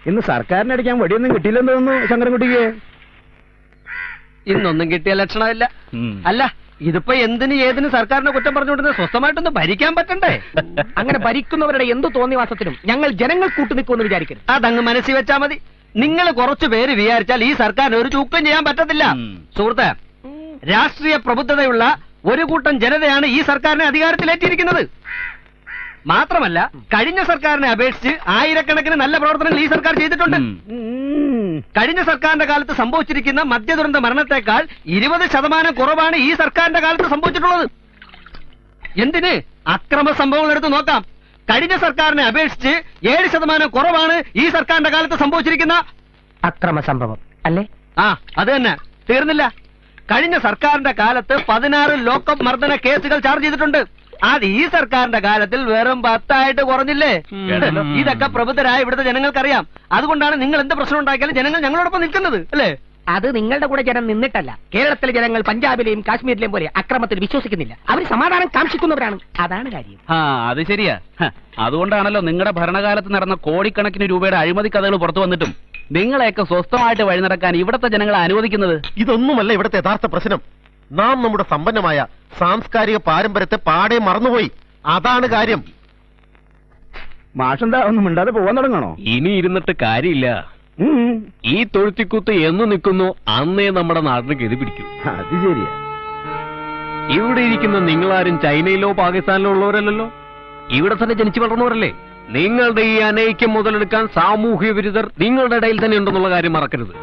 ഇന്ന് സർക്കാരിന് അടിക്കാൻ വടിയൊന്നും കിട്ടിയില്ലെന്ന് തോന്നുന്നു ശങ്കരൻകുട്ടിക്ക് ഇന്നൊന്നും കിട്ടിയ ലക്ഷണമില്ല അല്ല ഇതിപ്പോ എന്തിന് ഏതിന് സർക്കാരിനെ കുറ്റം പറഞ്ഞുകൊണ്ടിരുന്ന സ്വസ്ഥമായിട്ടൊന്ന് ഭരിക്കാൻ പറ്റണ്ടേ അങ്ങനെ ഭരിക്കുന്നവരുടെ എന്ത് തോന്നിവാസത്തിനും ഞങ്ങൾ ജനങ്ങൾ കൂട്ടുനിൽക്കുമെന്ന് വിചാരിക്കരുത് അതങ്ങ് മനസ്സിൽ വെച്ചാ മതി നിങ്ങൾ കുറച്ചു പേര് വിചാരിച്ചാൽ ഈ സർക്കാരിന് ഒരു ചൂക്കം ചെയ്യാൻ പറ്റത്തില്ല സുഹൃത്തെ രാഷ്ട്രീയ പ്രബുദ്ധതയുള്ള ഒരു കൂട്ടം ജനതയാണ് ഈ സർക്കാരിനെ അധികാരത്തിലേറ്റിയിരിക്കുന്നത് മാത്രമല്ല കഴിഞ്ഞ സർക്കാരിനെ അപേക്ഷിച്ച് ആയിരക്കണക്കിന് നല്ല പ്രവർത്തനങ്ങൾ ഈ സർക്കാർ ചെയ്തിട്ടുണ്ട് കഴിഞ്ഞ സർക്കാരിന്റെ കാലത്ത് സംഭവിച്ചിരിക്കുന്ന മദ്യദുരന്ത മരണത്തെക്കാൾ ഇരുപത് ശതമാനം കുറവാണ് ഈ സർക്കാരിന്റെ കാലത്ത് സംഭവിച്ചിട്ടുള്ളത് എന്തിന് അക്രമ സംഭവങ്ങൾ എടുത്ത് നോക്കാം കഴിഞ്ഞ സർക്കാരിനെ അപേക്ഷിച്ച് ഏഴ് ശതമാനം കുറവാണ് ഈ സർക്കാരിന്റെ കാലത്ത് സംഭവിച്ചിരിക്കുന്ന അക്രമ സംഭവം അല്ലേ ആ അത് തന്നെ തീർന്നില്ല കഴിഞ്ഞ സർക്കാരിന്റെ കാലത്ത് പതിനാറ് ലോക്കപ്പ് മർദ്ദന കേസുകൾ ചാർജ് ചെയ്തിട്ടുണ്ട് അത് ഈ സർക്കാരിന്റെ കാലത്തിൽ വെറും പത്തായിട്ട് കുറഞ്ഞില്ലേ ഇതൊക്കെ പ്രബുദ്ധരായ ഇവിടുത്തെ ജനങ്ങൾക്കറിയാം അതുകൊണ്ടാണ് നിങ്ങൾ എന്ത് പ്രശ്നം ഉണ്ടാക്കിയാലും ജനങ്ങൾ ഞങ്ങളോടൊപ്പം നിൽക്കുന്നത് അല്ലേ അത് നിങ്ങളുടെ കൂടെ ജനം നിന്നിട്ടല്ല കേരളത്തിലെ ജനങ്ങൾ പഞ്ചാബിലെയും കാശ്മീരിലെയും പോലെ അക്രമത്തിൽ വിശ്വസിക്കുന്നില്ല അവർ സമാധാനം കാക്ഷിക്കുന്നവരാണ് അതാണ് കാര്യം ആ അത് ശരിയാ ഹ, അതുകൊണ്ടാണല്ലോ നിങ്ങളുടെ ഭരണകാലത്ത് നടന്ന കോടിക്കണക്കിന് രൂപയുടെ അഴിമതി കഥകൾ പുറത്തു വന്നിട്ടും നിങ്ങളെയൊക്കെ സ്വസ്ഥമായിട്ട് വഴി നടക്കാൻ ഇവിടത്തെ ജനങ്ങളെ അനുവദിക്കുന്നത് ഇതൊന്നുമല്ല ഇവിടുത്തെ യഥാർത്ഥ പ്രശ്നം നാം നമ്മുടെ സമ്പന്നമായ സാംസ്കാരിക പാരമ്പര്യത്തെ പാടെ മറന്നുപോയി അതാണ് കാര്യം മാഷെന്താ ഒന്നും മിണ്ടാതെ പോവാൻ തുടങ്ങണോ ഇനി ഇരുന്നിട്ട് കാര്യമില്ല ഉം. ഈ തൊഴുത്തിക്കുത്ത് എന്ന് നിൽക്കുന്നു അന്നേ നമ്മുടെ നാടിന് ഗതി പിടിക്കും അത് ശരിയാ ഇവിടെ ഇരിക്കുന്ന നിങ്ങളാരും ചൈനയിലോ പാകിസ്ഥാനിലോ ഉള്ളവരല്ലല്ലോ ഇവിടെ തന്നെ ജനിച്ചു വളർന്നവരല്ലേ നിങ്ങളുടെ ഈ അനൈക്യം മുതലെടുക്കാൻ സാമൂഹ്യ വിരുദ്ധർ നിങ്ങളുടെ ഇടയിൽ തന്നെ ഉണ്ടെന്നുള്ള കാര്യം മറക്കരുത്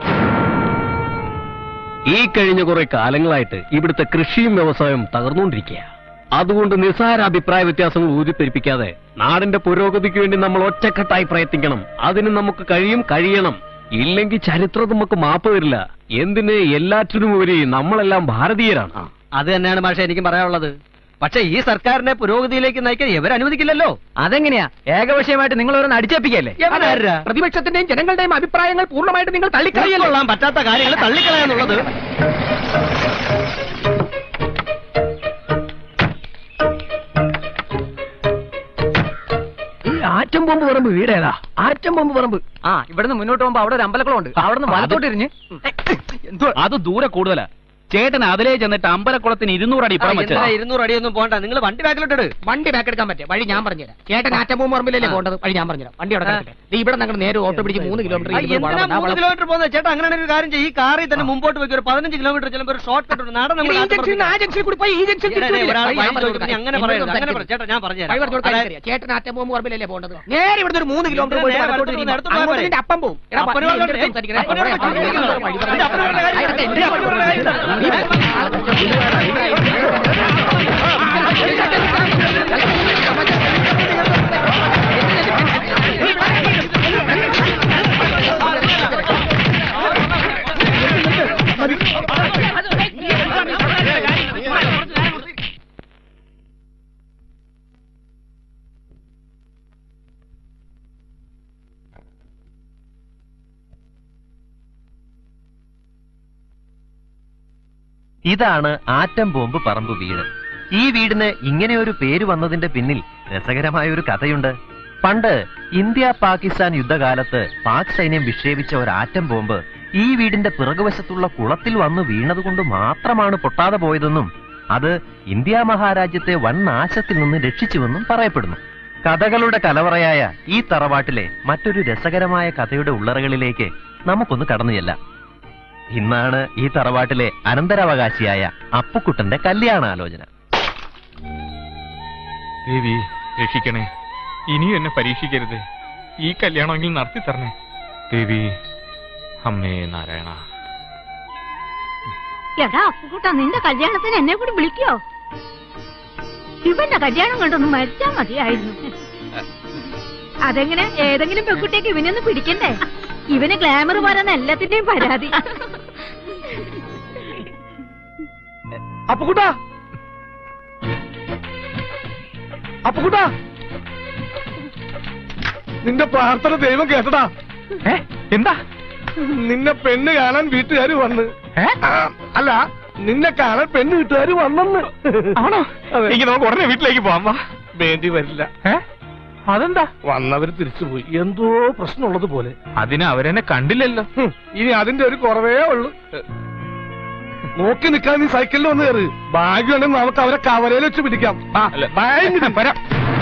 ഈ കഴിഞ്ഞ കുറെ കാലങ്ങളായിട്ട് ഇവിടുത്തെ കൃഷിയും വ്യവസായവും തകർന്നുകൊണ്ടിരിക്കുക അതുകൊണ്ട് നിസ്സാര അഭിപ്രായ വ്യത്യാസങ്ങൾ ഊതിപ്പെരിപ്പിക്കാതെ നാടിന്റെ പുരോഗതിക്ക് വേണ്ടി നമ്മൾ ഒറ്റക്കെട്ടായി പ്രയത്നിക്കണം അതിന് നമുക്ക് കഴിയും കഴിയണം ഇല്ലെങ്കിൽ ചരിത്രം നമുക്ക് മാപ്പ് തരില്ല എന്തിന് എല്ലാറ്റിനും ഉപരി നമ്മളെല്ലാം ഭാരതീയരാണ് അത് തന്നെയാണ് മാഷെ എനിക്കും പറയാനുള്ളത് പക്ഷെ ഈ സർക്കാരിനെ പുരോഗതിയിലേക്ക് നയിക്കാൻ ഇവർ അനുവദിക്കില്ലല്ലോ അതെങ്ങനെയാ ഏകപക്ഷീയമായിട്ട് നിങ്ങൾ ഓരോന്ന് അടിച്ചേപ്പിക്കല്ലേ എവനാരാ? പ്രതിപക്ഷത്തിന്റെയും ജനങ്ങളുടെയും അഭിപ്രായങ്ങൾ പൂർണ്ണമായിട്ട് നിങ്ങൾ തള്ളിക്കളയല്ലേ ഉൾക്കൊള്ളാൻ പറ്റാത്ത കാര്യങ്ങൾ തള്ളിക്കളയാന്നുള്ളത് ആറ്റം ബോംബ് പറമ്പ് വീടേതാ ആറ്റം ബോംബ് പറമ്പ് ആ ഇവിടുന്ന് മുന്നോട്ട് പോകുമ്പോ അവിടെ ഒരു അമ്പലക്കുളം ഉണ്ട് അവിടെ നിന്ന് വലത്തോട്ട് ഇരിഞ്ഞ് അത് ദൂരെ കൂടുതലാ ചേട്ടൻ അതിലേ ചെന്നിട്ട് അമ്പലക്കുളത്തിന് ഇരുന്നൂറ് അടി ഇപ്പുറം വെച്ച് എന്തിനാ ഇരുന്നൂറ് അടിയൊന്നും പോണ്ട നിങ്ങൾ വണ്ടി ബാക്കിലോട്ടിട് വണ്ടി ബാക്ക് എടുക്കാൻ പറ്റും വഴി ഞാൻ പറഞ്ഞുതരാം ചേട്ടൻ ആറ്റം ബോംബ് പറമ്പിലല്ലേ പോകേണ്ടത് വഴി ഞാൻ പറഞ്ഞുതരാം വണ്ടി അവിടെ കിടക്കട്ടെ. ദേ ഇവിടെ നിങ്ങൾ നേരെ ഓട്ടോ പിടിച്ച് മൂന്ന് കിലോമീറ്റർ ആ, എന്തിനാ മൂന്ന് കിലോമീറ്റർ പോകുന്നത് ചേട്ടാ അങ്ങനെ ഒരു കാര്യം ചെയ്യും ഈ കാറിൽ തന്നെ മുമ്പോട്ട് പോയി ഒരു പതിനഞ്ച് കിലോമീറ്റർ ചെല്ലുമ്പോൾ ഒരു ഷോർട്ട് കട്ട് ഉണ്ട് നാടൻ നമ്മൾ ഈ ജംഗ്ഷനിൽ ആ ജംഗ്ഷനിൽ കൂടി പോയി ഈ ജംഗ്ഷനിൽ എടാ, തിരിച്ചു ഒരാൾ വരില്ല. വഴി ഞാൻ പറഞ്ഞു ചോദിക്കുമ്പോൾ നീ അങ്ങനെ കൊടുക്കാം. പറയരുത് അങ്ങനെ എന്നോട് പറ- ചേട്ടാ ഞാൻ പറഞ്ഞു വഴി പറഞ്ഞു കൊടുക്കാൻ എനിക്കറിയാം. ചേട്ടൻ ആറ്റം ബോംബ് പറമ്പിലല്ലേ പോകേണ്ടത് നേരെ ഇവിടുന്ന് ഒരു മൂന്ന് കിലോമീറ്റർ പോയി നേരെ വലത്തോട്ട് വലത്തോട്ട് തിരിയുമ്പോൾ എടുത്ത് പോയാൽ അങ്ങോട്ട് മതി. നിന്റെ അപ്പം പോകും എടാ, അപ്പനോട് നീ എൻ്റെ പറഞ്ഞേ. അടുത്ത് സംസാരിക്കണേ. അപ്പനോട് അവിടെ പറഞ്ഞേ. വഴി പറഞ്ഞു. നിന്റെ അപ്പനോട് കാര്യം. അതൊക്കെ എൻ്റെ അപ്പനോട് കാര്യം. ഇതാണ് ആറ്റം ബോംബ് പറമ്പ് വീട് ഈ വീടിന് ഇങ്ങനെ ഒരു പേര് വന്നതിന്റെ പിന്നിൽ രസകരമായ ഒരു കഥയുണ്ട് പണ്ട് ഇന്ത്യ പാകിസ്ഥാൻ യുദ്ധകാലത്ത് പാക് സൈന്യം വിക്ഷേപിച്ച ഒരു ആറ്റം ബോംബ് ഈ വീടിന്റെ പിറകുവശത്തുള്ള കുളത്തിൽ വന്ന് വീണതുകൊണ്ട് മാത്രമാണ് പൊട്ടാതെ പോയതെന്നും അത് ഇന്ത്യ മഹാരാജ്യത്തെ വൻ നാശത്തിൽ നിന്ന് രക്ഷിച്ചുവെന്നും പറയപ്പെടുന്നു കഥകളുടെ കലവറയായ ഈ തറവാട്ടിലെ മറ്റൊരു രസകരമായ കഥയുടെ ഉള്ളറകളിലേക്ക് നമുക്കൊന്ന് കടന്നു ചെല്ലാം ഇന്നാണ് ഈ തറവാട്ടിലെ അനന്തരാവകാശിയായ അപ്പുക്കുട്ടന്റെ കല്യാണാലോചന ദേവി രക്ഷിക്കണേ ഇനിയും എന്നെ പരീക്ഷിക്കരുത് ഈ കല്യാണമെങ്കിലും നടത്തി തരണേ ദേവി അമ്മേ നാരായണ എടാ അപ്പുകുട്ട നിന്റെ കല്യാണത്തിന് എന്നെ കൂടി വിളിക്കോ ഇവന്റെ കല്യാണം കണ്ടൊന്ന് മരിച്ചാ മതിയായിരുന്നു അതെങ്ങനെ ഏതെങ്കിലും പെൺകുട്ടിയൊക്കെ ഇവനൊന്ന് പിടിക്കണ്ടേ ഇവന് ഗ്ലാമർ പറയുന്ന എല്ലാത്തിന്റെയും പരാതി അപ്പുകുട്ടാ അപ്പുകുട്ടാ നിന്റെ പ്രാർത്ഥന ദൈവം കേട്ടടാ എന്താ നിന്നെ പെണ്ണ് കാണാൻ വീട്ടുകാർ വന്ന് ആ, അല്ല നിന്നെ കാണാൻ പെണ്ണ് വീട്ടുകാർ വന്നെന്ന് ആണോ അതെ. എനിക്ക് നമുക്ക് ഉടനെ വീട്ടിലേക്ക് പോവാം വാ വേണ്ടി വരില്ല അതെന്താ വന്നവര് തിരിച്ചുപോയി എന്തോ പ്രശ്നമുള്ളത് പോലെ അതിന് അവരെന്നെ കണ്ടില്ലല്ലോ ഹും, ഇനി അതിന്റെ ഒരു കുറവേ ഉള്ളൂ നോക്കി നിൽക്കാൻ നീ സൈക്കിളിൽ വന്ന് കയറി ബാഗ് ഉണ്ടെങ്കിൽ നമുക്ക് അവരെ കവലയിൽ വെച്ച് പിടിക്കാം ആ, അല്ല. ബാഗ് വരാം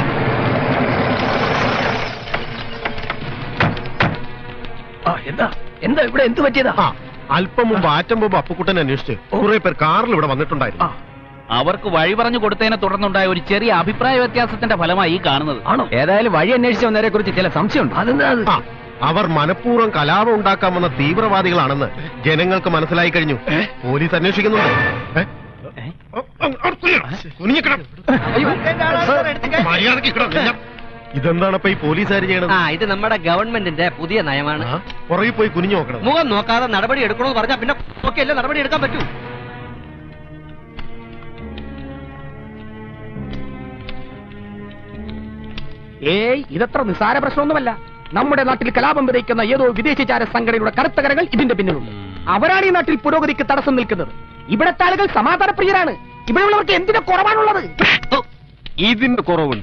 ആ, എന്താ എന്താ ഇവിടെ എന്ത് പറ്റിയതാ ആ അല്പം മുമ്പ് ആറ്റം മുമ്പ് അപ്പുക്കുട്ടനെ അന്വേഷിച്ച് കുറെ പേർ കാറിൽ ഇവിടെ വന്നിട്ടുണ്ടായിരുന്നു അവർക്ക് വഴി പറഞ്ഞു കൊടുത്തതിനെ തുടർന്നുണ്ടായ ഒരു ചെറിയ അഭിപ്രായ വ്യത്യാസത്തിന്റെ ഫലമായി ഈ കാണുന്നത് ആണോ ഏതായാലും വഴി അന്വേഷിച്ച് വന്നവരെ കുറിച്ച് ചില സംശയമുണ്ട് അതെന്താ അത്? ആ, അവർ മനഃപൂർവ്വം കലാപം ഉണ്ടാക്കാൻ വന്ന തീവ്രവാദികളാണെന്ന് ജനങ്ങൾക്ക് മനസ്സിലായി കഴിഞ്ഞു പോലീസ് അന്വേഷിക്കുന്നുണ്ട് ഏ? കുനിഞ്ഞിക്കിടം. മര്യാദയ്ക്ക് കിടം. നിന്നെ- ഇതെന്താണ് ഇപ്പൊ ഈ പോലീസുകാർ ചെയ്യണത് ആ ഇത് നമ്മുടെ ഗവൺമെന്റിന്റെ പുതിയ നയമാണ് ആ, പുറകിൽ പോയി കുനിഞ്ഞു നോക്കണം മുഖം നോക്കാതെ നടപടി എടുക്കണമെന്ന് പറഞ്ഞാൽ പിന്നെ ഒക്കെ അല്ലേ നടപടി എടുക്കാൻ പറ്റൂ ഏയ് ഇതത്ര നിസ്സാര പ്രശ്നമൊന്നുമല്ല നമ്മുടെ നാട്ടിൽ കലാപം വിതയ്ക്കുന്ന ഏതോ വിദേശചാര സംഘടനയുടെ കറുത്ത കരകൾ ഇതിന്റെ പിന്നിലുണ്ട് അവരാണ് ഈ നാട്ടിൽ പുരോഗതിക്ക് തടസ്സം നിൽക്കുന്നത് ഇവിടത്തെ ആളുകൾ സമാധാനപ്രിയരാണ് ഇവിടെയുള്ളവർക്ക് എന്തിന്റെ കുറവാണുള്ളത് ഇതിന്റെ കുറവുണ്ട്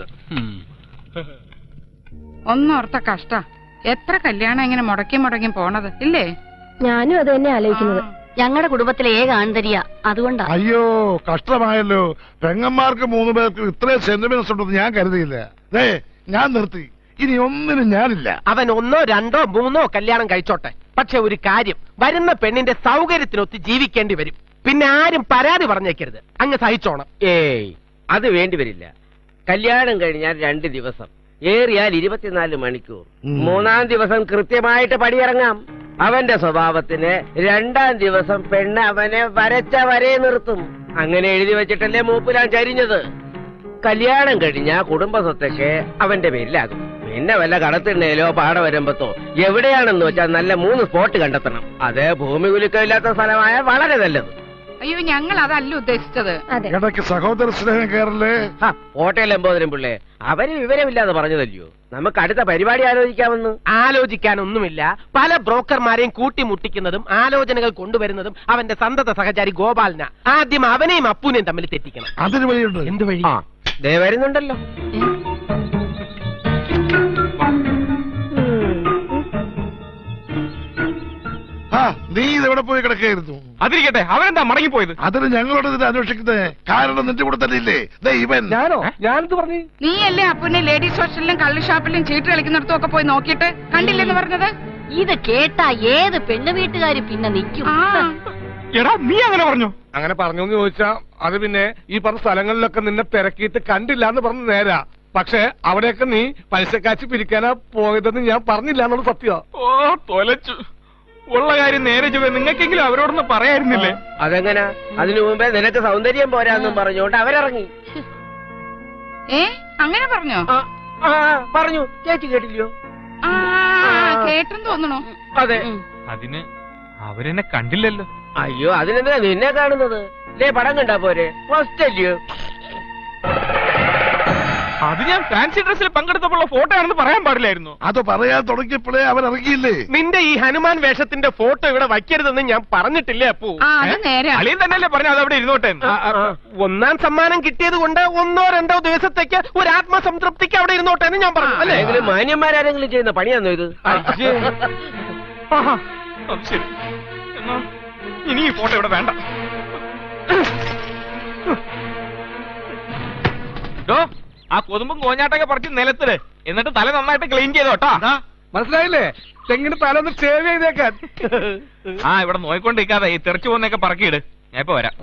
ഒന്നോർത്ത കഷ്ട എത്ര കല്യാണം ഇങ്ങനെ മുടക്കി മുടക്കി പോണത് ഇല്ലേ ഞാനും അത് തന്നെ ആലോചിക്കുന്നത് ആ. ഞങ്ങളുടെ കുടുംബത്തിലെ ഏക ആന്തരിയ അതുകൊണ്ടാ അയ്യോ കഷ്ടമായല്ലോ പെങ്ങന്മാർക്ക് മൂന്ന് പേർക്ക് ഇത്രയും സെന്റിമെന്റ്സ് ഉണ്ടെന്ന് ഞാൻ കരുതിയില്ല ദേ ഞാൻ നിർത്തി ഇനി ഒന്നിനും ഞാനില്ല അവൻ ഒന്നോ രണ്ടോ മൂന്നോ കല്യാണം കഴിച്ചോട്ടെ പക്ഷെ ഒരു കാര്യം വരുന്ന പെണ്ണിന്റെ സൗകര്യത്തിനൊത്ത് ജീവിക്കേണ്ടി വരും പിന്നെ ആരും പരാതി പറഞ്ഞേക്കരുത് അങ്ങ് സഹിച്ചോണം ഏയ് അത് വേണ്ടി വരില്ല കല്യാണം കഴിഞ്ഞാൽ രണ്ട് ദിവസം ഏറിയാൽ ഇരുപത്തിനാല് മണിക്കൂർ ഉം. മൂന്നാം ദിവസം കൃത്യമായിട്ട് പടിയിറങ്ങാം അവന്റെ സ്വഭാവത്തിന് രണ്ടാം ദിവസം പെണ്ണ് അവനെ വരച്ച വരെ നിർത്തും അങ്ങനെ എഴുതി വെച്ചിട്ടല്ലേ മൂപ്പിലാൻ ചരിഞ്ഞത് കല്യാണം കഴിഞ്ഞ കുടുംബ സ്വത്തൊക്കെ അവന്റെ പേരിലാകും പിന്നെ വല്ല കടത്തിണ്ണയിലോ പാടവരമ്പത്തോ എവിടെയാണെന്ന് വെച്ചാൽ നല്ല മൂന്ന് സ്പോട്ട് കണ്ടെത്തണം അത് ഭൂമി കുലുക്കമില്ലാത്ത സ്ഥലമായ വളരെ നല്ലത് അയ്യോ ഞങ്ങൾ അതല്ല ഉദ്ദേശിച്ചത് അതെ ഇടയ്ക്ക് സഹോദര സ്നേഹം കയറല്ലേ ഹ, കോട്ടയം ലംബോദരം പിള്ളേ അവര് വിവരമില്ലാതെ പറഞ്ഞതല്ലയോ നമുക്ക് അടുത്ത പരിപാടി ആലോചിക്കാമെന്ന് ആലോചിക്കാനൊന്നുമില്ല പല ബ്രോക്കർമാരെയും കൂട്ടിമുട്ടിക്കുന്നതും ആലോചനകൾ കൊണ്ടുവരുന്നതും അവന്റെ സന്തത സഹചാരി ഗോപാലന ആദ്യം അവനെയും അപ്പൂനെയും തമ്മിൽ തെറ്റിക്കണം അതിന് വഴിയുണ്ട് എന്ത് വഴി ആ ദേ വരുന്നുണ്ടല്ലോ ആ നീ ഇതെവിടെ പോയി കിടക്കായിരുന്നു അതിരിക്കട്ടെ അവരെന്താ മടങ്ങിപ്പോയത് അതിന് ഞങ്ങളോട് ഇതിനെ അന്വേഷിക്കുന്നത് കാരണം നിന്റെ കൂടെ തന്നെ ഇല്ലേ ദേ ഇവൻ ഞാനോ ഞാനെന്ത് പറഞ്ഞു നീയല്ലേ അപ്പുനെ ലേഡീസ് ഹോസ്റ്റലിലും കള്ള് ഷാപ്പിലും ചീട്ട് കളിക്കുന്നിടത്തും ഒക്കെ പോയി നോക്കിയിട്ട് കണ്ടില്ലെന്ന് പറഞ്ഞത് ഇത് കേട്ടാ ഏത് പെണ്ണു വീട്ടുകാര് പിന്നെ നിൽക്കും ആ എടാ നീ അങ്ങനെ പറഞ്ഞു അങ്ങനെ പറഞ്ഞു എന്ന് ചോദിച്ചാ അത് പിന്നെ ഈ പറഞ്ഞ സ്ഥലങ്ങളിലൊക്കെ നിന്നെ തിരക്കിയിട്ട് കണ്ടില്ല എന്ന് പറഞ്ഞ് നേരാ പക്ഷെ അവിടെയൊക്കെ നീ പൈസക്കാച്ചി പിരിക്കാനാ പോയതെന്ന് ഞാൻ പറഞ്ഞില്ല എന്നുള്ള സത്യ ഓ തൊലച്ചു ഉള്ള കാര്യം നേരെ ചൊവ്വേ നിങ്ങൾക്കെങ്കിലും അവരോടൊന്ന് പറയായിരുന്നില്ലേ അതെങ്ങനാ അതിനു മുമ്പേ നിനക്ക് സൗന്ദര്യം പോരാന്നും പറഞ്ഞുകൊണ്ട് അവരിറങ്ങി ഏ അങ്ങനെ പറഞ്ഞോ ആ, ആ, പറഞ്ഞു ചേച്ചി കേട്ടില്ലയോ ആ കേട്ടെന്ന് തോന്നണു അതെ അതിന് അവരെന്നെ കണ്ടില്ലല്ലോ അയ്യോ അതിനെന്തിനാ നിന്നെ കാണുന്നത് ലേ പടം കണ്ടാ പോരെ ഫസ്റ്റ് അല്ലയോ അത് ഞാൻ ഫാൻസി ഡ്രസ്സിൽ പങ്കെടുത്തപ്പോൾ ഫോട്ടോ ആണെന്ന് പറയാൻ പാടില്ലായിരുന്നു അത് പറയാൻ തുടങ്ങിയപ്പോഴേ അവൻ ഇറങ്ങിയില്ലേ നിന്റെ ഈ ഹനുമാൻ വേഷത്തിന്റെ ഫോട്ടോ ഇവിടെ വയ്ക്കരുതെന്ന് ഞാൻ പറഞ്ഞിട്ടില്ലേ അപ്പൂ ആ അത് നേരെ അളിയൻ തന്നെയല്ലേ പറഞ്ഞു അത് അവിടെ ഇരുന്നോട്ടെ എന്ന്. ആ, ആ, ആ. ഒന്നാം സമ്മാനം കിട്ടിയത് കൊണ്ട് ഒന്നോ രണ്ടോ ദിവസത്തേക്ക് ഒരു ആത്മസംതൃപ്തിക്ക് അവിടെ ഇരുന്നോട്ടെ എന്ന് ഞാൻ പറഞ്ഞു അല്ലേ അല്ലെങ്കിൽ മാന്യന്മാരാരെങ്കിലും ചെയ്യുന്ന പണിയാന്നോ ഇത് അയ്യേ. ആഹാ, അത് ശരി എന്നാ ഇനി ഈ ഫോട്ടോ ഇവിടെ വേണ്ട ഡോ, ആ കൊതുമ്പും കോഞ്ഞാട്ടൊക്കെ പറിച്ച് നിലത്തിട് എന്നിട്ട് തല നന്നായിട്ട് ക്ലീൻ ചെയ്തോട്ടാ മനസ്സിലായില്ലേ തെങ്ങിന് തലന്ന് സേവ് ചെയ്തേക്കാൻ ആ ഇവിടെ നോയിക്കൊണ്ടിരിക്കാതെ ഈ തെറിച്ചു പോകുന്നൊക്കെ പറക്കിയിട് ഞാൻ ഇപ്പൊ വരാം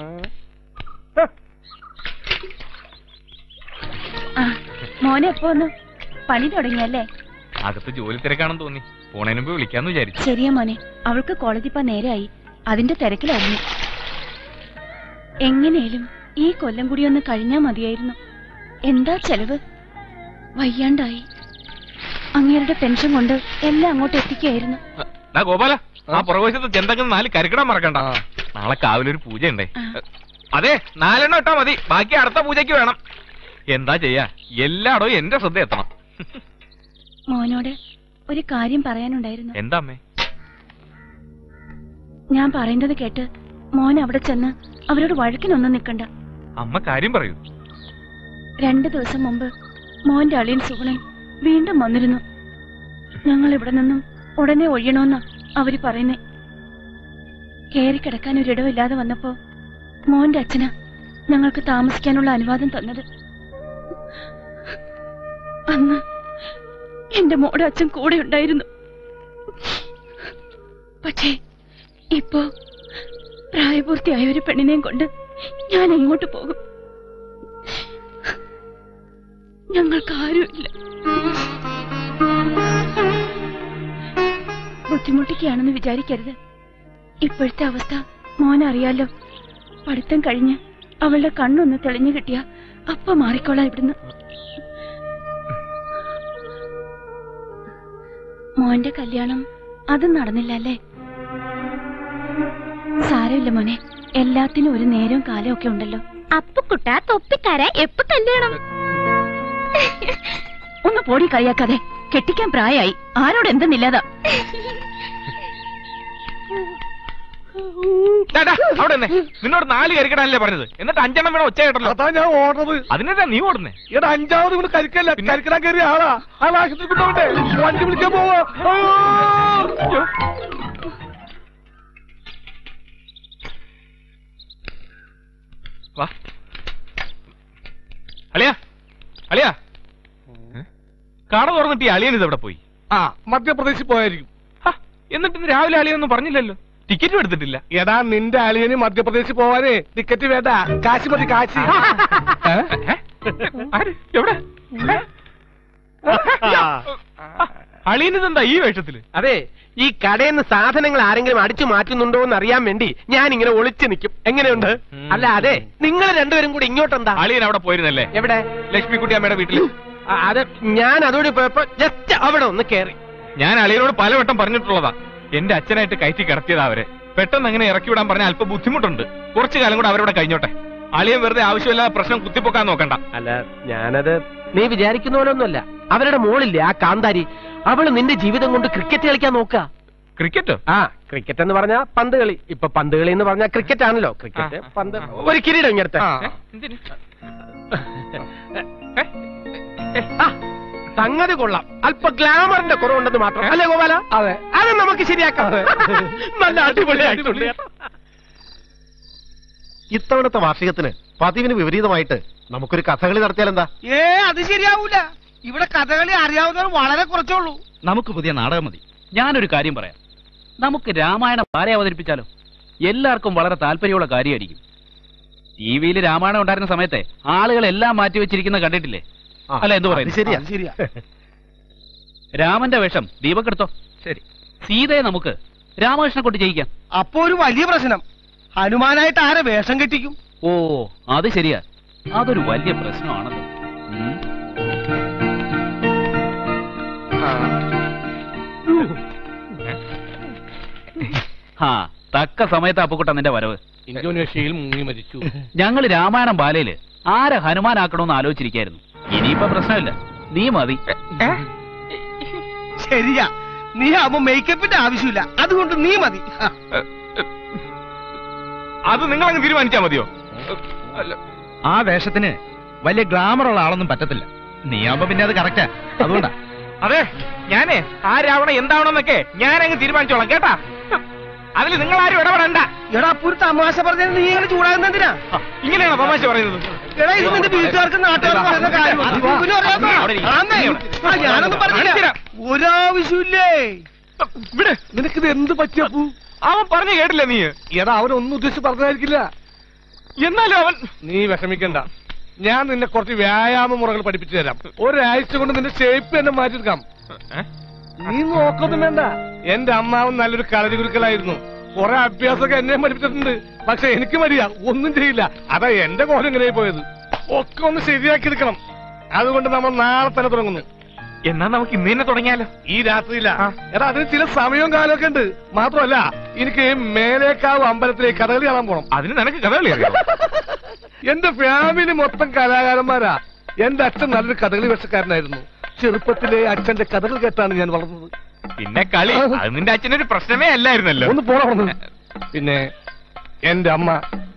മോനെ എപ്പോ ഒന്ന് പണി തുടങ്ങിയല്ലേ അകത്ത് ജോലി തിരക്കാണെന്ന് തോന്നി പോണേന് മുമ്പ് വിളിക്കാന്ന് വിചാരിച്ചു ശരിയാ മോനെ അവൾക്ക് കോളേജിൽ ഇപ്പൊ നേരെയായി അതിന്റെ തിരക്കിലായിരുന്നു എങ്ങനെയും ഈ കൊല്ലം കൂടി ഒന്ന് കഴിഞ്ഞാ മതിയായിരുന്നു എന്താ ചെലവ് വയ്യാണ്ടായി അങ്ങേരുടെ പെൻഷൻ കൊണ്ട് എല്ലാം അങ്ങോട്ട് എത്തിക്കായിരുന്നു ഡാ ഗോപാല ആ പുറകുവശത്ത് ചെന്തങ്ങനെ നാല് കരിക്കിടാൻ മറക്കണ്ട നാളെ കാവിലൊരു പൂജയുണ്ടേ ആ. അതെ നാലെണ്ണം ഇട്ടാ മതി ബാക്കി അടുത്ത പൂജയ്ക്ക് വേണം എന്താ ചെയ്യാ എല്ലായിടവും എന്റെ ശ്രദ്ധ എത്തണം മോനോട് ഒരു കാര്യം പറയാനുണ്ടായിരുന്നു എന്താ അമ്മേ ഞാൻ പറയുന്നത് കേട്ട് മോൻ അവിടെ ചെന്ന് അവരോട് വഴക്കിനൊന്നും നിൽക്കണ്ട അമ്മ കാര്യം പറയൂ രണ്ടു ദിവസം മുമ്പ് മോന്റെ അളിയൻ സുഗുണൻ വീണ്ടും വന്നിരുന്നു ഞങ്ങൾ ഇവിടെ നിന്നും ഉടനെ ഒഴിയണമെന്നാ അവര് പറയുന്നേ കയറി കിടക്കാൻ ഒരിടമില്ലാതെ വന്നപ്പോ മോന്റെ അച്ഛനാ ഞങ്ങൾക്ക് താമസിക്കാനുള്ള അനുവാദം തന്നത് അന്ന് എന്റെ മോടെ അച്ഛൻ കൂടെ ഉണ്ടായിരുന്നു പക്ഷേ ഇപ്പോ പ്രായപൂർത്തിയായ ഒരു പെണ്ണിനെയും കൊണ്ട് ഞാൻ എങ്ങോട്ട് പോകും ഞങ്ങൾക്ക് ആരുമില്ല ബുദ്ധിമുട്ടിക്കുകയാണെന്ന് വിചാരിക്കരുത് ഇപ്പോഴത്തെ അവസ്ഥ മോൻ അറിയാലോ പഠിത്തം കഴിഞ്ഞ് അവളുടെ കണ്ണൊന്ന് തെളിഞ്ഞു കിട്ടിയ അപ്പ മാറിക്കോളാം ഇവിടുന്ന് മോന്റെ കല്യാണം അത് നടന്നില്ല അല്ലേ സാരമില്ല മോനെ എല്ലാത്തിനും ഒരു നേരവും കാലവും ഒക്കെ ഉണ്ടല്ലോ അപ്പുക്കുട്ട തൊപ്പിക്കാര എപ്പ കല്യാണം ഒന്ന് പോടി കളിയാക്കാതെ കെട്ടിക്കാൻ പ്രായമായി ആരോട് എന്തെന്നില്ലാതാ ഡാ, ഡാ, അവിടെ നിന്നെ. നിന്നോട് നാല് കരിക്കടാനല്ലേ പറഞ്ഞത് എന്നിട്ട് അഞ്ചെണ്ണം വേണം ഒച്ച കേട്ടല്ലോ അതാ ഞാൻ ഓടുന്നത് അതിനെന്താ നീ ഓടുന്നേ ഇവിടെ അഞ്ചാമത് ഇവിടെ കരിക്കല്ല കരിക്കടാൻ കയറിയ ആളാ ആൾ ആശുപത്രി കൊണ്ടുപോകണ്ടേ വണ്ടി വിളിക്കാൻ പോവാ അയ്യോ. വാ അളിയാ അളിയാ കട തുറന്നിട്ട് ഈ അളിയൻ ഇത് എവിടെ പോയി ആ മധ്യപ്രദേശിൽ പോയായിരിക്കും ഹ, എന്നിട്ട് ഇന്ന് രാവിലെ അളിയൊന്നും പറഞ്ഞില്ലല്ലോ ടിക്കറ്റും എടുത്തിട്ടില്ല എടാ നിന്റെ അളിയന് മധ്യപ്രദേശിൽ പോവാനേ ടിക്കറ്റ് വേണ്ട കാശി മതി കാശി ഏ? ആര്? എവിടെ ഏ? അളിയനിതെന്താ ഈ വേഷത്തില് അതെ ഈ കടയിൽ നിന്ന് സാധനങ്ങൾ ആരെങ്കിലും അടിച്ചു മാറ്റുന്നുണ്ടോ എന്ന് അറിയാൻ വേണ്ടി ഞാൻ ഇങ്ങനെ ഒളിച്ചു നിൽക്കും എങ്ങനെയുണ്ട് ഉം. അല്ല അതെ നിങ്ങൾ രണ്ടുപേരും കൂടി ഇങ്ങോട്ടെന്താ അളിയൻ അവിടെ പോയിരുന്നല്ലേ എവിടെ ലക്ഷ്മിക്കുട്ടി അമ്മയുടെ വീട്ടില് ആ, അത് ഞാൻ അതോടെ പോയപ്പോ ജസ്റ്റ് അവിടെ ഒന്ന് കേറി ഞാൻ അളിയനോട് പലവട്ടം പറഞ്ഞിട്ടുള്ളതാ എന്റെ അച്ഛനായിട്ട് കയറ്റി കിടത്തിയതാ അവരെ പെട്ടെന്ന് അങ്ങനെ ഇറക്കി വിടാൻ പറഞ്ഞ അല്പം ബുദ്ധിമുട്ടുണ്ട് കുറച്ചു കാലം കൂടെ അവരോട് കഴിഞ്ഞോട്ടെ അളിയൻ വെറുതെ ആവശ്യമില്ലാതെ പ്രശ്നം കുത്തിപ്പൊക്കാൻ നോക്കണ്ട അല്ല ഞാനത് നീ വിചാരിക്കുന്നവരൊന്നുമല്ല അവരുടെ മോളില്ലേ ആ കാന്താരി അവള് നിന്റെ ജീവിതം കൊണ്ട് ക്രിക്കറ്റ് കളിക്കാൻ നോക്ക ക്രിക്കറ്റോ ആ ക്രിക്കറ്റ് എന്ന് പറഞ്ഞാ പന്ത് കളി ഇപ്പൊ പന്ത് കളി എന്ന് പറഞ്ഞാൽ ക്രിക്കറ്റ് ആണല്ലോ ക്രിക്കറ്റ് ആ. പന്ത് ഒരു കിരീടം ഇങ്ങനത്തെ ആ. ഏ? എന്തിന്? ആ, സംഗതി കൊള്ളാം അല്പ ഗ്ലാമറിന്റെ കുറവുണ്ടെന്ന് മാത്രം അല്ലേ ഗോപാല അതെ അത് നമുക്ക് ശരിയാക്കാം നല്ല അടിപൊളിയായിട്ടുണ്ട് ഇത്തവണത്തെ വാർഷികത്തിന് പതിവിന് വിപരീതമായിട്ട് നമുക്കൊരു കഥകളി നടത്തിയാലെന്താ ഏ അത് ശരിയാവൂല ഇവിടെ കഥകളി അറിയാവുന്നവർ വളരെ കുറച്ചുള്ളൂ നമുക്ക് പുതിയ നാടകം മതി ഞാനൊരു കാര്യം പറയാം നമുക്ക് രാമായണം ആരെ അവതരിപ്പിച്ചാലോ എല്ലാവർക്കും വളരെ താല്പര്യമുള്ള കാര്യമായിരിക്കും ടി വിയിൽ രാമായണം ഉണ്ടായിരുന്ന സമയത്തെ ആളുകൾ എല്ലാം മാറ്റി വെച്ചിരിക്കുന്ന കണ്ടിട്ടില്ലേ ആ, അല്ല എന്ത് അത് പറയുന്നു ശരിയാ ശരിയാ രാമന്റെ വേഷം ദീപക് എടുത്തോ ശരി സീതയെ നമുക്ക് രാമകൃഷ്ണനെ കൊണ്ട് ചെയ്യിക്കാം അപ്പൊ ഒരു വലിയ പ്രശ്നം ഹനുമാനായിട്ട് ആരെ വേഷം കെട്ടിക്കും ഓ അത് ശരിയാ അതൊരു വലിയ പ്രശ്നമാണല്ലോ ഉം. ആ തക്ക സമയത്ത് അപ്പുക്കുട്ട നിന്റെ വരവ് ഇന്തോനേഷ്യയിൽ മുങ്ങി മരിച്ചു ഞങ്ങൾ രാമായണം ബാലയില് ആരെ ഹനുമാനാക്കണമെന്ന് ആലോചിച്ചിരിക്കായിരുന്നു ഇനിയിപ്പോ പ്രശ്നമില്ല നീ മതി ശരിയാ നീ ആവുമ്പോ മേക്കപ്പിന്റെ ആവശ്യമില്ല അതുകൊണ്ട് നീ മതി അത് നിങ്ങൾ അങ്ങ് തീരുമാനിച്ചാ മതിയോ അല്ല ആ വേഷത്തിന് വലിയ ഗ്ലാമർ ഉള്ള ആളൊന്നും പറ്റത്തില്ല നീ ആവുമ്പോ പിന്നെ അത് കറക്റ്റാ അതുകൊണ്ടാ അതെ ഞാനേ ആരാവണം എന്താവണമെന്നൊക്കെ ഞാൻ അങ്ങ് തീരുമാനിച്ചോളാം കേട്ടാ അതിൽ നിങ്ങൾ ആരും ഇടപെടണ്ട എടാ അപ്പൊ ഒരു തമാശ പറഞ്ഞ നീ ഇങ്ങനെ ചൂടാകുന്നതിനാ ആ, ഇങ്ങനെയാണോ തമാശ പറയുന്നത് എടാ ഇത് നിന്റെ വീട്ടുകാർക്ക് നാട്ടുകാർക്ക് പറയുന്ന കാര്യമാണ്. ഇവനും അറിയാമോ? അവിടെ ഇരിക്ക്. ആന്നേ. ആ, ഞാനൊന്നും പറഞ്ഞില്ല കാണിച്ചുതരാം. ഒരാവശ്യമില്ലേ ഇവിടെ നിനക്കിത് എന്ത് പറ്റിയപ്പൂ അവൻ പറഞ്ഞു കേട്ടില്ല നീ എടാ അവനൊന്നും ഉദ്ദേശിച്ച് പറഞ്ഞതായിരിക്കില്ല എന്നാലും അവൻ നീ വിഷമിക്കണ്ട ഞാൻ നിന്നെ കുറച്ച് വ്യായാമ മുറകൾ പഠിപ്പിച്ചു തരാം ഒരാഴ്ച കൊണ്ട് നിന്റെ ഷേപ്പ് തന്നെ മാറ്റിയെടുക്കാം ഏ? നീ നോക്കൊന്നും വേണ്ട എന്റെ അമ്മാവൻ നല്ലൊരു കളരി ഗുരുക്കളായിരുന്നു കുറെ അഭ്യാസമൊക്കെ എന്നെ പഠിപ്പിച്ചിട്ടുണ്ട് പക്ഷെ എനിക്ക് മടിയാ ഒന്നും ചെയ്യില്ല അതാ എന്റെ കോലം ഇങ്ങനെ പോയത് ഒക്കെ ഒന്ന് ശരിയാക്കി എടുക്കണം അതുകൊണ്ട് നമ്മൾ നാളെ തന്നെ തുടങ്ങുന്നു എന്നാ നമുക്ക് ഇന്ന് തന്നെ തുടങ്ങിയാലോ ഈ രാത്രിയില്ല എടാ അതിന് ചില സമയവും കാലമൊക്കെ ഉണ്ട് മാത്രമല്ല എനിക്ക് മേലേക്കാവ് അമ്പലത്തിലേക്ക് കഥകളി കാണാൻ പോണം അതിന് നിനക്ക് കഥകളി അറിയാം എന്റെ ഫാമിലി മൊത്തം കലാകാരന്മാരാ എന്റെ അച്ഛൻ നല്ലൊരു കഥകളി വേഷക്കാരനായിരുന്നു ചെറുപ്പത്തിലെ അച്ഛന്റെ കഥകൾ കേട്ടാണ് ഞാൻ വളർന്നത് പിന്നെ കളി അത് നിന്റെ അച്ഛനൊരു പ്രശ്നമേ അല്ലായിരുന്നല്ലോ ഒന്ന് പോണ പിന്നെ എന്റെ അമ്മ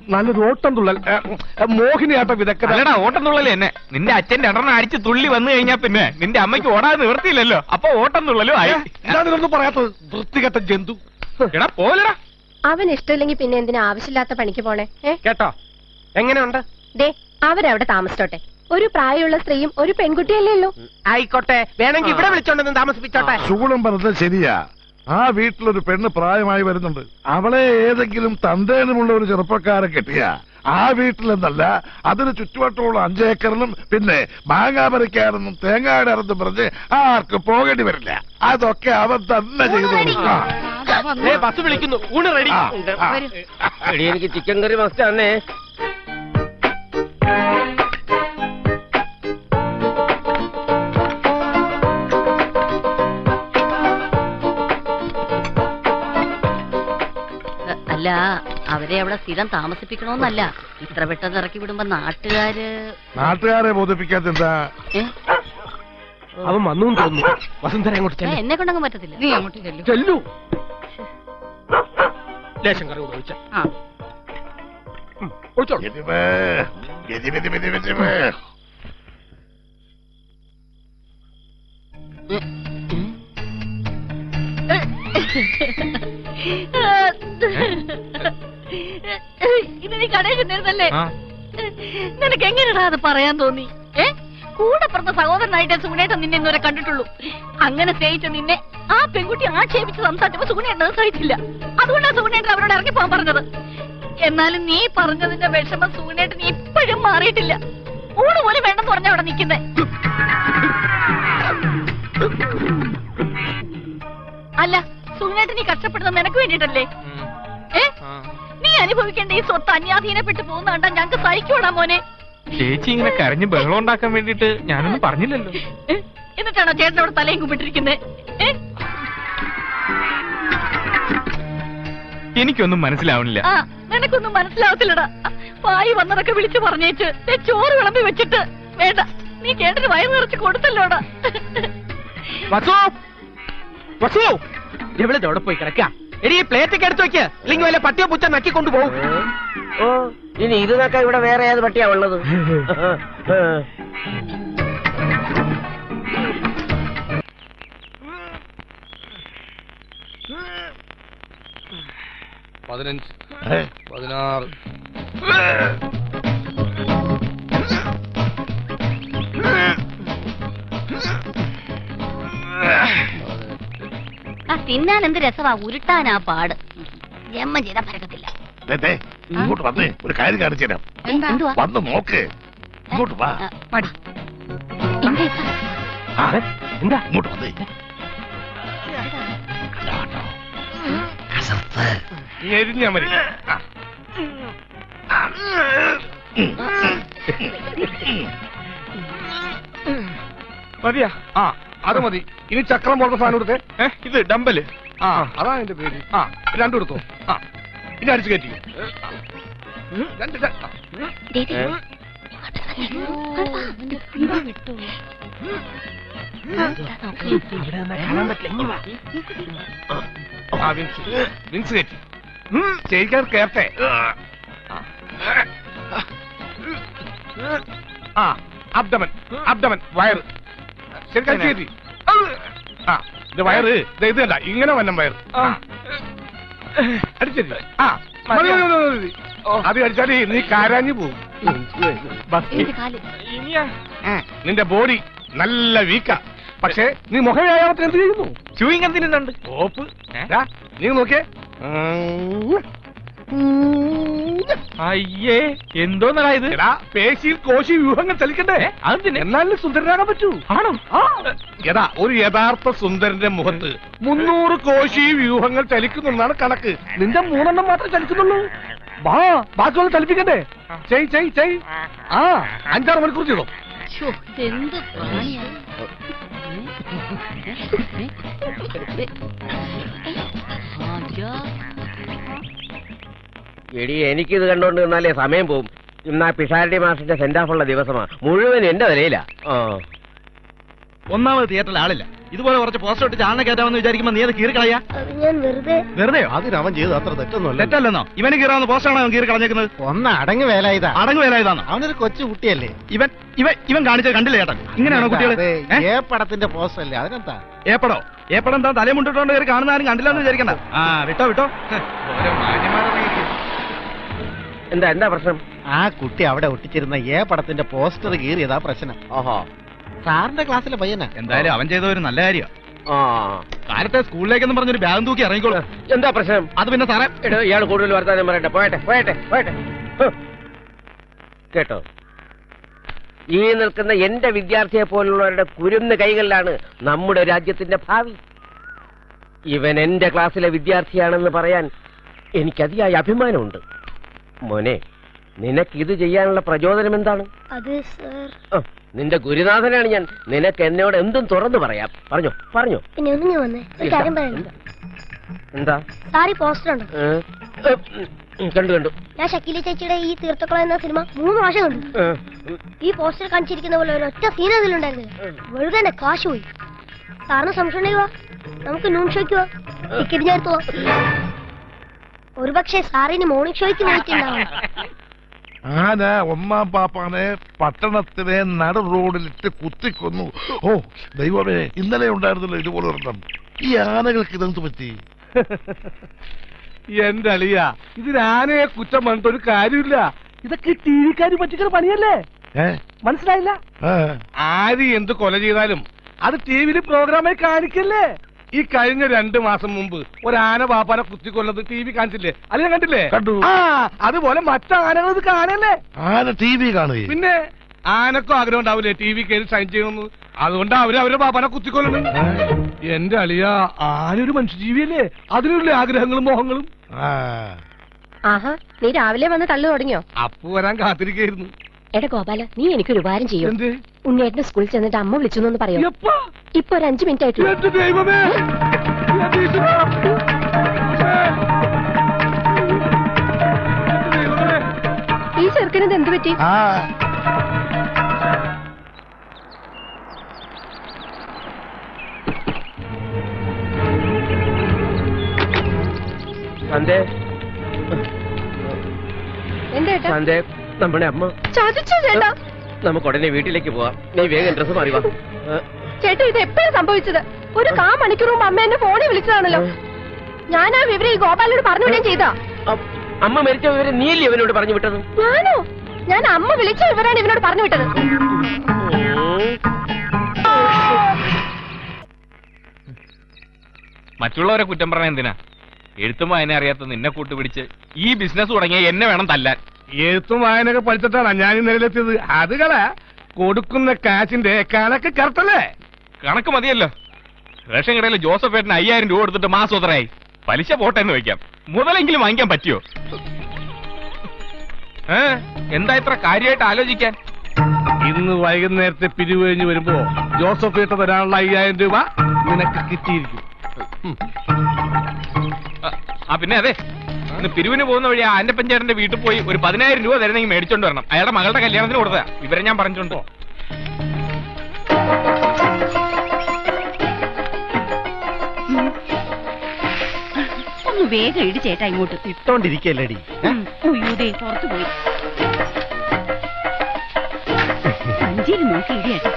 നല്ലൊരു ഓട്ടം തുള്ളൽ ഏ, ഏ, മോഹിനിയാട്ട വിദഗ്ധ അല്ലടാ ഓട്ടം തുള്ളല് തന്നെ നിന്റെ അച്ഛന്റെ എണ്ണം അടിച്ച് തുള്ളി വന്നു കഴിഞ്ഞാ പിന്നെ നിന്റെ അമ്മയ്ക്ക് ഓടാതെ നിവർത്തിയില്ലല്ലോ അപ്പൊ ഓട്ടം തുള്ളലും ആയി ഞാനിതൊന്നും പറയാത്തത് വൃത്തികെട്ട ജന്തു എടാ പോലടാ അവൻ ഇഷ്ടമില്ലെങ്കിൽ പിന്നെ എന്തിനാ ആവശ്യമില്ലാത്ത പണിക്ക് പോണേ ഏ കേട്ടോ എങ്ങനെയുണ്ട് ദേ അവരവിടെ താമസിച്ചോട്ടെ ഒരു പ്രായമുള്ള സ്ത്രീയും ഒരു പെൺകുട്ടിയല്ലേ ഉള്ളൂ ആയിക്കോട്ടെ വേണമെങ്കിൽ ഇവിടെ വിളിച്ചോണ്ടെന്ന് താമസിപ്പിച്ചോട്ടെ ശൂളം പറഞ്ഞത് ശരിയാ ആ വീട്ടിലൊരു പെണ്ണ് പ്രായമായി വരുന്നുണ്ട് അവളെ ഏതെങ്കിലും തന്തേനുമുള്ള ഒരു ചെറുപ്പക്കാരെ കെട്ടിയ ആ വീട്ടിലെന്നല്ല അതിന് ചുറ്റുവട്ടമുള്ള അഞ്ചേക്കറിനും പിന്നെ മാങ്ങാ പറിക്കാനെന്നും തേങ്ങാടെ അറന്നും പറഞ്ഞ് ആർക്കും പോകേണ്ടി വരില്ല അതൊക്കെ അവൻ തന്നെ ചെയ്തു കൊടുക്കും. ആ. ദേ, ബസ് വിളിക്കുന്നു ഊണ് റെഡി ആ, ആ. എനിക്ക് ചിക്കൻ കറി മസ്റ്റ് തന്നെ അല്ല അവരെ അവിടെ സ്ഥിരം താമസിപ്പിക്കണമെന്നല്ല ഇത്ര പെട്ടെന്ന് ഇറക്കി വിടുമ്പോ നാട്ടുകാര് നാട്ടുകാരെ ബോധിപ്പിക്കാത്ത എന്താ ഏ? അവൻ വന്നു തോന്നുന്നു വസുന്ധര അങ്ങോട്ട് ഏ, ചെല്ലു എന്നെ കൊണ്ടങ്ങ് പറ്റത്തില്ല നീ അങ്ങോട്ട് ചെല്ലു ചെല്ലു ലേശം കറി കൂടെ ഒഴിച്ച ആ ഒഴിച്ചോളൂ ഗതിമേ, ഗതി, ഗതി, ഗതി, ഗതിമേ. ഇത് നീ കടയിൽ ചെന്നിരുന്നല്ലേ ആ. നിനക്ക് എങ്ങനെയാ അത് പറയാൻ തോന്നി ഏ കൂടെ പിറന്ന സഹോദരനായിട്ട് സുഗുണേട്ടൻ നിന്നെ ഇന്നുവരെ കണ്ടിട്ടുള്ളൂ അങ്ങനെ സ്നേഹിച്ച നിന്നെ ആ പെൺകുട്ടി ആക്ഷേപിച്ച് സംസാരിച്ചപ്പോ സുഗുണേട്ടൻ സഹിച്ചില്ല അതുകൊണ്ടാണ് സുഗുണേട്ടൻ അവരോട് ഇറങ്ങി പോകാൻ പറഞ്ഞത് എന്നാലും നീ പറഞ്ഞതിന്റെ വിഷമം സുഗുണേട്ടൻ ഇപ്പോഴും മാറിയിട്ടില്ല ഊണ് പോലും വേണ്ടെന്ന് പറഞ്ഞ അവിടെ നിൽക്കുന്നേ അല്ല സുഗുണേട്ടൻ നീ കഷ്ടപ്പെടുന്നത് നിനക്ക് വേണ്ടിട്ടല്ലേ ഏ നീ അനുഭവിക്കേണ്ട ഈ സ്വത്ത് അന്യാധീനപ്പെട്ട് പോകുന്ന കണ്ടാ ഞങ്ങക്ക് സഹിക്കൂടാ മോനെ ചേച്ചി ഇങ്ങനെ കരഞ്ഞ് ബഹളം ഉണ്ടാക്കാൻ വേണ്ടിട്ട് ഞാനൊന്നും പറഞ്ഞില്ലല്ലോ ഏ? എന്നിട്ടാണോ ചേട്ടനോട് തലയും കുമ്പിട്ടിരിക്കുന്നത് ഏ? എനിക്കൊന്നും മനസ്സിലാവണില്ല ആ നിനക്കൊന്നും മനസ്സിലാവത്തില്ലടാ പായി വന്നതൊക്കെ വിളിച്ചു പറഞ്ഞേച്ച് ദേ ചോറ് വിളമ്പി വെച്ചിട്ട് വേണ്ട നീ ചേട്ടന് വയറ് നിറച്ച് കൊടുത്തല്ലോടാ വസു വസു എവിടെ അവിടെ പോയി കിടക്ക എടി ഈ പ്ലേറ്റ് ഒക്കെ എടുത്ത് വെക്ക് അല്ലെങ്കിൽ വല്ല പട്ടിയോ പൂച്ച നക്കി കൊണ്ടുപോകും ഓ ഇനി ഇത് നോക്കാൻ ഇവിടെ വേറെ ഏത് പട്ടിയാ ഉള്ളത് പതിനഞ്ച് പതിനാറ് ആ തിന്നാൻ എന്ത് രസമാ ഉരുട്ടാനാ പാട് ജമ്മ ചെയ്താ പരക്കത്തില്ല ദേ, ദേ, ഇങ്ങോട്ട് വന്നേ ഒരു കാര്യം കാണിച്ചു തരാം എന്താ എന്തുവാ വന്ന് നോക്ക് ഇങ്ങോട്ട് വാ ആ, മടി എന്താ ഇത്? ആ, എന്താ ഇങ്ങോട്ട് വന്നേ എരിഞ്ഞ മതി ആ. മതിയാ ആ അത് മതി ഇനി ചക്രം പോലത്തെ സാധനം എടുത്തേ ഏ, ഇത് ഡമ്പല് ആ അതാ എന്റെ പേര് ആ രണ്ടും എടുത്തോ ആ ഇനി അടിച്ചു കയറ്റി ആ. രണ്ട് ര- ആ. ദേ, ദേ. ഏ? ഇവിടെ നിന്നാ കാണാൻ പറ്റില്ല ഇങ്ങ് വാ. ആ വിൻസ് വിൻസ് കയറ്റി ചെയ്യിക്കാൻ കേട്ടെ ആ അബ്ഡമൻ അബ്ഡമൻ വയറ് ശരി കഴിച്ചു കയറ്റി ആ ഇത് വയറ് ദേ ഇത് കണ്ട ഇങ്ങനെ വന്നം വയറ് ആ. അടിച്ചില്ല ആ മതി, മതി, മതി, മതി. അത് അടിച്ചാല് നീ കാരാഞ്ഞു പോകും ബസ് എന്റെ കാല് ഇനിയാ നിന്റെ ബോഡി നല്ല വീക്കാ പക്ഷേ നീ മുഖവ്യായാമത്തിന് എന്ത് ചെയ്യുന്നു ചൂയിങ് തിന്നുന്നുണ്ട് ഓപ്പ് ദാ, നീ നോക്കിയേ അയ്യേ എന്തോന്നടാ ഇത് എടാ പേശിയിൽ കോശി വ്യൂഹങ്ങൾ ചലിക്കണ്ടേ അതെന്തിന് എന്നാലും സുന്ദരനാകാൻ പറ്റൂ ആണോ ആ എടാ ഒരു യഥാർത്ഥ സുന്ദരന്റെ മുഖത്ത് മുന്നൂറ് കോശി വ്യൂഹങ്ങൾ ചലിക്കുന്നെന്നാണ് കണക്ക് നിന്റെ മൂന്നെണ്ണം മാത്രമേ ചലിക്കുന്നുള്ളൂ വാ ബാക്കിയുള്ള ചലിപ്പിക്കണ്ടേ ചെയ് ചെയ് ചെയ് ആ അഞ്ചാറ് മണിക്കൂർ ചെയ്തോ ശ്ശോ, എന്ത് പ്രാണിയാ ആജാ. എടി എനിക്കിത് കണ്ടോണ്ട് നിന്നാലേ സമയം പോവും ഇന്ന് ആ പിഷാരടി മാഷിന്റെ സെന്റ് ഓഫ് ഉള്ള ദിവസമാ മുഴുവൻ എന്റെ നിലയിലാ ആ ഒന്നാമത് തിയേറ്ററിൽ ആളില്ല ഇതുപോലെ കുറച്ച് പോസ്റ്റർ ഇട്ട് ചാണന കയറ്റാമെന്ന് വിചാരിക്കുമ്പോ നീ അത് കീറിക്കളയാ ഞാൻ വെറുതെ വെറുതെയോ അതിന് അവൻ ചെയ്ത് അത്ര തെറ്റൊന്നുമല്ല തെറ്റല്ലെന്നോ ഇവന് കീറാവുന്ന പോസ്റ്ററാണോ അവൻ കീറി കളഞ്ഞേക്കുന്നത് ഒന്ന് അടങ്ങ് വേല ഇതാ അടങ്ങ് വേല ഇതാണോ അവനൊരു കൊച്ചു കുട്ടിയല്ലേ ഇവൻ ഇവൻ ഇവൻ കാണിച്ചത് കണ്ടില്ല ചേട്ടൻ ഇങ്ങനെയാണോ കുട്ടികൾ അതെ, ഏ പടത്തിന്റെ പോസ്റ്റർ അല്ലേ അതിനെന്താ ഏപ്പടോ ഏപ്പടം എന്താ തലമുണ്ടിട്ടോണ്ട് കയറി കാണുന്ന ആരും കണ്ടില്ലെന്ന് വിചാരിക്കണ്ട ആ വിട്ടോ വിട്ടോ ഹ്, ഓരോ മാന്യന്മാരുടെ എന്താ എന്താ പ്രശ്നം ആ കുട്ടി അവിടെ ഒട്ടിച്ചിരുന്ന ഏ പടത്തിന്റെ പോസ്റ്റർ കീറിയതാ പ്രശ്നം ഓഹോ സാറിന്റെ ക്ലാസ്സിലെ പയ്യനാ എന്തായാലും അവൻ ചെയ്ത ഒരു നല്ല കാര്യം ആ കാലത്തെ സ്കൂളിലേക്കെന്ന് പറഞ്ഞൊരു ബാഗും തൂക്കി ഇറങ്ങിക്കോളൂ എന്താ പ്രശ്നം അത് പിന്നെ സാറേ എടോ ഇയാൾ കൂടുതൽ വർത്താനം പറയട്ടെ പോയട്ടെ പോയട്ടെ പോയട്ടെ ഹ്. കേട്ടോ ഈ നിൽക്കുന്ന എന്റെ വിദ്യാർത്ഥിയെ പോലുള്ളവരുടെ കുരുന്ന് കൈകളിലാണ് നമ്മുടെ രാജ്യത്തിന്റെ ഭാവി ഇവൻ എന്റെ ക്ലാസ്സിലെ വിദ്യാർത്ഥിയാണെന്ന് പറയാൻ എനിക്ക് അതിയായ അഭിമാനമുണ്ട് മോനെ നിനക്ക് ഇത് ചെയ്യാനുള്ള പ്രചോദനം എന്താണ് അത് സർ ആ, നിന്റെ ഗുരുനാഥനാണ് ഞാൻ നിനക്ക് എന്നോട് എന്തും തുറന്നു പറയാം പറഞ്ഞോ പറഞ്ഞോ പിന്നെ ഒന്നും ഞാൻ വന്നേ ഒരു കാര്യം പറയണം എന്താ സാറി പോസ്റ്റർ ഉണ്ടോ ഏ? ഏ, ഉം, കണ്ടു കണ്ടു ഞാൻ ഷക്കീല ചേച്ചിയുടെ ഈ തീർത്ഥക്കുളം എന്ന സിനിമ മൂന്ന് പ്രാവശ്യം കണ്ടു ഏ, ഈ പോസ്റ്റർ കാണിച്ചിരിക്കുന്ന പോലെ ഒരു ഒറ്റ സീൻ അതിലുണ്ടായിരുന്നില്ല വെറുതെ എന്റെ കാശ് പോയി സാറിന് സംശയം ഉണ്ടെങ്കിൽ വാ നമുക്ക് നൂൺ ഷോയ്ക്ക് വാ ടിക്കറ്റ് ഞാൻ എടുത്തു ഒരു പക്ഷേ സാറിന് മോർണിംഗ് ഷോയ്ക്ക് പോയിട്ടുണ്ടാവും ആന ഒന്നാം പാപ്പാനെ പട്ടണത്തിലെ നട റോഡിലിട്ട് കുത്തിക്കൊന്നു ഓ ദൈവമേ ഇന്നലെ ഉണ്ടായിരുന്നല്ലോ ഇതുപോലെ ഒരെണ്ണം ഈ ആനകൾക്ക് ഇതെന്ത് പറ്റി എന്റെ അളിയ ഇതിന് ആനയെ കുറ്റം പറഞ്ഞിട്ട് ഒരു കാര്യമില്ല ഇതൊക്കെ ടി വിക്കാര് പറ്റിക്കുന്ന പണിയല്ലേ ഏ മനസ്സിലായില്ല ആ, ആര് എന്ത് കൊല ചെയ്താലും അത് ടി വിയിൽ പ്രോഗ്രാമായി കാണിക്കല്ലേ ഈ കഴിഞ്ഞ രണ്ടു മാസം മുമ്പ് ഒരു ആന പാപ്പാനെ കുത്തിക്കൊല്ലത് ടി വി കാണിച്ചില്ലേ അത് ഞാൻ കണ്ടില്ലേ കണ്ടു. ആ അതുപോലെ മറ്റാനകൾ ഇത് കാണല്ലേ ആന ടി വി കാണുകയും പിന്നെ ആനക്കും ആഗ്രഹം ഉണ്ടാവില്ലേ ടി വി കയറി സൈൻ ചെയ്യണമെന്ന് അതുകൊണ്ട് അവര് അവരുടെ പാപ്പാനെ കുത്തിക്കൊല്ലണം എന്റെ അളിയ ആനൊരു മനുഷ്യജീവിയല്ലേ അതിനുള്ള ആഗ്രഹങ്ങളും മോഹങ്ങളും ആ ആഹാ നീ രാവിലെ വന്ന് തള്ളു തുടങ്ങിയോ അപ്പു വരാൻ കാത്തിരിക്കായിരുന്നു എടാ ഗോപാല നീ എനിക്കൊരു ഉപകാരം ചെയ്യും എന്ത് ഉണ്ണിയേട്ടന് സ്കൂളിൽ ചെന്നിട്ട് അമ്മ വിളിച്ചു എന്ന് പറയോ എപ്പാ? ഇപ്പൊ ഒരു അഞ്ചു മിനിറ്റ് ആയിട്ടുള്ളൂ എന്റെ ദൈവമേ എന്റെ ഈശ്വരാ. എന്റെ ദൈവമേ. ഈ ചെറുക്കനത് എന്ത് പറ്റി ആ സന്ധ്യ എന്താ ഏട്ടാ സന്ധ്യ നമ്മുടെ അമ്മ ചതിച്ചു ചേട്ടാ നമുക്ക് ഉടനെ വീട്ടിലേക്ക് പോവാം നീ വേഗം ഡ്രസ് മാറി വാ ഏ, ചേട്ടാ ഇത് എപ്പോഴും സംഭവിച്ചത് ഒരു കാ മണിക്കൂർ മുമ്പ് അമ്മ എന്നെ ഫോണിൽ വിളിച്ചതാണല്ലോ ഞാൻ ആ വിവരം ഈ ഗോപാലിനോട് പറഞ്ഞു വിടുകയും ചെയ്താ അ- അമ്മ മരിച്ച വിവരം നീയല്ലേ ഇവനോട് പറഞ്ഞു വിട്ടത് ഞാനോ ഞാൻ അമ്മ വിളിച്ച വിവരാണ് ഇവനോട് പറഞ്ഞു വിട്ടത് മറ്റുള്ളവരെ കുറ്റം പറഞ്ഞ എന്തിനാ എഴുത്തും വായന അറിയാത്ത നിന്നെ കൂട്ടുപിടിച്ച് ഈ ബിസിനസ് തുടങ്ങിയ എന്നെ വേണം തല്ലാൻ എഴുത്തും വായനൊക്കെ പഠിച്ചിട്ടാണ് ഞാൻ ഈ നിലയിലെത്തിയത് അത് കള കൊടുക്കുന്ന കാശിന്റെ കണക്ക് കറക്റ്റല്ലേ കണക്ക് മതിയല്ലോ റേഷൻ കടയിൽ ജോസഫ് ഏട്ടന് അയ്യായിരം രൂപ കൊടുത്തിട്ട് മാസം എത്രയായി പലിശ പോട്ടെ എന്ന് വെക്കാം മുതലെങ്കിലും വാങ്ങിക്കാൻ പറ്റിയോ ഏ എന്താ ഇത്ര കാര്യമായിട്ട് ആലോചിക്കാൻ ഇന്ന് വൈകുന്നേരത്തെ പിരിവ് കഴിഞ്ഞ് വരുമ്പോ ജോസഫ് ഇട്ട് തരാനുള്ള അയ്യായിരം രൂപ നിനക്ക് കിട്ടിയിരിക്കും ആ, ആ പിന്നെ അതെ ഇന്ന് പിരിവിന് പോകുന്ന വഴി ആ ആന്റപ്പൻ ചേട്ടന്റെ വീട്ടിൽ പോയി ഒരു പതിനായിരം രൂപ തരുന്നെങ്കിൽ മേടിച്ചോണ്ട് വരണം അയാളുടെ മകളുടെ കല്യാണത്തിന് കൊടുത്തതാ ഇവരെ ഞാൻ പറഞ്ഞിട്ടുണ്ടോ ഒന്ന് വേഗം ഇടി ചേട്ടാ ഇങ്ങോട്ട് ഇട്ടോണ്ടിരിക്കല്ലേടി ഉം, ഉയ്യോ, ദേ പുറത്തു പോയി സഞ്ചിയിൽ നോക്കി ഇടിയേട്ടാ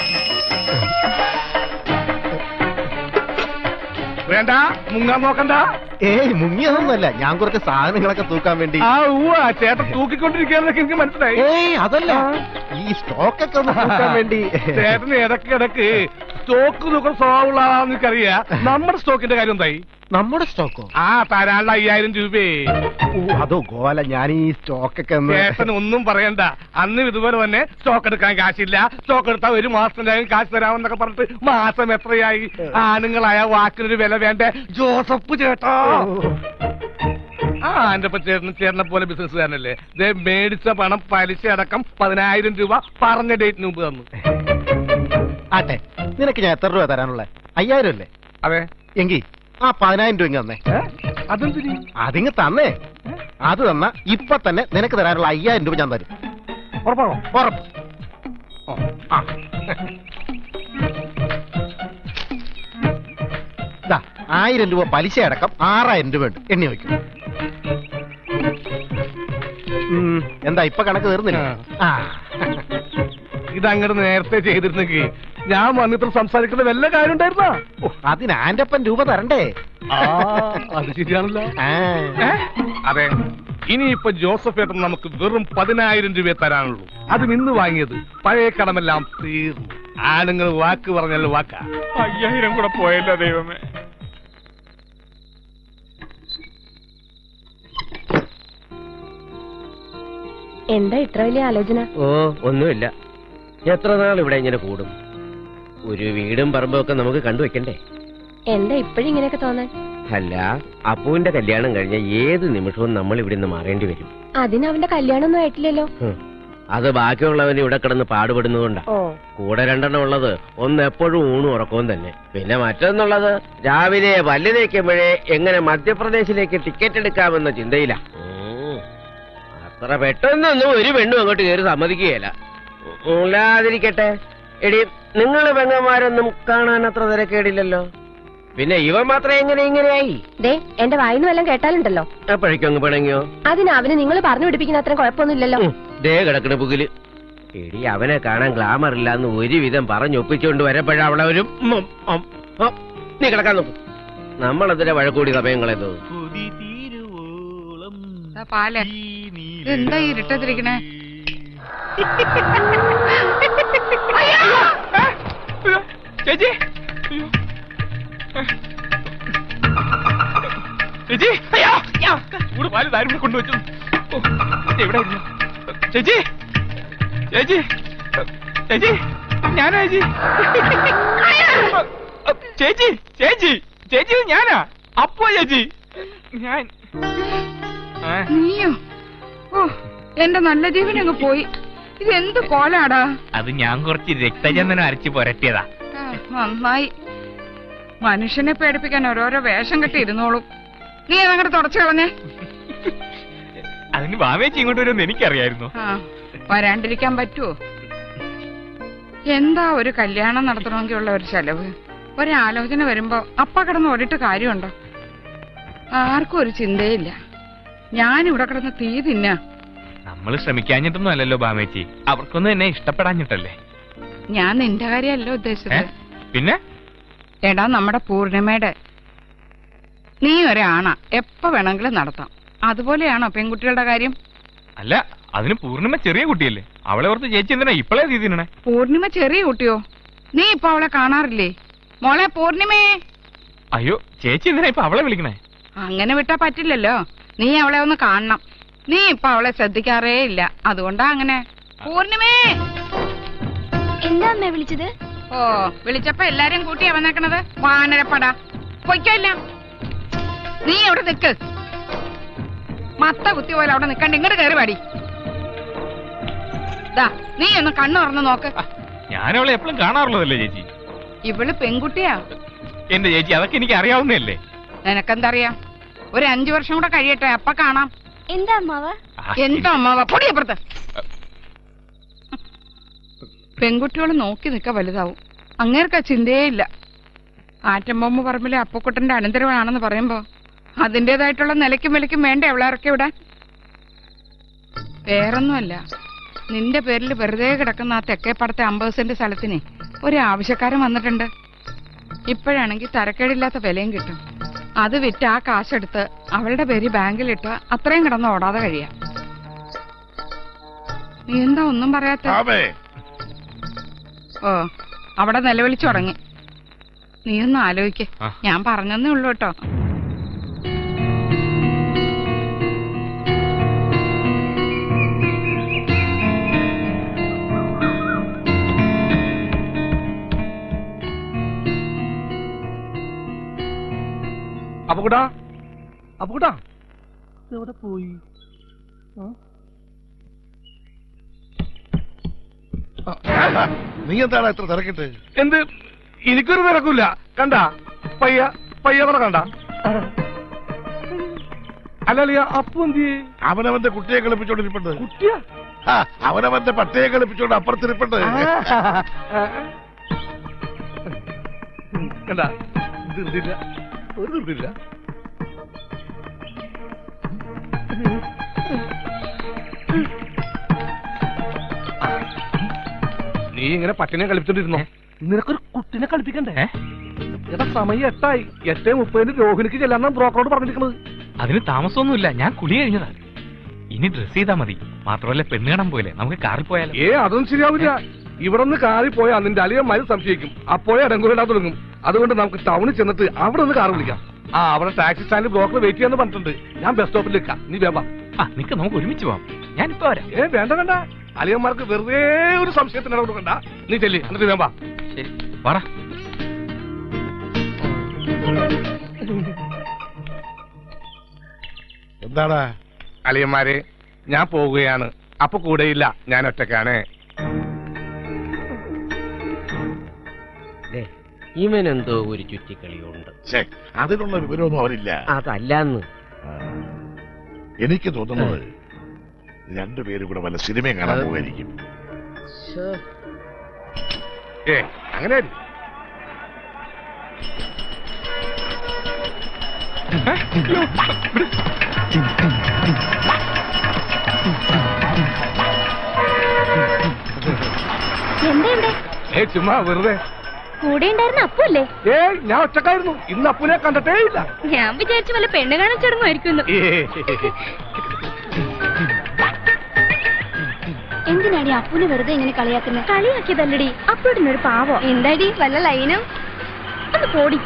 വേണ്ട മുങ്ങാൻ നോക്കണ്ട ഏയ് മുങ്ങിയതൊന്നുമല്ല ഞാൻ കുറച്ച് സാധനങ്ങളൊക്കെ തൂക്കാൻ വേണ്ടി ആ ഊവ ചേട്ടൻ തൂക്കിക്കൊണ്ടിരിക്കുകയാണെന്നൊക്കെ എനിക്ക് മനസ്സിലായി ഏയ് അതല്ല ഈ സ്റ്റോക്കൊക്കെ ഒന്ന് തൂക്കാൻ വേണ്ടി ചേട്ടന് ഇടക്കിടക്ക് സ്റ്റോക്ക് തൂക്കം സ്വഭാവമുള്ളതാണെന്ന് എനിക്കറിയാം നമ്മുടെ സ്റ്റോക്കിന്റെ കാര്യം എന്തായി നമ്മുടെ സ്റ്റോക്കോ ആ തരാനുള്ള അയ്യായിരം രൂപയെ ഓ അതോ ഗോല ഞാൻ ഈ സ്റ്റോക്കൊക്കെ ഒന്ന് ചേട്ടൻ ഒന്നും പറയണ്ട അന്ന് ഇതുപോലെ തന്നെ സ്റ്റോക്ക് എടുക്കാൻ കാശില്ല സ്റ്റോക്ക് എടുത്താൽ ഒരു മാസത്തിനകം കാശ് തരാമെന്നൊക്കെ പറഞ്ഞിട്ട് മാസം എത്രയായി ആണുങ്ങളായ വാക്കിനൊരു വില വേണ്ടേ ജോസഫ് ചേട്ടാ ആ എന്റെ ചേട്ടന് ചേട്ടനെ പോലെ ബിസിനസ്സുകാരനല്ലേ ദേ മേടിച്ച പണം പലിശ അടക്കം പതിനായിരം രൂപ പറഞ്ഞ ഡേറ്റിന് മുമ്പ് തന്നു ആട്ടെ നിനക്ക് ഞാൻ എത്ര രൂപ തരാനുള്ള അയ്യായിരം അല്ലേ അതെ എങ്കി ആ പതിനായിരം രൂപ ഇങ്ങ് തന്നേ അതെന്തിരി അതിങ്ങ് തന്നേ അത് തന്ന ഇപ്പൊ തന്നെ നിനക്ക് തരാനുള്ള അയ്യായിരം രൂപ ഞാൻ തരും ഉറപ്പാണോ ഉറപ്പ് ആ ആയിരം രൂപ പലിശ അടക്കം ആറായിരം രൂപ ഉണ്ട് എണ്ണി വയ്ക്കും ഉം, എന്താ ഇപ്പൊ കണക്ക് തീർന്നില്ല ആ ഇതങ്ങോട്ട് നേരത്തെ ചെയ്തിരുന്നെങ്കിൽ ഞാൻ വന്നിട്ട് സംസാരിക്കുന്ന വല്ല കാര്യം ഉണ്ടായിരുന്നാ ഓ, അതിന് ആന്റപ്പൻ രൂപ തരണ്ടേ ആ അത് ശരിയാണല്ലോ ആ. ഏ? അതെ ഇനിയിപ്പോ ജോസഫ് ഏട്ടൻ നമുക്ക് വെറും പതിനായിരം രൂപയെ തരാനുള്ളൂ അത് ഇന്ന് വാങ്ങിയത് പഴയ കടമെല്ലാം തീർന്നു ആണുങ്ങൾ വാക്ക് പറഞ്ഞാൽ വാക്കാ അയ്യായിരം കൂടെ പോയല്ലോ ദൈവമേ എന്താ ഇത്ര വലിയ ആലോചന ഓ ഒന്നുമില്ല എത്ര നാൾ ഇവിടെ ഇങ്ങനെ കൂടും ഒരു വീടും പറമ്പും ഒക്കെ നമുക്ക് കണ്ടുവെക്കണ്ടേ എന്താ ഇപ്പോഴും ഇങ്ങനെയൊക്കെ തോന്നാൻ അല്ല അപ്പുവിന്റെ കല്യാണം കഴിഞ്ഞ ഏത് നിമിഷവും നമ്മൾ ഇവിടെ നിന്ന് മാറേണ്ടി വരും അതിന് അവന്റെ കല്യാണമൊന്നും ആയിട്ടില്ലല്ലോ ഹും. അത് ബാക്കിയുള്ളവന് ഇവിടെ കിടന്ന് പാടുപെടുന്നതുകൊണ്ടാ ഓ കൂടെ രണ്ടെണ്ണം ഉള്ളത് ഒന്ന് എപ്പോഴും ഊണും ഉറക്കവും തന്നെ പിന്നെ മറ്റൊന്നുള്ളത് രാവിലെ പല്ല് തേക്കുമ്പോഴേ എങ്ങനെ മധ്യപ്രദേശിലേക്ക് ടിക്കറ്റ് എടുക്കാമെന്ന ചിന്തയിലാ ഉം. അത്ര പെട്ടെന്നൊന്നും ഒരു പെണ്ണും അങ്ങോട്ട് കയറി സമ്മതിക്കുകയില്ല ഇല്ലാതിരിക്കട്ടെ എടി നിങ്ങൾ പെങ്ങന്മാരൊന്നും കാണാൻ അത്ര തിരക്കേടില്ലല്ലോ പിന്നെ ഇവൻ മാത്രം എങ്ങനെ ഇങ്ങനെയായി ദേ എന്റെ വായിന്ന് വല്ലതും കേട്ടാലുണ്ടല്ലോ അപ്പോഴേക്കും അങ്ങ് പിണങ്ങിയോ അതിന് അവന് നിങ്ങൾ പറഞ്ഞു പിടിപ്പിക്കുന്ന അത്രയും കുഴപ്പമൊന്നുമില്ലല്ലോ ദേ കിടക്കണ പുകില് എടി അവനെ കാണാൻ ഗ്ലാമർ ഇല്ലാന്ന് ഒരുവിധം പറഞ്ഞൊപ്പിച്ചുകൊണ്ട് വരപ്പോഴ അവളെ ഒരു ഉം, ഉം, ഉം. നീ കിടക്കാൻ നോക്ക് നമ്മളതിനെ വഴക്കൂടി സമയം കളയുന്നത് ദാ പാല് എന്താ ഈ ഇരുട്ടത്തിരിക്കണേ ചേച്ചി ചേച്ചി അയ്യോ അയ്യോ. കൂടെ പാല് താരം കൂടെ കൊണ്ടുവച്ചു ഓ, എവിടെ ഇരുന്നു? ചേച്ചി ചേച്ചി ചേച്ചി ഞാനാ ചേച്ചി ചേച്ചി ചേച്ചി ചേച്ചി ഇത് ഞാനാ അപ്പോ ചേച്ചി ഞാൻ ആ, നീയോ ഓ എന്റെ നല്ല ജീവൻ അങ്ങ് പോയി ഇത് എന്ത് കോലാടാ അത് ഞാൻ കുറച്ച് രക്തചന്ദനം അരച്ച് പുരട്ടിയതാ ആ, നന്നായി മനുഷ്യനെ പേടിപ്പിക്കാൻ ഓരോരോ വേഷം കെട്ടി ഇരുന്നോളും നീ അതങ്ങോട്ട് തുടച്ചു കളഞ്ഞേ അതിന് ബാമേച്ചി ഇങ്ങോട്ട് വരുമെന്ന് എനിക്കറിയായിരുന്നു ആ വരാണ്ടിരിക്കാൻ പറ്റുമോ എന്താ ഒരു കല്യാണം നടത്തണമെങ്കിൽ ഉള്ള ഒരു ചെലവ് ഒരാലോചന വരുമ്പോ അപ്പ കിടന്ന് ഓടിയിട്ട് കാര്യമുണ്ടോ ആർക്കും ഒരു ചിന്തയില്ല ഞാനിവിടെ കിടന്ന് തീ തിന്നാ നമ്മൾ ശ്രമിക്കാഞ്ഞിട്ടൊന്നും അല്ലല്ലോ ബാമേച്ചി അവർക്കൊന്നും എന്നെ ഇഷ്ടപ്പെടാഞ്ഞിട്ടല്ലേ ഞാൻ നിന്റെ കാര്യമല്ല ഉദ്ദേശിച്ചത് ഏ? പിന്നെ എടാ നമ്മുടെ പൂർണിമയുടെ നീ ഒരാണ എപ്പോ വേണമെങ്കിലും നടത്താം അതുപോലെയാണോ പെൺകുട്ടികളുടെ കാര്യം അല്ല അതിന് പൂർണിമ ചെറിയ കുട്ടിയല്ലേ അവളെ ഓർത്ത് ചേച്ചി എന്തിനാ ഇപ്പളേ തീ തിന്നണേ പൂർണിമ ചെറിയ കുട്ടിയോ നീ ഇപ്പൊ അവളെ കാണാറില്ലേ മോളെ പൂർണിമേ അയ്യോ ചേച്ചി എന്തിനാ ഇപ്പൊ അവളെ വിളിക്കണേ അങ്ങനെ വിട്ടാ പറ്റില്ലല്ലോ നീ അവളെ ഒന്ന് കാണണം നീ ഇപ്പൊ അവളെ ശ്രദ്ധിക്കാറേ ഇല്ല അതുകൊണ്ടാ അങ്ങനെ പൂർണിമേ എന്താ അമ്മ വിളിച്ചത് ഓ വിളിച്ചപ്പോ എല്ലാരും കൂട്ടിയാ വന്നേക്കണത് വാനരപ്പട പൊയ്ക്കല്ല നീ അവിടെ നിക്ക് മത്ത കുത്തി പോലെ അവിടെ നിക്കണ്ട ഇങ്ങോട്ട് കയറി പാടി ദാ നീ ഒന്ന് കണ്ണു തുറന്ന് നോക്ക് ഞാൻ അവളെ എപ്പോഴും കാണാറുള്ളതല്ലേ ചേച്ചി ഇവള് പെൺകുട്ടിയാ എന്റെ ചേച്ചി അതൊക്കെ എനിക്ക് അറിയാവുന്നതല്ലേ നിനക്കെന്തറിയാം ഒരു അഞ്ചു വർഷം കൂടെ കഴിയട്ടെ അപ്പൊ കാണാം എന്താ അമ്മാവ എന്താ അമ്മാവ പൊടിയപ്പുറത്ത് പെൺകുട്ടികൾ നോക്കി നിൽക്ക വലുതാവും അങ്ങേർക്ക ചിന്തയേ ഇല്ല ആറ്റം ബോംബ് പറമ്പിലെ അപ്പക്കുട്ടന്റെ അനന്തരമാണെന്ന് പറയുമ്പോ അതിന്റേതായിട്ടുള്ള നിലയ്ക്കും വിലയ്ക്കും വേണ്ടേ അവളെ ഇറക്കി വിടാൻ വേറൊന്നുമല്ല നിന്റെ പേരിൽ വെറുതെ കിടക്കുന്ന ആ തെക്കേപ്പടത്തെ അമ്പത് സെന്റ് സ്ഥലത്തിന് ഒരു ആവശ്യക്കാരൻ വന്നിട്ടുണ്ട് ഇപ്പോഴാണെങ്കിൽ തരക്കേടില്ലാത്ത വിലയും കിട്ടും അത് വിറ്റ് ആ കാശെടുത്ത് അവളുടെ പേര് ബാങ്കിലിട്ട് അത്രയും കിടന്ന് ഓടാതെ കഴിയാം നീ എന്താ ഒന്നും പറയാത്ത ആമേ ഓ അവിടെ നിലവിളിച്ചു തുടങ്ങി നീ ഒന്ന് ആലോചിക്ക് ആ. ഞാൻ പറഞ്ഞെന്നേ ഉള്ളൂ കേട്ടോ അപ്പുകുട്ടാ അപ്പുകുട്ടാ എവിടെ പോയി നീ എന്താണ് ഇത്ര തിരക്കിട്ട് എന്ത് എനിക്കൊരു തിരക്കില്ല കണ്ട പയ്യ പയ്യ അവിടെ കണ്ട അല്ലല്ല അപ്പു എന്ത് ചെയ്യേ? അവനവന്റെ കുട്ടിയെ കളിപ്പിച്ചോണ്ടിരിപ്പുണ്ട് കുട്ടിയാ ആ, അവനവന്റെ പട്ടിയെ കളിപ്പിച്ചോണ്ട് അപ്പുറത്തിരിപ്പുണ്ട് കണ്ട ധൃതിയില്ല ഒരു നിർത്തില്ല നീ ഇങ്ങനെ പട്ടിനെ കളിപ്പിച്ചോണ്ടിരുന്നോ നിനക്കൊരു കുട്ടിനെ കളിപ്പിക്കണ്ടേ എടാ സമയം എട്ടായി എട്ടേ മുപ്പതിന് രോഹിണിക്ക് ചെല്ലാന്നാ ബ്രോക്കറോട് പറഞ്ഞിരിക്കുന്നത് അതിന് താമസമൊന്നുമില്ല ഞാൻ കുളി കഴിഞ്ഞതാ ഇനി ഡ്രസ് ചെയ്താ മതി മാത്രമല്ല പെണ്ണ് കാണാൻ പോയില്ലേ നമുക്ക് കാറിൽ പോയാലോ ഏ അതൊന്നും ശരിയാവില്ല ഇവിടെ നിന്ന് കാറി പോയാൽ നിന്റെ അളിയന്മാര് സംശയിക്കും അപ്പോഴേ അടങ്കൂരിടാൻ തുടങ്ങും അതുകൊണ്ട് നമുക്ക് ടൗണിൽ ചെന്നിട്ട് അവിടെ നിന്ന് കാർ വിളിക്കാം ആ അവിടെ ടാക്സി സ്റ്റാൻഡിൽ ബ്ലോക്കിൽ വെയിറ്റ് ചെയ്യാന്ന് പറഞ്ഞിട്ടുണ്ട് ഞാൻ ബസ് സ്റ്റോപ്പിൽ നിൽക്കാം നീ വേമ്പ ആ നിക്ക് നമുക്ക് ഒരുമിച്ച് പോവാം ഞാനിപ്പോ വരാം ഏ വേണ്ട വേണ്ട അളിയന്മാർക്ക് വെറുതെ ഒരു സംശയത്തിന് ഇടപെട്ട് കൊടുക്കണ്ട നീ ചെല്ലി എന്നിട്ട് വേമ്പ ശരി പറ എന്താടാ അളിയന്മാരെ ഞാൻ പോവുകയാണ് അപ്പൊ കൂടെയില്ല ഞാൻ ഒറ്റക്കാണ് ഇവനെന്തോ ഒരു ചുറ്റിക്കളിയുണ്ട് ഛേ, അതിനുള്ള വിവരമൊന്നും അവനില്ല അതല്ലെന്ന് എനിക്ക് തോന്നുന്നത് രണ്ടുപേരും കൂടെ വല്ല സിനിമയും കാണാൻ പോകായിരിക്കും ഏ അങ്ങനെ എന്തുണ്ട് ഏ ചുമ്മാ വെറുതെ കൂടെ ഉണ്ടായിരുന്ന അപ്പല്ലേ ഏ ഞാൻ ഒറ്റക്കായിരുന്നു ഇന്ന് അപ്പുനെ കണ്ടിട്ടേ ഇല്ല ഞാൻ വിചാരിച്ചു വല്ല പെണ്ണ് കാണാൻ ചടങ്ങുമായിരിക്കുന്നു എന്തിനാടി അപ്പുനെ വെറുതെ ഇങ്ങനെ കളിയാക്കുന്നത് കളിയാക്കിയതല്ലടി അപ്പോഴൊരു പാവോ എന്താടി വല്ല ലൈനും ഒന്ന് പോടി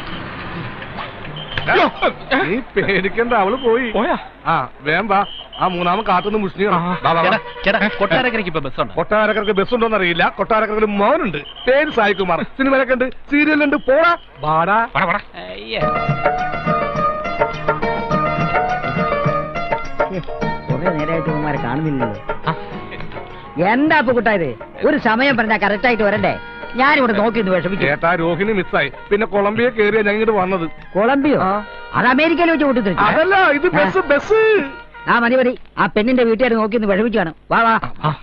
നീ പേടിക്കണ്ട അവള് പോയി പോയാ ആ വേം വാ ആ മൂന്നാമൻ കാത്തുനിന്ന് മുഷ്ണി ചേട്ടാ, ചേട്ടാ, കൊട്ടാരക്കരയ്ക്ക് ഇപ്പൊ ബസ്സുണ്ടോ കൊട്ടാരക്കർക്ക് ബസ് ഉണ്ടോന്ന് അറിയില്ല കൊട്ടാരക്കർക്ക് മോനുണ്ട് പേര് സായികുമാർ സിനിമയിലൊക്കെ ഉണ്ട് സീരിയലുണ്ട് പോടാ പാടാ കുറെ നേരമായിട്ട് ഇവന്മാരെ കാണുന്നില്ലല്ലോ എന്താ പുക്കുട്ടായത് ഒരു സമയം പറഞ്ഞാ കറക്റ്റ് ആയിട്ട് വരണ്ടേ ഞാനിവിടെ നോക്കി നിന്ന് വിഷമിക്കും ചേട്ടാ രോഹിണി മിസ്സായി പിന്നെ കൊളംബിയ കയറിയാ ഞങ്ങൾ ഇങ്ങോട്ട് വന്നത് കൊളംബിയോ അത് അമേരിക്കയിൽ വെച്ച് കൂട്ടി അതല്ല ഇത് ബസ് ബസ് ആ മതി മതി ആ പെണ്ണിന്റെ വീട്ടുകാർ നോക്കി നിന്ന് വിഷമിച്ചാണ് വാ വാ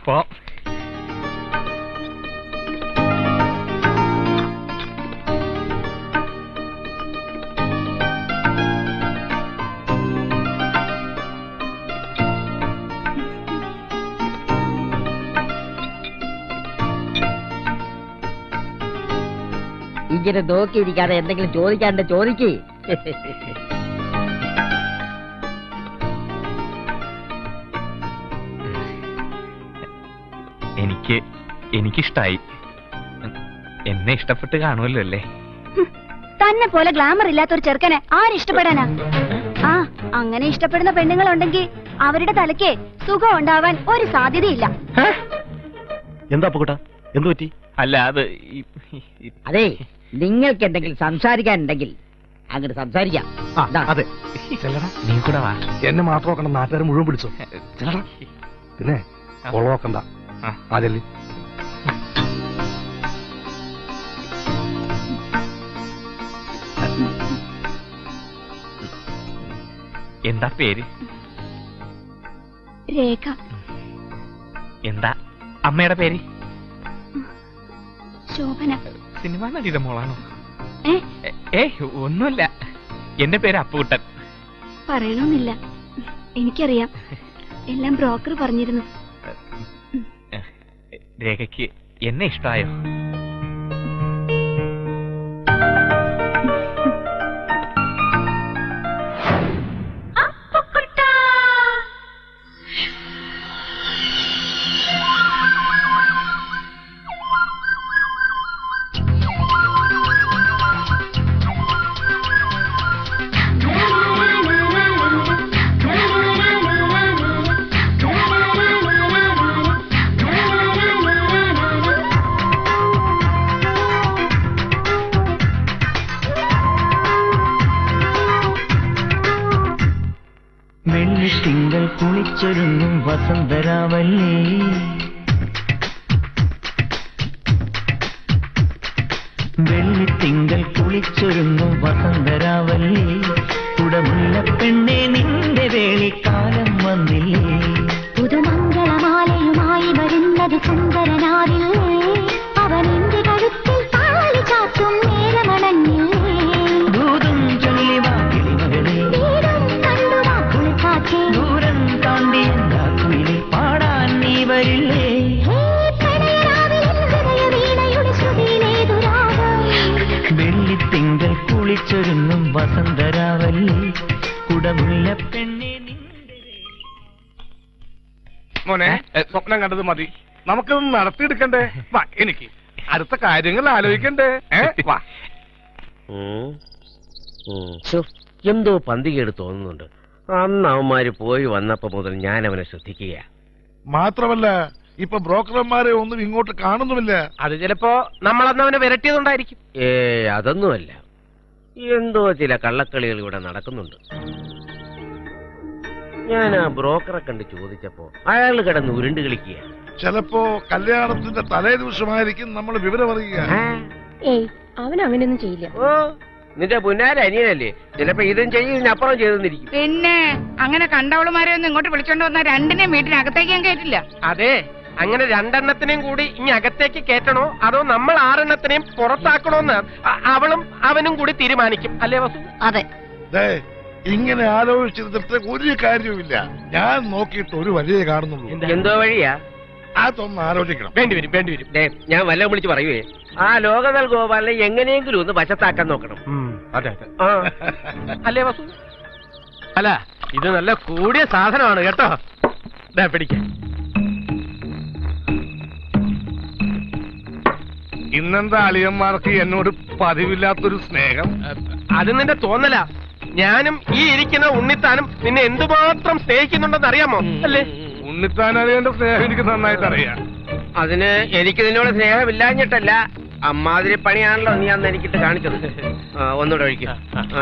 ഇങ്ങനെ നോക്കിയിരിക്കാതെ എന്തെങ്കിലും ചോദിക്കാണ്ട് ചോദിക്ക് എനിക്ക് എനിക്കിഷ്ടായി എന്നെ ഇഷ്ടപ്പെട്ട് കാണുമല്ലോ അല്ലേ തന്നെ പോലെ ഗ്ലാമർ ഇല്ലാത്ത ഒരു ചെറുക്കനെ ആരിഷ്ടപ്പെടാനാ ആ അങ്ങനെ ഇഷ്ടപ്പെടുന്ന പെണ്ണുങ്ങളുണ്ടെങ്കിൽ അവരുടെ തലയ്ക്ക് സുഖം ഉണ്ടാവാൻ ഒരു സാധ്യതയില്ല എന്താ അപ്പുകുട്ട എന്തു പറ്റി അല്ല അത് അതെ നിങ്ങൾക്ക് എന്തെങ്കിലും സംസാരിക്കാനുണ്ടെങ്കിൽ അങ്ങോട്ട് സംസാരിക്കാം ദാ. അതെ നീ കൂടെ വാ എന്നെ മാത്രം നോക്കണം നാട്ടുകാർ മുഴുവൻ പിടിച്ചു പിന്നെ കൊളവാക്കണ്ട അതല്ലേ എന്താ പേര് രേഖ എന്താ അമ്മയുടെ പേര് ശോഭന സിനിമ നടിയുടെ മോളാണോ ഏ എ- ഏയ് ഒന്നുമില്ല എന്റെ പേര് അപ്പുകുട്ടൻ പറയണമെന്നില്ല എനിക്കറിയാം എല്ലാം ബ്രോക്കർ പറഞ്ഞിരുന്നു രേഖയ്ക്ക് എന്നെ ഇഷ്ടമായോ വെള്ളിത്തിങ്കൾ കുളിച്ചൊരുങ്ങും വസന്തരാവല്ലേ വെള്ളിത്തിങ്കൾ കുളിച്ചൊരുങ്ങും വസന്തരാവല്ലേ കുടമുള്ള പെണ്ണെ നിന്റെ വേളിക്കാലം വന്നില്ലേ പുതുമംഗളമാലയുമായി വരുന്നത് സുന്ദരനാരില്ലേ അവൻ എന്റെ കഴുത്തിൽ താലി ചാത്തും നേരമണഞ്ഞില്ലേ ദൂതും ചൊല്ലിവാ സ്വപ്നം കണ്ടത് മതി നമുക്കത് നടത്തിയെടുക്കണ്ടേ വാ എനിക്ക് അടുത്ത കാര്യങ്ങൾ ആലോചിക്കണ്ടേ ഏ വാ ഉം. ഉം. ശ്ശോ, എന്തോ പന്തികേട് തോന്നുന്നുണ്ട് അന്ന് അവന്മാര് പോയി വന്നപ്പോ മുതൽ ഞാൻ അവനെ ശ്രദ്ധിക്കുക മാത്രമല്ല ഇപ്പൊ ബ്രോക്കർമാരെ ഒന്നും ഇങ്ങോട്ട് കാണുന്നുമില്ല അത് ചിലപ്പോ നമ്മളന്ന് അവനെ വിരട്ടിയതുകൊണ്ടായിരിക്കും ഏ അതൊന്നുമല്ല എന്തോ ചില കള്ളക്കളികൾ ഇവിടെ നടക്കുന്നുണ്ട് ഞാൻ ആ ബ്രോക്കറെ കണ്ട് ചോദിച്ചപ്പോ അയാൾ കിടന്ന് ഉരുണ്ട് കളിക്കുക ചിലപ്പോ കല്യാണത്തിന്റെ തലേ ദിവസമായിരിക്കും നമ്മൾ വിവരം അറിയുക ഏയ് അവൻ അങ്ങനെയൊന്നും ചെയ്യില്ല ഓ നിന്റെ പുന്നാര അനിയനല്ലേ ചിലപ്പോ ഇതും ചെയ്യും ഇതിനപ്പുറം ചെയ്തെന്നിരിക്കും പിന്നെ അങ്ങനെ കണ്ടവളുമാരെ ഒന്നും ഇങ്ങോട്ട് വിളിച്ചോണ്ട് വന്ന രണ്ടിനെയും വീട്ടിനകത്തേക്ക് ഞാൻ കയറ്റില്ല അതെ അങ്ങനെ രണ്ടെണ്ണത്തിനെയും കൂടി ഇനി അകത്തേക്ക് കയറ്റണോ അതോ നമ്മൾ ആറെണ്ണത്തിനെയും പുറത്താക്കണോന്ന് അ- അവളും അവനും കൂടി തീരുമാനിക്കും അല്ലേ വസു അതെ ദേ, ഇങ്ങനെ ആലോചിച്ചിരുന്നിട്ട് ഒരു കാര്യവുമില്ല ഞാൻ നോക്കിയിട്ട് ഒരു വഴിയേ കാണുന്നുള്ളൂ എന്തോ വഴിയാ അതൊന്ന് ആലോചിക്കണം വേണ്ടി വരും വേണ്ടി വരും ദേ, ഞാൻ വല്ല വിളിച്ച് പറയുവേ ആ ലോകതൽ ഗോപാലിനെ എങ്ങനെയെങ്കിലും ഒന്ന് വശത്താക്കാൻ നോക്കണം അതെ അതെ ആ. അല്ലേ വസു അല്ല ഇത് നല്ല കൂടിയ സാധനമാണ് കേട്ടോ ദേ, പിടിക്കാം ഇന്നെന്താ അളിയന്മാർക്ക് എന്നോട് പതിവില്ലാത്തൊരു സ്നേഹം അത് നിന്റെ തോന്നല ഞാനും ഈ ഇരിക്കുന്ന ഉണ്ണിത്താനും നിന്നെ എന്തുമാത്രം സ്നേഹിക്കുന്നുണ്ടെന്ന് അറിയാമോ അല്ലേ ഉണ്ണിത്താൻ അറിയേണ്ട സ്നേഹം എനിക്ക് നന്നായിട്ട് അറിയാം അതിന് എനിക്ക് നിന്നോട് സ്നേഹമില്ലാഞ്ഞിട്ടല്ല അമ്മാതിരി പണിയാണല്ലോ നീ അന്ന് എനിക്കിട്ട് കാണിച്ചത് ആ, ഒന്നുകൂടെ കഴിക്കും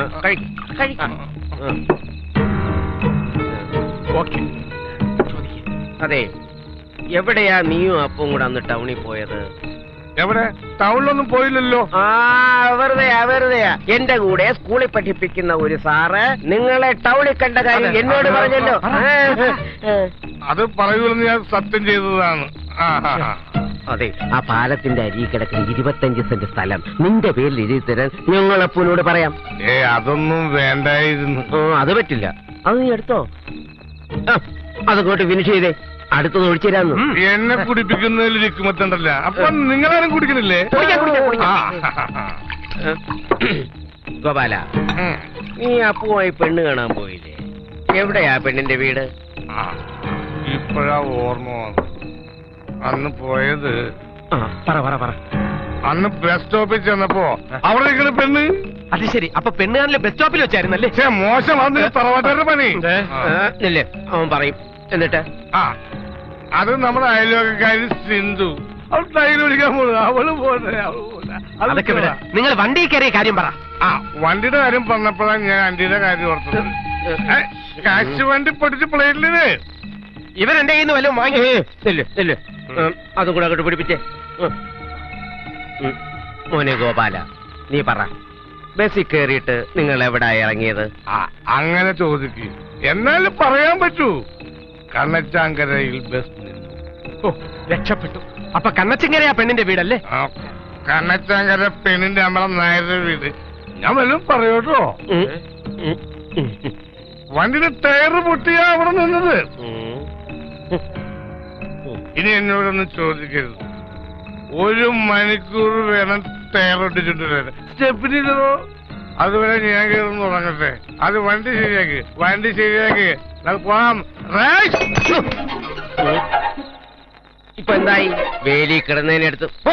അതെ എവിടെയാ നീയും അപ്പവും കൂടെ അന്ന് ടൗണിൽ പോയത് എവിടെ ടൗണിലൊന്നും പോയില്ലല്ലോ ആ വെറുതെയാ വെറുതെയാ എന്റെ കൂടെ സ്കൂളിൽ പഠിപ്പിക്കുന്ന ഒരു സാറ് നിങ്ങളെ ടൗണിൽ കണ്ട കാര്യം എന്നോട് പറഞ്ഞല്ലോ ആ, അത് പറയൂലെന്ന് ഞാൻ സത്യം ചെയ്തതാണ് ആ, ആ, ആ. അതെ ആ പാലത്തിന്റെ അരി കിടക്കുന്ന ഇരുപത്തഞ്ച് സെന്റ് സ്ഥലം നിന്റെ പേരിൽ എഴുതി തരാൻ ഞങ്ങൾ അപ്പനോട് പറയാം ഏ അതൊന്നും വേണ്ടായിരുന്നു ആ, അത് പറ്റില്ല അത് നീ എടുത്തോ ആ, അതങ്ങോട്ട് ഫിനിഷ് ചെയ്തേ അടുത്തത് ഒഴിച്ചു തരാന്ന് എന്നെ കുടിപ്പിക്കുന്നതിൽ ഇരിക്കുമത്തണ്ടല്ല അപ്പൊ നിങ്ങളാരും കുടിക്കണില്ലേ കുടിക്കാം, കുടിക്കാം, കുടിക്കാം. ആ. ഗോപാല നീ അപ്പുമായി പെണ്ണ് കാണാൻ പോയില്ലേ എവിടെയാ പെണ്ണിന്റെ വീട് ആ, ഇപ്പോഴാ ഓർമ്മ വന്നു അന്ന് പോയത് പറ പറ പറ അന്ന് ബസ് സ്റ്റോപ്പിൽ ചെന്നപ്പോ അവിടെ നിൽക്കുന്ന പെണ്ണ് അത് ശരി അപ്പൊ പെണ്ണ് കാണല് ബസ് സ്റ്റോപ്പിൽ വെച്ചായിരുന്നല്ലേ ഛെ, മോശം അന്ന് തറവാട്ടുകാരുടെ പണി ആ. ഇല്ലേ അവൻ പറയും എന്നിട്ട് ആ അത് നമ്മുടെ അയൽവകക്കാരി സിന്ധു അവൾ ടൈൽ ഒഴിക്കാൻ പോകുന്നത് അവള് പോട്ടെ അവള് പോട്ടെ അത് അതൊക്കെ വിട നിങ്ങൾ വണ്ടി കയറിയ കാര്യം പറ ആ വണ്ടിയുടെ കാര്യം പറഞ്ഞപ്പോഴാണ് ഞാൻ വണ്ടിയുടെ കാര്യം ഓർത്തത് ഏ, കാശ് വണ്ടി പൊടിച്ച് പ്ലേറ്റില് ഇവൻ എന്റെ കയ്യിൽ നിന്ന് വല്ലതും വാങ്ങി ഇല്ല ഇല്ല അതും കൂടെ അങ്ങോട്ട് പിടിപ്പിച്ചേ ഉം. ഉം. മോനെ ഗോപാല നീ പറ ബസ്സിൽ കയറിയിട്ട് നിങ്ങൾ എവിടാ ഇറങ്ങിയത് ആ അങ്ങനെ ചോദിക്ക് എന്നാലും പറയാൻ പറ്റൂ കണ്ണച്ചാങ്കരയിൽ ബസ് നിന്നു ഓ രക്ഷപ്പെട്ടു അപ്പൊ കണ്ണച്ചിങ്ങരയാ പെണ്ണിന്റെ വീടല്ലേ ആ, കണ്ണച്ചാങ്കര പെണ്ണിന്റെ നമ്മളെ നായരുടെ വീട് ഞാൻ വല്ലതും പറയോട്ടോ ഉം. ഉം. ഉം. വണ്ടിയുടെ ടയറ് പൊട്ടിയാ അവിടെ നിന്നത് ഇനി എന്നോടൊന്ന് ചോദിക്കരുത് ഒരു മണിക്കൂർ വേണം ടയർ ഒട്ടിച്ചിട്ട് വരാൻ സ്റ്റെപ്പിനില്ലോ അതുവരെ ഞാൻ കയറുന്നു തുടങ്ങട്ടെ അത് വണ്ടി ശരിയാക്കി വണ്ടി ശരിയാക്കി നമുക്ക് പോകാം റൈറ്റ്. ഇപ്പൊ എന്തായി വേലി കിടന്നതിനടുത്ത് ഓ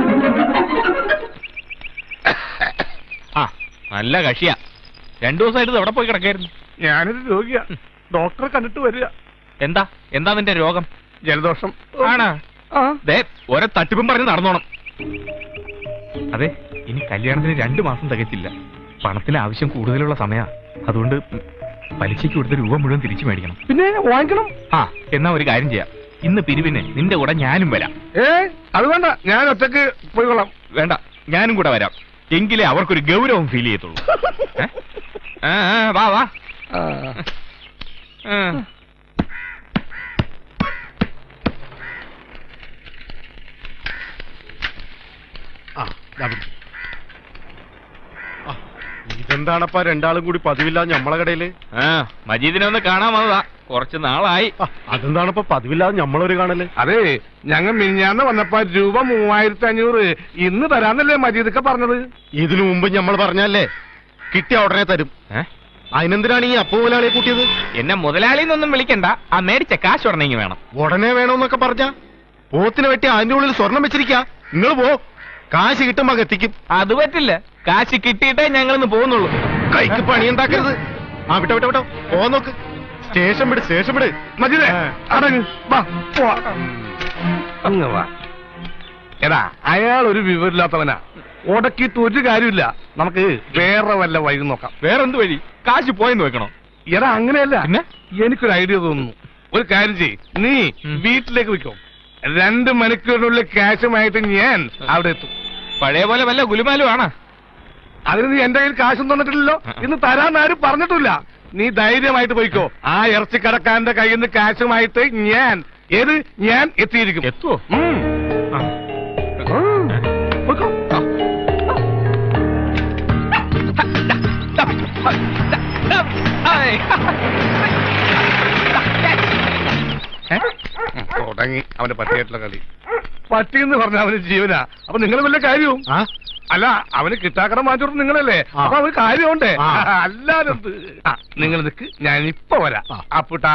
ആ നല്ല കക്ഷിയാ രണ്ടു ദിവസമായിട്ട് ഇത് എവിടെ പോയി കിടക്കായിരുന്നു ഞാനൊരു രോഗിയാ ഡോക്ടറെ കണ്ടിട്ട് വരിക എന്താ എന്താ നിന്റെ രോഗം ജലദോഷം ആണാ ദേ ഓരോ തട്ടിപ്പും പറഞ്ഞ് നടന്നോണം അതെ ഇനി കല്യാണത്തിന് രണ്ടു മാസം തികച്ചില്ല പണത്തിന് ആവശ്യം കൂടുതലുള്ള സമയാ അതുകൊണ്ട് പലിശയ്ക്ക് കൊടുത്ത രൂപ മുഴുവൻ തിരിച്ചു മേടിക്കണം പിന്നെ വാങ്ങിക്കണം ആ എന്നാ ഒരു കാര്യം ചെയ്യാം ഇന്ന് പിരിവിന് നിന്റെ കൂടെ ഞാനും വരാം ഏ അത് വേണ്ട ഞാൻ ഒറ്റക്ക് പോയിക്കൊള്ളാം വേണ്ട ഞാനും കൂടെ വരാം എങ്കിലേ അവർക്കൊരു ഗൗരവം ഫീൽ ചെയ്യത്തുള്ളൂ ഏ? ആ, ആ, വാ വാ ആ. ഇതെന്താണപ്പാ രണ്ടാളും കൂടി പതിവില്ല ഞമ്മളെ കടയില് ആ മജീദിനെ ഒന്ന് കാണാൻ വന്നതാ കുറച്ച് നാളായി അതെന്താണപ്പോ പതിവില്ലാതെ ഞമ്മളൊരു കാണല് അതെ ഞങ്ങൾ മിഞ്ഞാന്ന് വന്നപ്പോ രൂപ മൂവായിരത്തി അഞ്ഞൂറ് ഇന്ന് തരാന്നല്ലേ മജീദൊക്കെ പറഞ്ഞത് ഇതിനു മുമ്പ് ഞമ്മൾ പറഞ്ഞല്ലേ കിട്ടിയ ഉടനെ തരും അതിനെന്തിനാണ് ഈ അപ്പു മുതലാളിയെ കൂട്ടിയത് എന്നെ മുതലാളിന്നൊന്നും വിളിക്കണ്ട ആ മേടിച്ച കാശ് ഉടനെങ്കിൽ വേണം ഉടനെ വേണമെന്നൊക്കെ പറഞ്ഞ പോത്തിന് വെട്ടി അതിന്റെ ഉള്ളിൽ സ്വർണം വെച്ചിരിക്ക നിങ്ങൾ പോ കാശ് കിട്ടുമ്പോ അങ്ങ് എത്തിക്കും അത് പറ്റില്ല കാശ് കിട്ടിയിട്ടേ ഞങ്ങളിന്ന് പോകുന്നുള്ളൂ കൈക്ക് പണി ഉണ്ടാക്കരുത് ആ വിട്ടോ വിട്ടോ വിട്ടോ പോ നോക്ക് സ്റ്റേഷൻ വിട് സ്റ്റേഷൻ വിട് മതിയേ അടങ്ങ് വാ പോവാ അങ്ങ് വാ എടാ അയാൾ ഒരു വിവരമില്ലാത്തവനാ ഉടക്കിയിട്ട് ഒരു കാര്യമില്ല നമുക്ക് വേറെ വല്ല വഴി നോക്കാം വേറെന്ത് വഴി കാശ് പോയെന്ന് വെക്കണോ എടാ അങ്ങനെയല്ല എനിക്കൊരു ഐഡിയ തോന്നുന്നു ഒരു കാര്യം ചെയ് നീ വീട്ടിലേക്ക് വെക്കോ രണ്ട് മണിക്കൂറിനുള്ളിൽ ക്യാഷുമായിട്ട് ഞാൻ അവിടെ എത്തും പഴയ പോലെ വല്ല ഗുലുമാലും ആണ് അതിന് നീ എന്റെ കയ്യിൽ കാശും തന്നിട്ടില്ലല്ലോ ഇന്ന് തരാൻ ആരും പറഞ്ഞിട്ടില്ല നീ ധൈര്യമായിട്ട് പോയിക്കോ ആ ഇറച്ചി കടക്കാരന്റെ കയ്യിൽ നിന്ന് കാശുമായിട്ട് ഞാൻ ഏത് ഞാൻ എത്തിയിരിക്കും എത്തുവോ തുടങ്ങി അവന്റെ പട്ടിയായിട്ടുള്ള കളി പട്ടി എന്ന് പറഞ്ഞ അവന് ജീവനാ അപ്പൊ നിങ്ങൾ വല്ല കാര്യവും അല്ല അവന് കിട്ടാക്കടം മാറ്റി നിങ്ങളല്ലേ അപ്പൊ അവന് കാര്യമുണ്ടേ ആ. അല്ലാതെന്ത് ആ, നിങ്ങൾ നിക്ക് ഞാൻ ഇപ്പൊ വരാം അപ്പുട്ടാ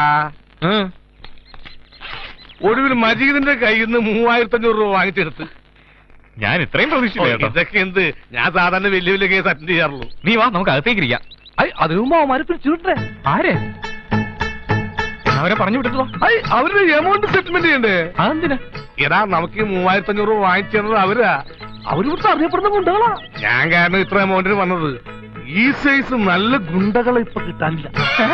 ഒടുവിൽ മജീദിന്റെ കയ്യിൽ നിന്ന് മൂവായിരത്തി അഞ്ഞൂറ് രൂപ വാങ്ങിച്ചെടുത്ത് ഞാൻ ഇത്രയും പ്രതീക്ഷിച്ചില്ല കേട്ടോ. ഇതൊക്കെ എന്ത് ഞാൻ സാധാരണ വലിയ വലിയ കേസ് അറ്റൻഡ് ചെയ്യാറുള്ളൂ നീ വാ നമുക്ക് അകത്തേക്ക് ഇരിക്കാം അതിനു മുമ്പ് അവന്മാരെ പിടിച്ചുവിട്ടെ ആരെ അവരെ പറഞ്ഞു വിട്ടിട്ടോ ഐ, അവരുടെ എമൗണ്ട് സെറ്റിൽമെന്റ് ചെയ്യണ്ടേ അതെന്തിനാ എടാ നമുക്ക് ഈ മൂവായിരത്തി അഞ്ഞൂറ് രൂപ വാങ്ങിച്ചു തന്നത് അവരാ അവര് ഇവിടുത്തെ അറിയപ്പെടുന്ന ഗുണ്ടകളാ ഞാൻ കാരണം ഇത്ര എമൗണ്ടിന് വന്നത് ഈ സൈസ് നല്ല ഗുണ്ടകളെ ഇപ്പൊ കിട്ടാനില്ല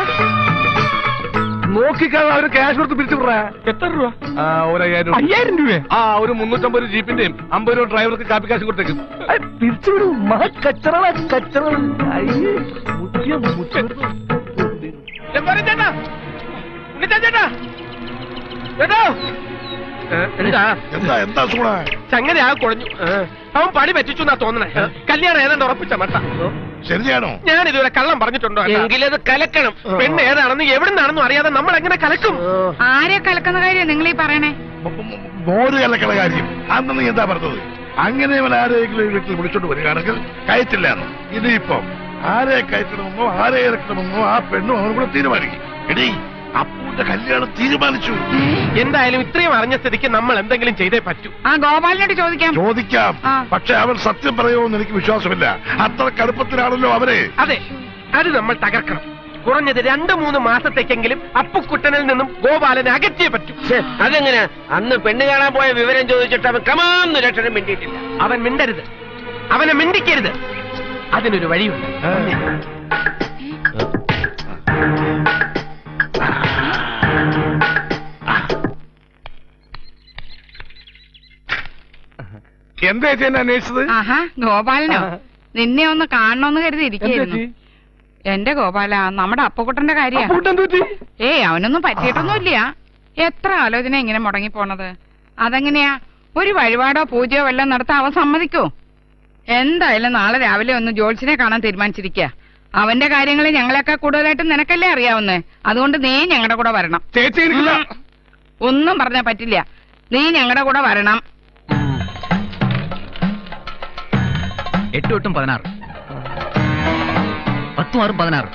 നോക്കിക്കാതെ അവര് ക്യാഷ് കൊടുത്ത് പിരിച്ചു വിടറേ എത്ര രൂപ ആ ഒരു അയ്യായിരം അയ്യായിരം രൂപ ആ ഒരു മുന്നൂറ്റമ്പത് ജീപ്പിന്റെയും അമ്പത് രൂപ ഡ്രൈവർക്ക് കാപ്പി കാശ് കൊടുത്തേക്കും പിരിച്ചുവിടും കച്ചറ കച്ചറ എന്താ എന്താ സൂണ സംഗതി ആ കുഴഞ്ഞു അവൻ പണി പറ്റിച്ചു എന്നാ തോന്നണേ കല്യാണം ഏതാണ്ട് ഉറപ്പിച്ച മട്ട ശരിയാണോ ഞാൻ ഇതുവരെ കള്ളം പറഞ്ഞിട്ടുണ്ടോ എങ്കിലത് കലക്കണം പെണ്ണ് ഏതാണെന്ന് എവിടുന്നാണെന്നും അറിയാതെ നമ്മൾ എങ്ങനെ കലക്കും ആരെ കലക്കുന്ന കാര്യം നിങ്ങൾ ഈ പറയണേ മോര് കലക്കണ കാര്യം അന്ന് നീ എന്താ പറഞ്ഞത് അങ്ങനെ അവൻ ആരെങ്കിലും ഈ വീട്ടിൽ വിളിച്ചോണ്ട് വരികയാണെങ്കിൽ കയറ്റില്ല എന്ന് ഇനിയിപ്പം ആരെ കയറ്റണമെന്നോ ആരെ ഇറക്കണമെന്നോ ആ പെണ്ണും അവനും കൂടെ തീരുമാനിക്കും എടീ അപ്പൂന്റെ കല്യാണം തീരുമാനിച്ചു എന്തായാലും ഇത്രയും അറിഞ്ഞ സ്ഥിതിക്ക് നമ്മൾ എന്തെങ്കിലും ചെയ്തേ പറ്റൂ ആ ഗോപാലിനോട് ചോദിക്കാം ചോദിക്കാം പക്ഷെ അവൻ സത്യം പറയുമെന്ന് എനിക്ക് വിശ്വാസമില്ല അത്ര കടുപ്പത്തിലാണല്ലോ അവരെ അതെ അത് നമ്മൾ തകർക്കണം കുറഞ്ഞത് രണ്ടു മൂന്ന് മാസത്തേക്കെങ്കിലും അപ്പുക്കുട്ടനിൽ നിന്നും ഗോപാലനെ അകറ്റിയേ പറ്റൂ അതെങ്ങനെ അന്ന് പെണ്ണ് കാണാൻ പോയ വിവരം ചോദിച്ചിട്ട് അവൻ കമാന്ന് ലക്ഷണം മിണ്ടിയിട്ടില്ല അവൻ മിണ്ടരുത് അവനെ മിണ്ടിക്കരുത് അതിനൊരു വഴിയുണ്ട് എന്താ ചേച്ചി എന്നെ അന്വേഷിച്ചത് ആഹാ ഗോപാലനോ നിന്നെ ഒന്ന് കാണണമെന്ന് കരുതി ഇരിക്കുന്നു എന്റെ ഗോപാല നമ്മുടെ അപ്പക്കുട്ടന്റെ കാര്യ ഏയ് അവനൊന്നും പറ്റിയിട്ടൊന്നുമില്ല എത്ര ആലോചന ഇങ്ങനെ മുടങ്ങി പോണത് അതെങ്ങനെയാ ഒരു വഴിപാടോ പൂജയോ വല്ലതും നടത്താൻ അവൻ സമ്മതിക്കോ എന്തായാലും നാളെ രാവിലെ ഒന്ന് ജോൾസിനെ കാണാൻ തീരുമാനിച്ചിരിക്കുക അവന്റെ കാര്യങ്ങൾ ഞങ്ങളെയൊക്കെ കൂടുതലായിട്ട് നിനക്കല്ലേ അറിയാവുന്നേ അതുകൊണ്ട് നീ ഞങ്ങളുടെ കൂടെ വരണം ചേച്ചി ഉം. ഒന്നും പറഞ്ഞാ പറ്റില്ല നീ ഞങ്ങളുടെ കൂടെ വരണം എട്ടും എട്ടും പതിനാറ് പത്തും ആറും പതിനാറ്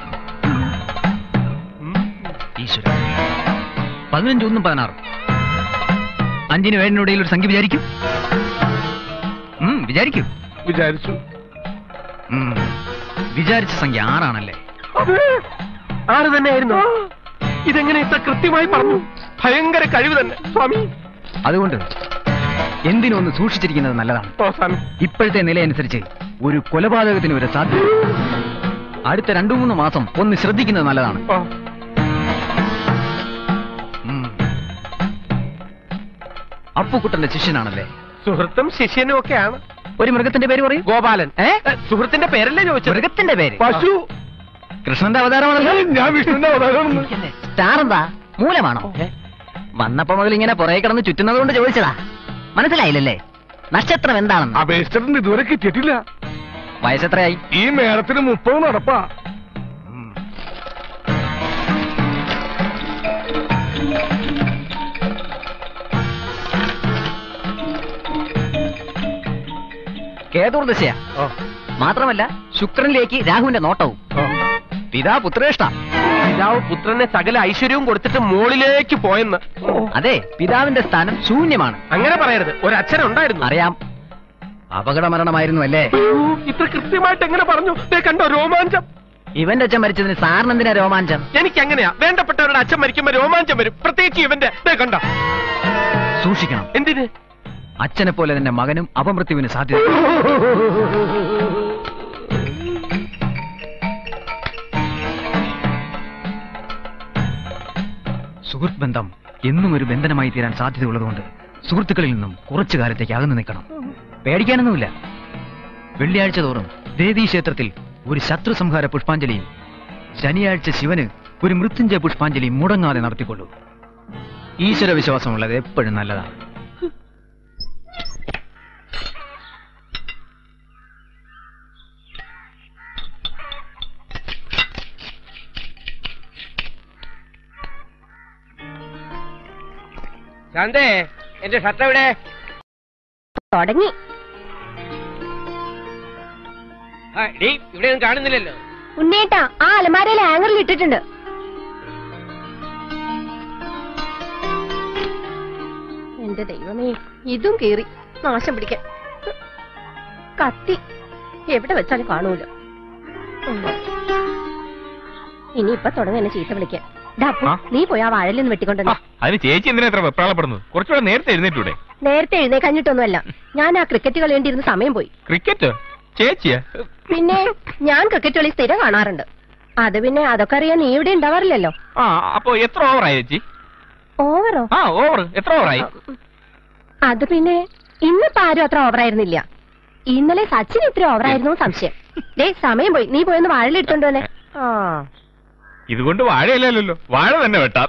ഈശ്വര പതിനഞ്ച് ഒന്നും പതിനാറ് അഞ്ചിന് ഏഴിനിടയിൽ ഒരു സംഖ്യ വിചാരിക്കും ഉം, വിചാരിക്കും വിചാരിച്ചു ഉം, വിചാരിച്ച സംഖ്യ ആറാണല്ലേ ആറ് തന്നെയായിരുന്നു ഇതെങ്ങനെ ഇത്ര കൃത്യമായി പറഞ്ഞു ഭയങ്കര കഴിവ് തന്നെ സ്വാമി അതുകൊണ്ട് എന്തിനും ഒന്ന് സൂക്ഷിച്ചിരിക്കുന്നത് നല്ലതാണ് ഓ സ്വാമി ഇപ്പോഴത്തെ നിലയനുസരിച്ച് ഒരു കൊലപാതകത്തിന് ഒരു സാധ്യത അടുത്ത രണ്ടു മൂന്ന് മാസം ഒന്ന് ശ്രദ്ധിക്കുന്നത് നല്ലതാണ് ഓ ഉം. അപ്പുക്കുട്ടന്റെ ശിഷ്യനാണല്ലേ സുഹൃത്തും ശിഷ്യനും ഒക്കെയാണ് ഒരു മൃഗത്തിന്റെ പേര് പറയൂ ഗോപാലൻ ഏ സുഹൃത്തിന്റെ പേരല്ലേ ചോദിച്ചത് മൃഗത്തിന്റെ പേര് പശു കൃഷ്ണന്റെ അവതാരമാണല്ലോ ഞാൻ വിഷ്ണുവിന്റെ അവതാരമാണ് സ്റ്റാർ എന്താ മൂലമാണോ വന്നപ്പോ മുതൽ ഇങ്ങനെ പുറകെ കിടന്ന് ചുറ്റുന്നത് കൊണ്ട് ചോദിച്ചതാ മനസ്സിലായില്ലല്ലേ നക്ഷത്രം എന്താണെന്ന് അപേക്ഷിച്ചിട്ടുണ്ട് ഇതുവരെ കിട്ടിയിട്ടില്ല വയസ്സെത്രയായി ഈ മേളത്തിന് മുപ്പത് നടപ്പാ കേതുർദശയാ മാത്രമല്ല ശുക്രനിലേക്ക് രാഹുവിന്റെ നോട്ടവും പിതാ പുത്രേഷ്ട പിതാവ് പുത്രനെ സകല ഐശ്വര്യവും കൊടുത്തിട്ട് മുകളിലേക്ക് പോയെന്ന് അതെ പിതാവിന്റെ സ്ഥാനം ശൂന്യമാണ് അങ്ങനെ പറയരുത് ഒരു അച്ഛനുണ്ടായിരുന്നു അറിയാം അപകട മരണമായിരുന്നു അല്ലേ ഇത്ര കൃത്യമായിട്ട് എങ്ങനെ പറഞ്ഞു ദേ കണ്ടോ രോമാഞ്ചം ഇവന്റെ അച്ഛൻ മരിച്ചതിന് സാറിന് എന്തിനാ രോമാഞ്ചം എനിക്ക് അങ്ങനെയാ വേണ്ടപ്പെട്ടവരുടെ അച്ഛൻ മരിക്കുമ്പോ രോമാഞ്ചം വരും പ്രത്യേകിച്ച് ഇവന്റെ ദേ കണ്ട സൂക്ഷിക്കണം എന്തിന് അച്ഛനെ പോലെ തന്നെ മകനും അപമൃത്യുവിന് സാധ്യത സുഹൃത്ത് ബന്ധം എന്നും ഒരു ബന്ധനമായി തീരാൻ സാധ്യതയുള്ളതുകൊണ്ട് സുഹൃത്തുക്കളിൽ നിന്നും കുറച്ചു കാലത്തേക്ക് അകന്നു നിൽക്കണം പേടിക്കാനൊന്നുമില്ല വെള്ളിയാഴ്ച തോറും ദേവീ ക്ഷേത്രത്തിൽ ഒരു ശത്രു സംഹാര പുഷ്പാഞ്ജലിയും ശനിയാഴ്ച ശിവന് ഒരു മൃത്യുഞ്ജയ പുഷ്പാഞ്ജലിയും മുടങ്ങാതെ നടത്തിക്കൊള്ളൂ ഈശ്വര വിശ്വാസമുള്ളത് എപ്പോഴും നല്ലതാണ് ശാന്തേ എന്റെ ഷർട്ട് എവിടെ തുടങ്ങി ഇവിടെ ഒന്നും കാണുന്നില്ലല്ലോ ഉണ്ണേട്ടാ ആ അലമാരയിൽ ഹാങ്ങറിൽ ഇട്ടിട്ടുണ്ട് എന്റെ ദൈവമേ ഇതും കീറി നാശം പിടിക്കാൻ കത്തി എവിടെ വെച്ചാലും കാണൂല ഉം. ഇനിയിപ്പൊ തുടങ്ങി എന്നെ ചീത്ത വിളിക്കാൻ ഡാ, അപ്പു, നീ പോയി ആ വാഴയിൽ നിന്ന് വെട്ടിക്കൊണ്ടുവന്നു അതിന് ചേച്ചി എന്തിനാ എത്ര വെപ്രാളപ്പെടുന്നത് കുറച്ചുകൂടെ നേരത്തെ എഴുന്നേറ്റൂടെ നേരത്തെ എഴുന്നേക്കഞ്ഞിട്ടൊന്നുമല്ല ഞാൻ ആ ക്രിക്കറ്റ് കളി വേണ്ടിയിരുന്ന സമയം പോയി ക്രിക്കറ്റ് ചേച്ചിയാ പിന്നെ ഞാൻ ക്രിക്കറ്റ് കളി സ്ഥിരം കാണാറുണ്ട് അത് പിന്നെ അതൊക്കെ അറിയാൻ നീ ഇവിടെ ഉണ്ടാവാറില്ലല്ലോ ആ അപ്പൊ എത്ര ഓവറായി ചേച്ചി ഓവറോ ആ ഓവർ എത്ര ഓവറായി അത് പിന്നെ ഇന്നിപ്പോ ആരും അത്ര ഓവറായിരുന്നില്ല ഇന്നലെ സച്ചിൻ ഇത്ര ഓവറായിരുന്നു സംശയം ദേ സമയം പോയി നീ പോയൊന്ന് വാഴലെടുത്തോണ്ട് വന്നെ ആ ഇതുകൊണ്ട് വാഴയില്ലല്ലോ വാഴ തന്നെ വെട്ടാം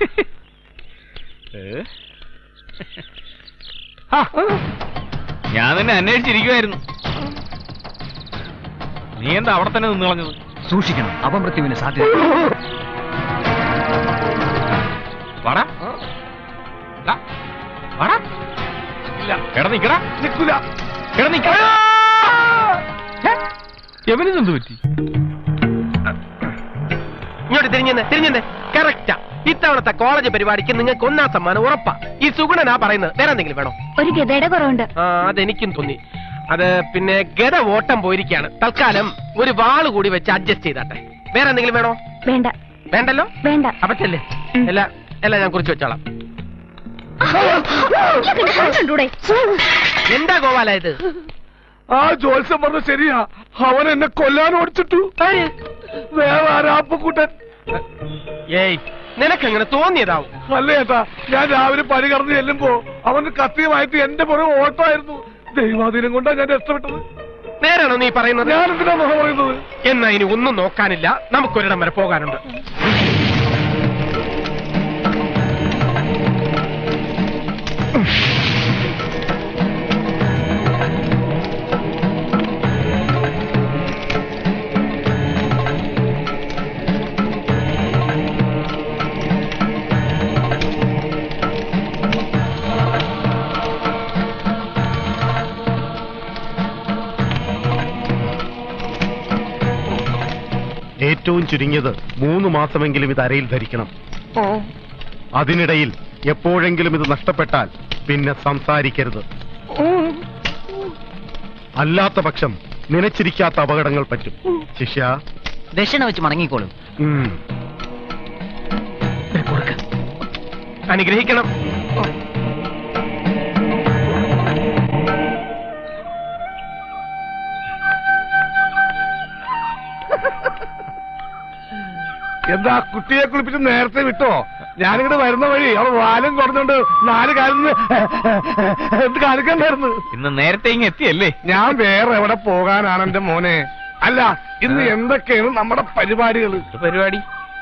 ഏ? ആ, ഞാൻ തന്നെ അന്വേഷിച്ചിരിക്കുമായിരുന്നു നീ എന്താ അവിടെ തന്നെ നിന്ന് കളഞ്ഞത് സൂക്ഷിക്കണം അപമൃത്യുവിന് സാധ്യത വാടാ ദാ, വാടാ ഇല്ല എടാ നിക്കടാ നിക്കൂല എടാ നിക്കടാ എവനെന്ത് പറ്റി ഇങ്ങോട്ട് തിരിഞ്ഞെ തിരിഞ്ഞെ കറക്റ്റാ ഇത്തവണത്തെ കോളേജ് പരിപാടിക്ക് നിങ്ങൾക്ക് ഒന്നാം സമ്മാനം ഉറപ്പാ ഈ സുഗുണനാ പറയുന്നത് വേറെ എന്തെങ്കിലും വേണോ ഒരു ഗതയുടെ കുറവുണ്ട് ആ അതെനിക്കും തോന്നി അത് പിന്നെ ഗത ഓട്ടം പോയിരിക്കാണ് തൽക്കാലം ഒരു വാള് കൂടി വെച്ച് അഡ്ജസ്റ്റ് ചെയ്താട്ടെ വേറെ എന്തെങ്കിലും വേണോ വേണ്ട വേണ്ടല്ലോ വേണ്ട അപ്പറ്റല്ലേ എല്ലാം എല്ലാം ഞാൻ കുറിച്ച് വെച്ചോളാം കണ്ടൂടെ എന്താ ഗോപാല ഇത് ആ ജോത്സ്യം പറഞ്ഞ ശരിയാ അവൻ എന്നെ കൊല്ലാൻ ഓടിച്ചിട്ടു വേറെ ആരാപ്പക്കൂട്ടൻ ഏയ് നിനക്കങ്ങനെ തോന്നിയതാവും അല്ല ചേട്ടാ ഞാൻ രാവിലെ പനി കടന്ന് ചെല്ലുമ്പോ അവന് കത്തിയുമായിട്ട് എന്റെ പുറകെ ഓട്ടമായിരുന്നു ദൈവാധീനം കൊണ്ടാ ഞാൻ രക്ഷപ്പെട്ടത് നേരാണോ നീ പറയുന്നത് ഞാൻ എന്തിനാ നുണ പറയുന്നത് എന്നാ ഇനി ഒന്നും നോക്കാനില്ല നമുക്കൊരിടം വരെ പോകാനുണ്ട് ഏറ്റവും ചുരുങ്ങിയത് മൂന്ന് മാസമെങ്കിലും ഇത് അരയിൽ ധരിക്കണം അതിനിടയിൽ എപ്പോഴെങ്കിലും ഇത് നഷ്ടപ്പെട്ടാൽ പിന്നെ സംസാരിക്കരുത് അല്ലാത്ത പക്ഷം നനച്ചിരിക്കാത്ത അപകടങ്ങൾ പറ്റും ശിഷ്യ ദക്ഷിണ വെച്ച് മടങ്ങിക്കോളും ഉം. അനുഗ്രഹിക്കണം എന്താ കുട്ടിയെ കുളിപ്പിച്ച് നേരത്തെ വിട്ടോ ഞാനിങ്ങോട്ട് വരുന്ന വഴി അവൾ വാലും കുറഞ്ഞോണ്ട് നാല് കാലിന്ന് എന്ത് കാണിക്കണ്ടായിരുന്നു ഇന്ന് നേരത്തെ ഇങ്ങ് എത്തിയല്ലേ ഞാൻ വേറെ എവിടെ പോകാനാണ് എന്റെ മോനെ അല്ല ഇന്ന് എന്തൊക്കെയാണ് നമ്മുടെ പരിപാടികൾ പരിപാടി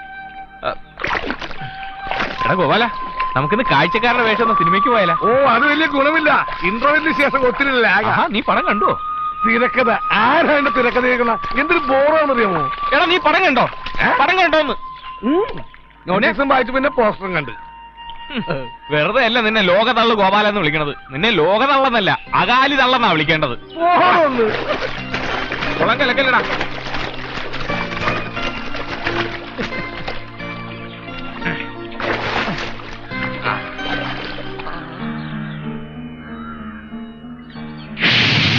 എടാ ഗോപാല നമുക്കിന്ന് കാഴ്ചക്കാരുടെ വേഷം ഒന്ന് സിനിമയ്ക്ക് പോയാലോ ഓ അത് വലിയ ഗുണമില്ല ഇന്റർവെല്ലിന് ശേഷം ഒത്തിരി lag ആ. ആഹാ, നീ പടം കണ്ടോ തിരക്കഥ ആരാണ് തിരക്കഥ കേൾക്കുന്ന എന്തൊരു ബോറാണെന്നറിയാമോ എടാ നീ പടം കണ്ടോ പടം കണ്ടോന്ന് നോട്ടീസും വായിച്ചു പിന്നെ പോസ്റ്ററും കണ്ട് വെറുതെ അല്ല നിന്നെ ലോകതള്ളു ഗോപാല എന്ന് വിളിക്കണത് നിന്നെ ലോകതള്ളെന്നല്ല അകാലി തള്ളെന്നാ വിളിക്കേണ്ടത് പോകാമെന്ന് കുളം കലക്കല്ലടാ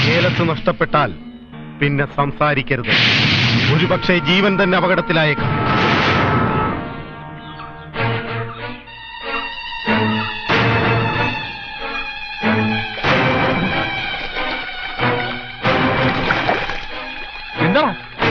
ഏലസ് നഷ്ടപ്പെട്ടാൽ പിന്നെ സംസാരിക്കരുത് ഒരുപക്ഷെ ജീവൻ തന്നെ അപകടത്തിലായേക്കാം എന്താ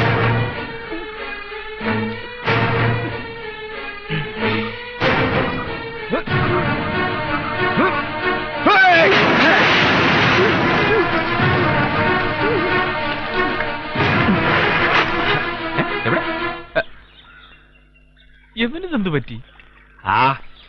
എവിടെ എവനിതെന്ത് പറ്റി ആ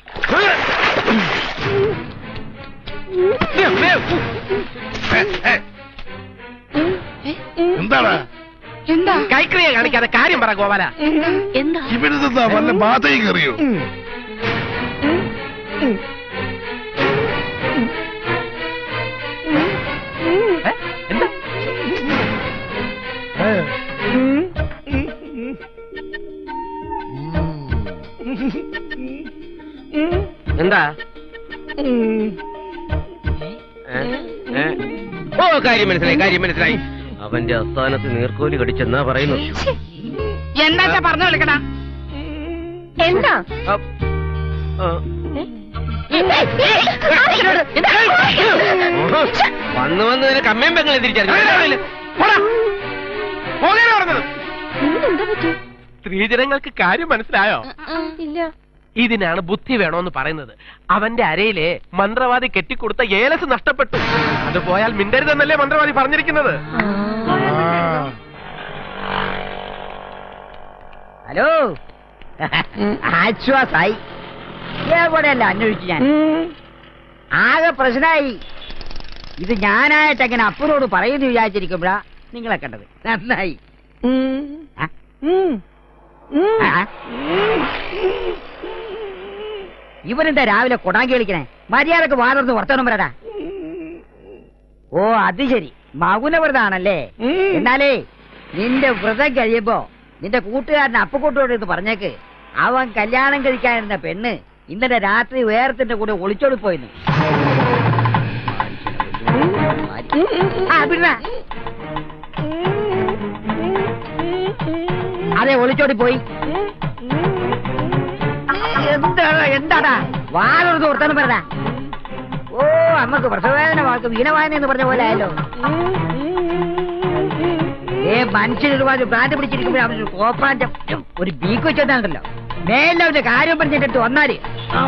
എന്താടാ എന്താ കൈക്രിയ കാണിക്കാതെ കാര്യം പറ ഗോപാല എന്താ ഇവരിതെന്താ വല്ല ബാധയും കയറിയോ എന്താ ഏ? ഏ? ഓ കാര്യം മനസ്സിലായി കാര്യം മനസ്സിലായി അവന്റെ അസ്ഥാനത്ത് നീർക്കോലി കടിച്ചെന്നാ പറയുന്നത് എന്താച്ചാ പറഞ്ഞു വിളിക്കടാ എന്താ വന്ന് വന്ന് ഇതിന് കമ്മയും പെങ്ങളെ തിരിച്ചറിഞ്ഞു സ്ത്രീജനങ്ങൾക്ക് കാര്യം മനസ്സിലായോ ഇല്ല ഇതിനാണ് ബുദ്ധി വേണോന്ന് പറയുന്നത് അവന്റെ അരയിലെ മന്ത്രവാദി കെട്ടിക്കൊടുത്ത ഏലസ് നഷ്ടപ്പെട്ടു അത് പോയാൽ മിണ്ടരുതെന്നല്ലേ മന്ത്രവാദി പറഞ്ഞിരിക്കുന്നത് ഹലോ ആശ്വാസായി എവിടെയല്ല അന്വേഷിച്ചു ഞാൻ ആകെ പ്രശ്നമായി ഇത് ഞാനായിട്ട് അങ്ങനെ അപ്പുറോട് പറയുന്നു വിചാരിച്ചിരിക്കുമ്പോഴാ നിങ്ങളെ കണ്ടത് നന്നായി ആ? ആ? ഇവനെന്താ രാവിലെ കൊടാങ്കി കളിക്കണേ മര്യാദക്ക് വാതർന്ന് വർത്തമാനം പറയടാ ഓ അത് ശരി മകുന വ്രതാണല്ലേ എന്നാലേ നിന്റെ വ്രതം കഴിയുമ്പോ നിന്റെ കൂട്ടുകാരൻ അപ്പക്കൂട്ടോട് ഇത് പറഞ്ഞേക്ക് അവൻ കല്യാണം കഴിക്കാനിരുന്ന പെണ്ണ് ഇന്നലെ രാത്രി വേറത്തിന്റെ കൂടെ ഒളിച്ചോടി പോയിന്ന് ആ, വിടടാ. അതെ ഒളിച്ചോടി പോയി എന്താടാ എന്താടാ വാലൊരു വർത്താനം പറടാ ഓ അമ്മക്ക് പ്രസവവേദന വാക്ക് വീണവായന എന്ന് പറഞ്ഞ പോലെ ആയല്ലോ ഏ മനുഷ്യൻ ഒരുപാട് പ്രാന്ത് പിടിച്ചിരിക്കുമ്പോൾ അവനൊരു കോപ്പാന്റെ ഒരു ബീക്ക് വെച്ചോണ്ടല്ലോ മേലെ അവന്റെ കാര്യം പറഞ്ഞിട്ട് അടുത്ത് വന്നാല് ആ.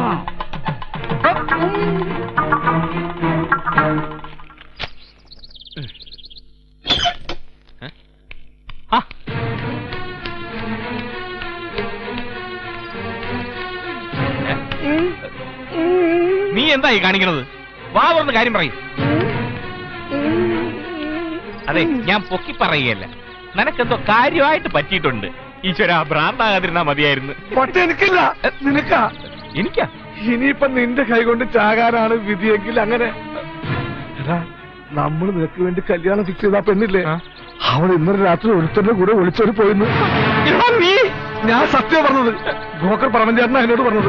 നീ എന്താ ഈ കാണിക്കണത് വാ പറഞ്ഞ കാര്യം പറയും അതെ ഞാൻ പൊക്കി പറയുകയല്ല നിനക്കെന്തോ കാര്യമായിട്ട് പറ്റിയിട്ടുണ്ട് ഈശ്വര ഭ്രാന്താകാതിരുന്നാ മതിയായിരുന്നു പക്ഷെ എനിക്കില്ല നിനക്കാ എനിക്കാ ഇനിയിപ്പൊ നിന്റെ കൈ കൊണ്ട് ചാകാനാണ് വിധിയെങ്കിൽ അങ്ങനെ എടാ നമ്മൾ നിനക്ക് വേണ്ടി കല്യാണം ഫിക്സ് ചെയ്ത ആ പെണ്ണില്ലേ അവൾ ഇന്നലെ രാത്രി ഒരുത്തന്റെ കൂടെ ഒളിച്ചോടി പോയിന്ന് എടാ നീ ഞാൻ സത്യം പറഞ്ഞത് ബ്രോക്കർ പരമചേട്ടനാ എന്നോട് പറഞ്ഞത്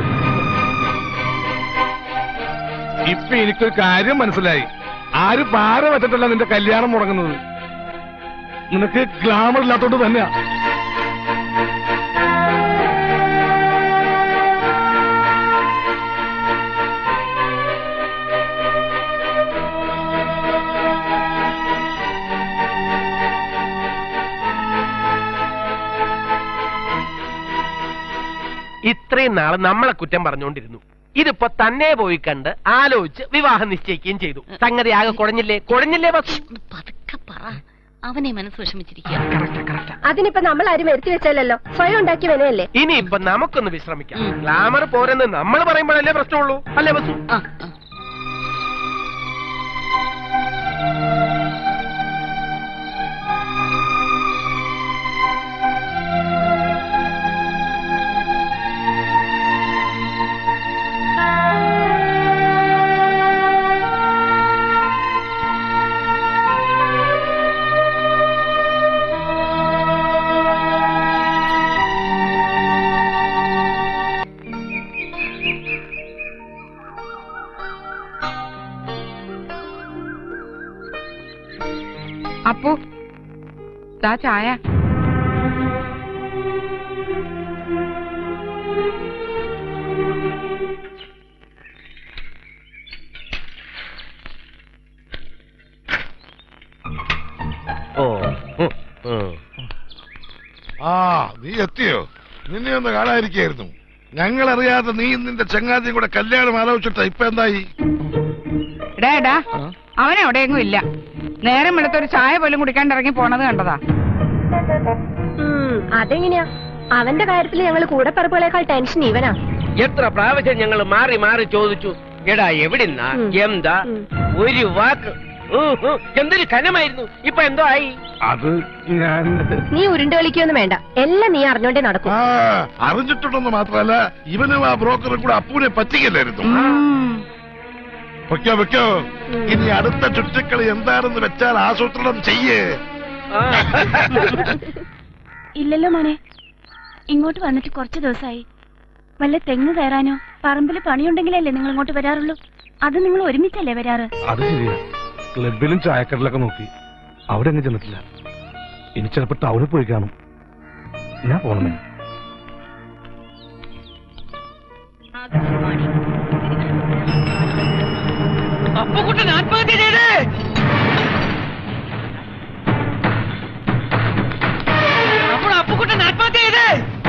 ഇപ്പൊ എനിക്കൊരു കാര്യം മനസ്സിലായി ആര് പാര വെച്ചിട്ടല്ല നിന്റെ കല്യാണം മുടങ്ങുന്നത് നിനക്ക് ഗ്ലാമർ ഇല്ലാത്തോണ്ട് തന്നെയാ ഇത്രയും നാള് നമ്മളെ കുറ്റം പറഞ്ഞുകൊണ്ടിരുന്നു ഇതിപ്പോ തന്നെ പോയി കണ്ട് ആലോചിച്ച് വിവാഹം നിശ്ചയിക്കുകയും ചെയ്തു സംഗതി ആകെ കുഴഞ്ഞില്ലേ കുഴഞ്ഞില്ലേ ബസ് പതുക്കെ പറ അവനെ മനസ്സ് വിഷമിച്ചിരിക്കുക അതിനിപ്പോ നമ്മൾ ആരും വരുത്തി വെച്ചാലല്ലോ സ്വയം ഉണ്ടാക്കി വിനയല്ലേ ഇനിയിപ്പൊ നമുക്കൊന്ന് വിശ്രമിക്കാം ഗ്ലാമർ പോരെന്ന് നമ്മൾ പറയുമ്പോഴല്ലേ പ്രശ്നമുള്ളൂ അല്ലേ ബസ് അപ്പു ദാ ചായ ഓ ആ നീ എത്തിയോ നിന്നെ ഒന്ന് കാണാതിരിക്കായിരുന്നു ഞങ്ങൾ അറിയാതെ നീ നിന്റെ ചങ്ങാതിയും കൂടെ കല്യാണം ആലോചിച്ചിട്ടാ ഇപ്പൊ എന്തായി എടാ എടാ അവൻ എവിടെയെങ്ങും ഇല്ല നേരം വെളുത്തൊരു ചായ പോലും കുടിക്കാണ്ട് ഇറങ്ങി പോണത് കണ്ടതാ ഉം, അതെങ്ങനെയാ അവന്റെ കാര്യത്തിൽ ഞങ്ങൾ കൂടെ പറപ്പുകളേക്കാൾ ടെൻഷൻ ഇവനാ എത്ര പ്രാവശ്യം ഞങ്ങൾ മാറി മാറി ചോദിച്ചു എടാ എവിടുന്നാ എന്താ ഒരു വാക്ക് ഉം, ഉം, എന്തൊരു കനമായിരുന്നു ഇപ്പൊ എന്തോ ആയി അത് ഞാൻ നീ ഉരുണ്ട് കളിക്കൊന്നും വേണ്ട എല്ലാം നീ അറിഞ്ഞോണ്ടേ നടക്കും ആ അറിഞ്ഞിട്ടുണ്ടെന്ന് മാത്രമല്ല ഇവനും ആ ബ്രോക്കറും കൂടെ അപ്പൂനെ പറ്റിക്കല്ലായിരുന്നു വെക്കോ വെക്കോ ഇനി അടുത്ത ചുറ്റിക്കളി എന്താണെന്ന് വെച്ചാൽ ആസൂത്രണം ചെയ്യേ ഇല്ലല്ലോ മോനെ ഇങ്ങോട്ട് വന്നിട്ട് കുറച്ച് ദിവസമായി വല്ല തെങ്ങ് കയറാനോ പറമ്പിൽ പണിയുണ്ടെങ്കിലല്ലേ നിങ്ങൾ ഇങ്ങോട്ട് വരാറുള്ളൂ അത് നിങ്ങൾ ഒരുമിച്ചല്ലേ വരാറ് അത് ശരിയാ ക്ലബിലും ചായക്കടലൊക്കെ നോക്കി അവിടെ എങ്ങും ചെന്നിട്ടില്ല ഇനി ചിലപ്പോ ടൗണിൽ പോയി കാണും ഞാൻ പോണമേ അപ്പുക്കുട്ടൻ ആത്മഹത്യ ചെയ്തേ നമ്മുടെ അപ്പുക്കുട്ടൻ ആത്മഹത്യ ചെയ്തേ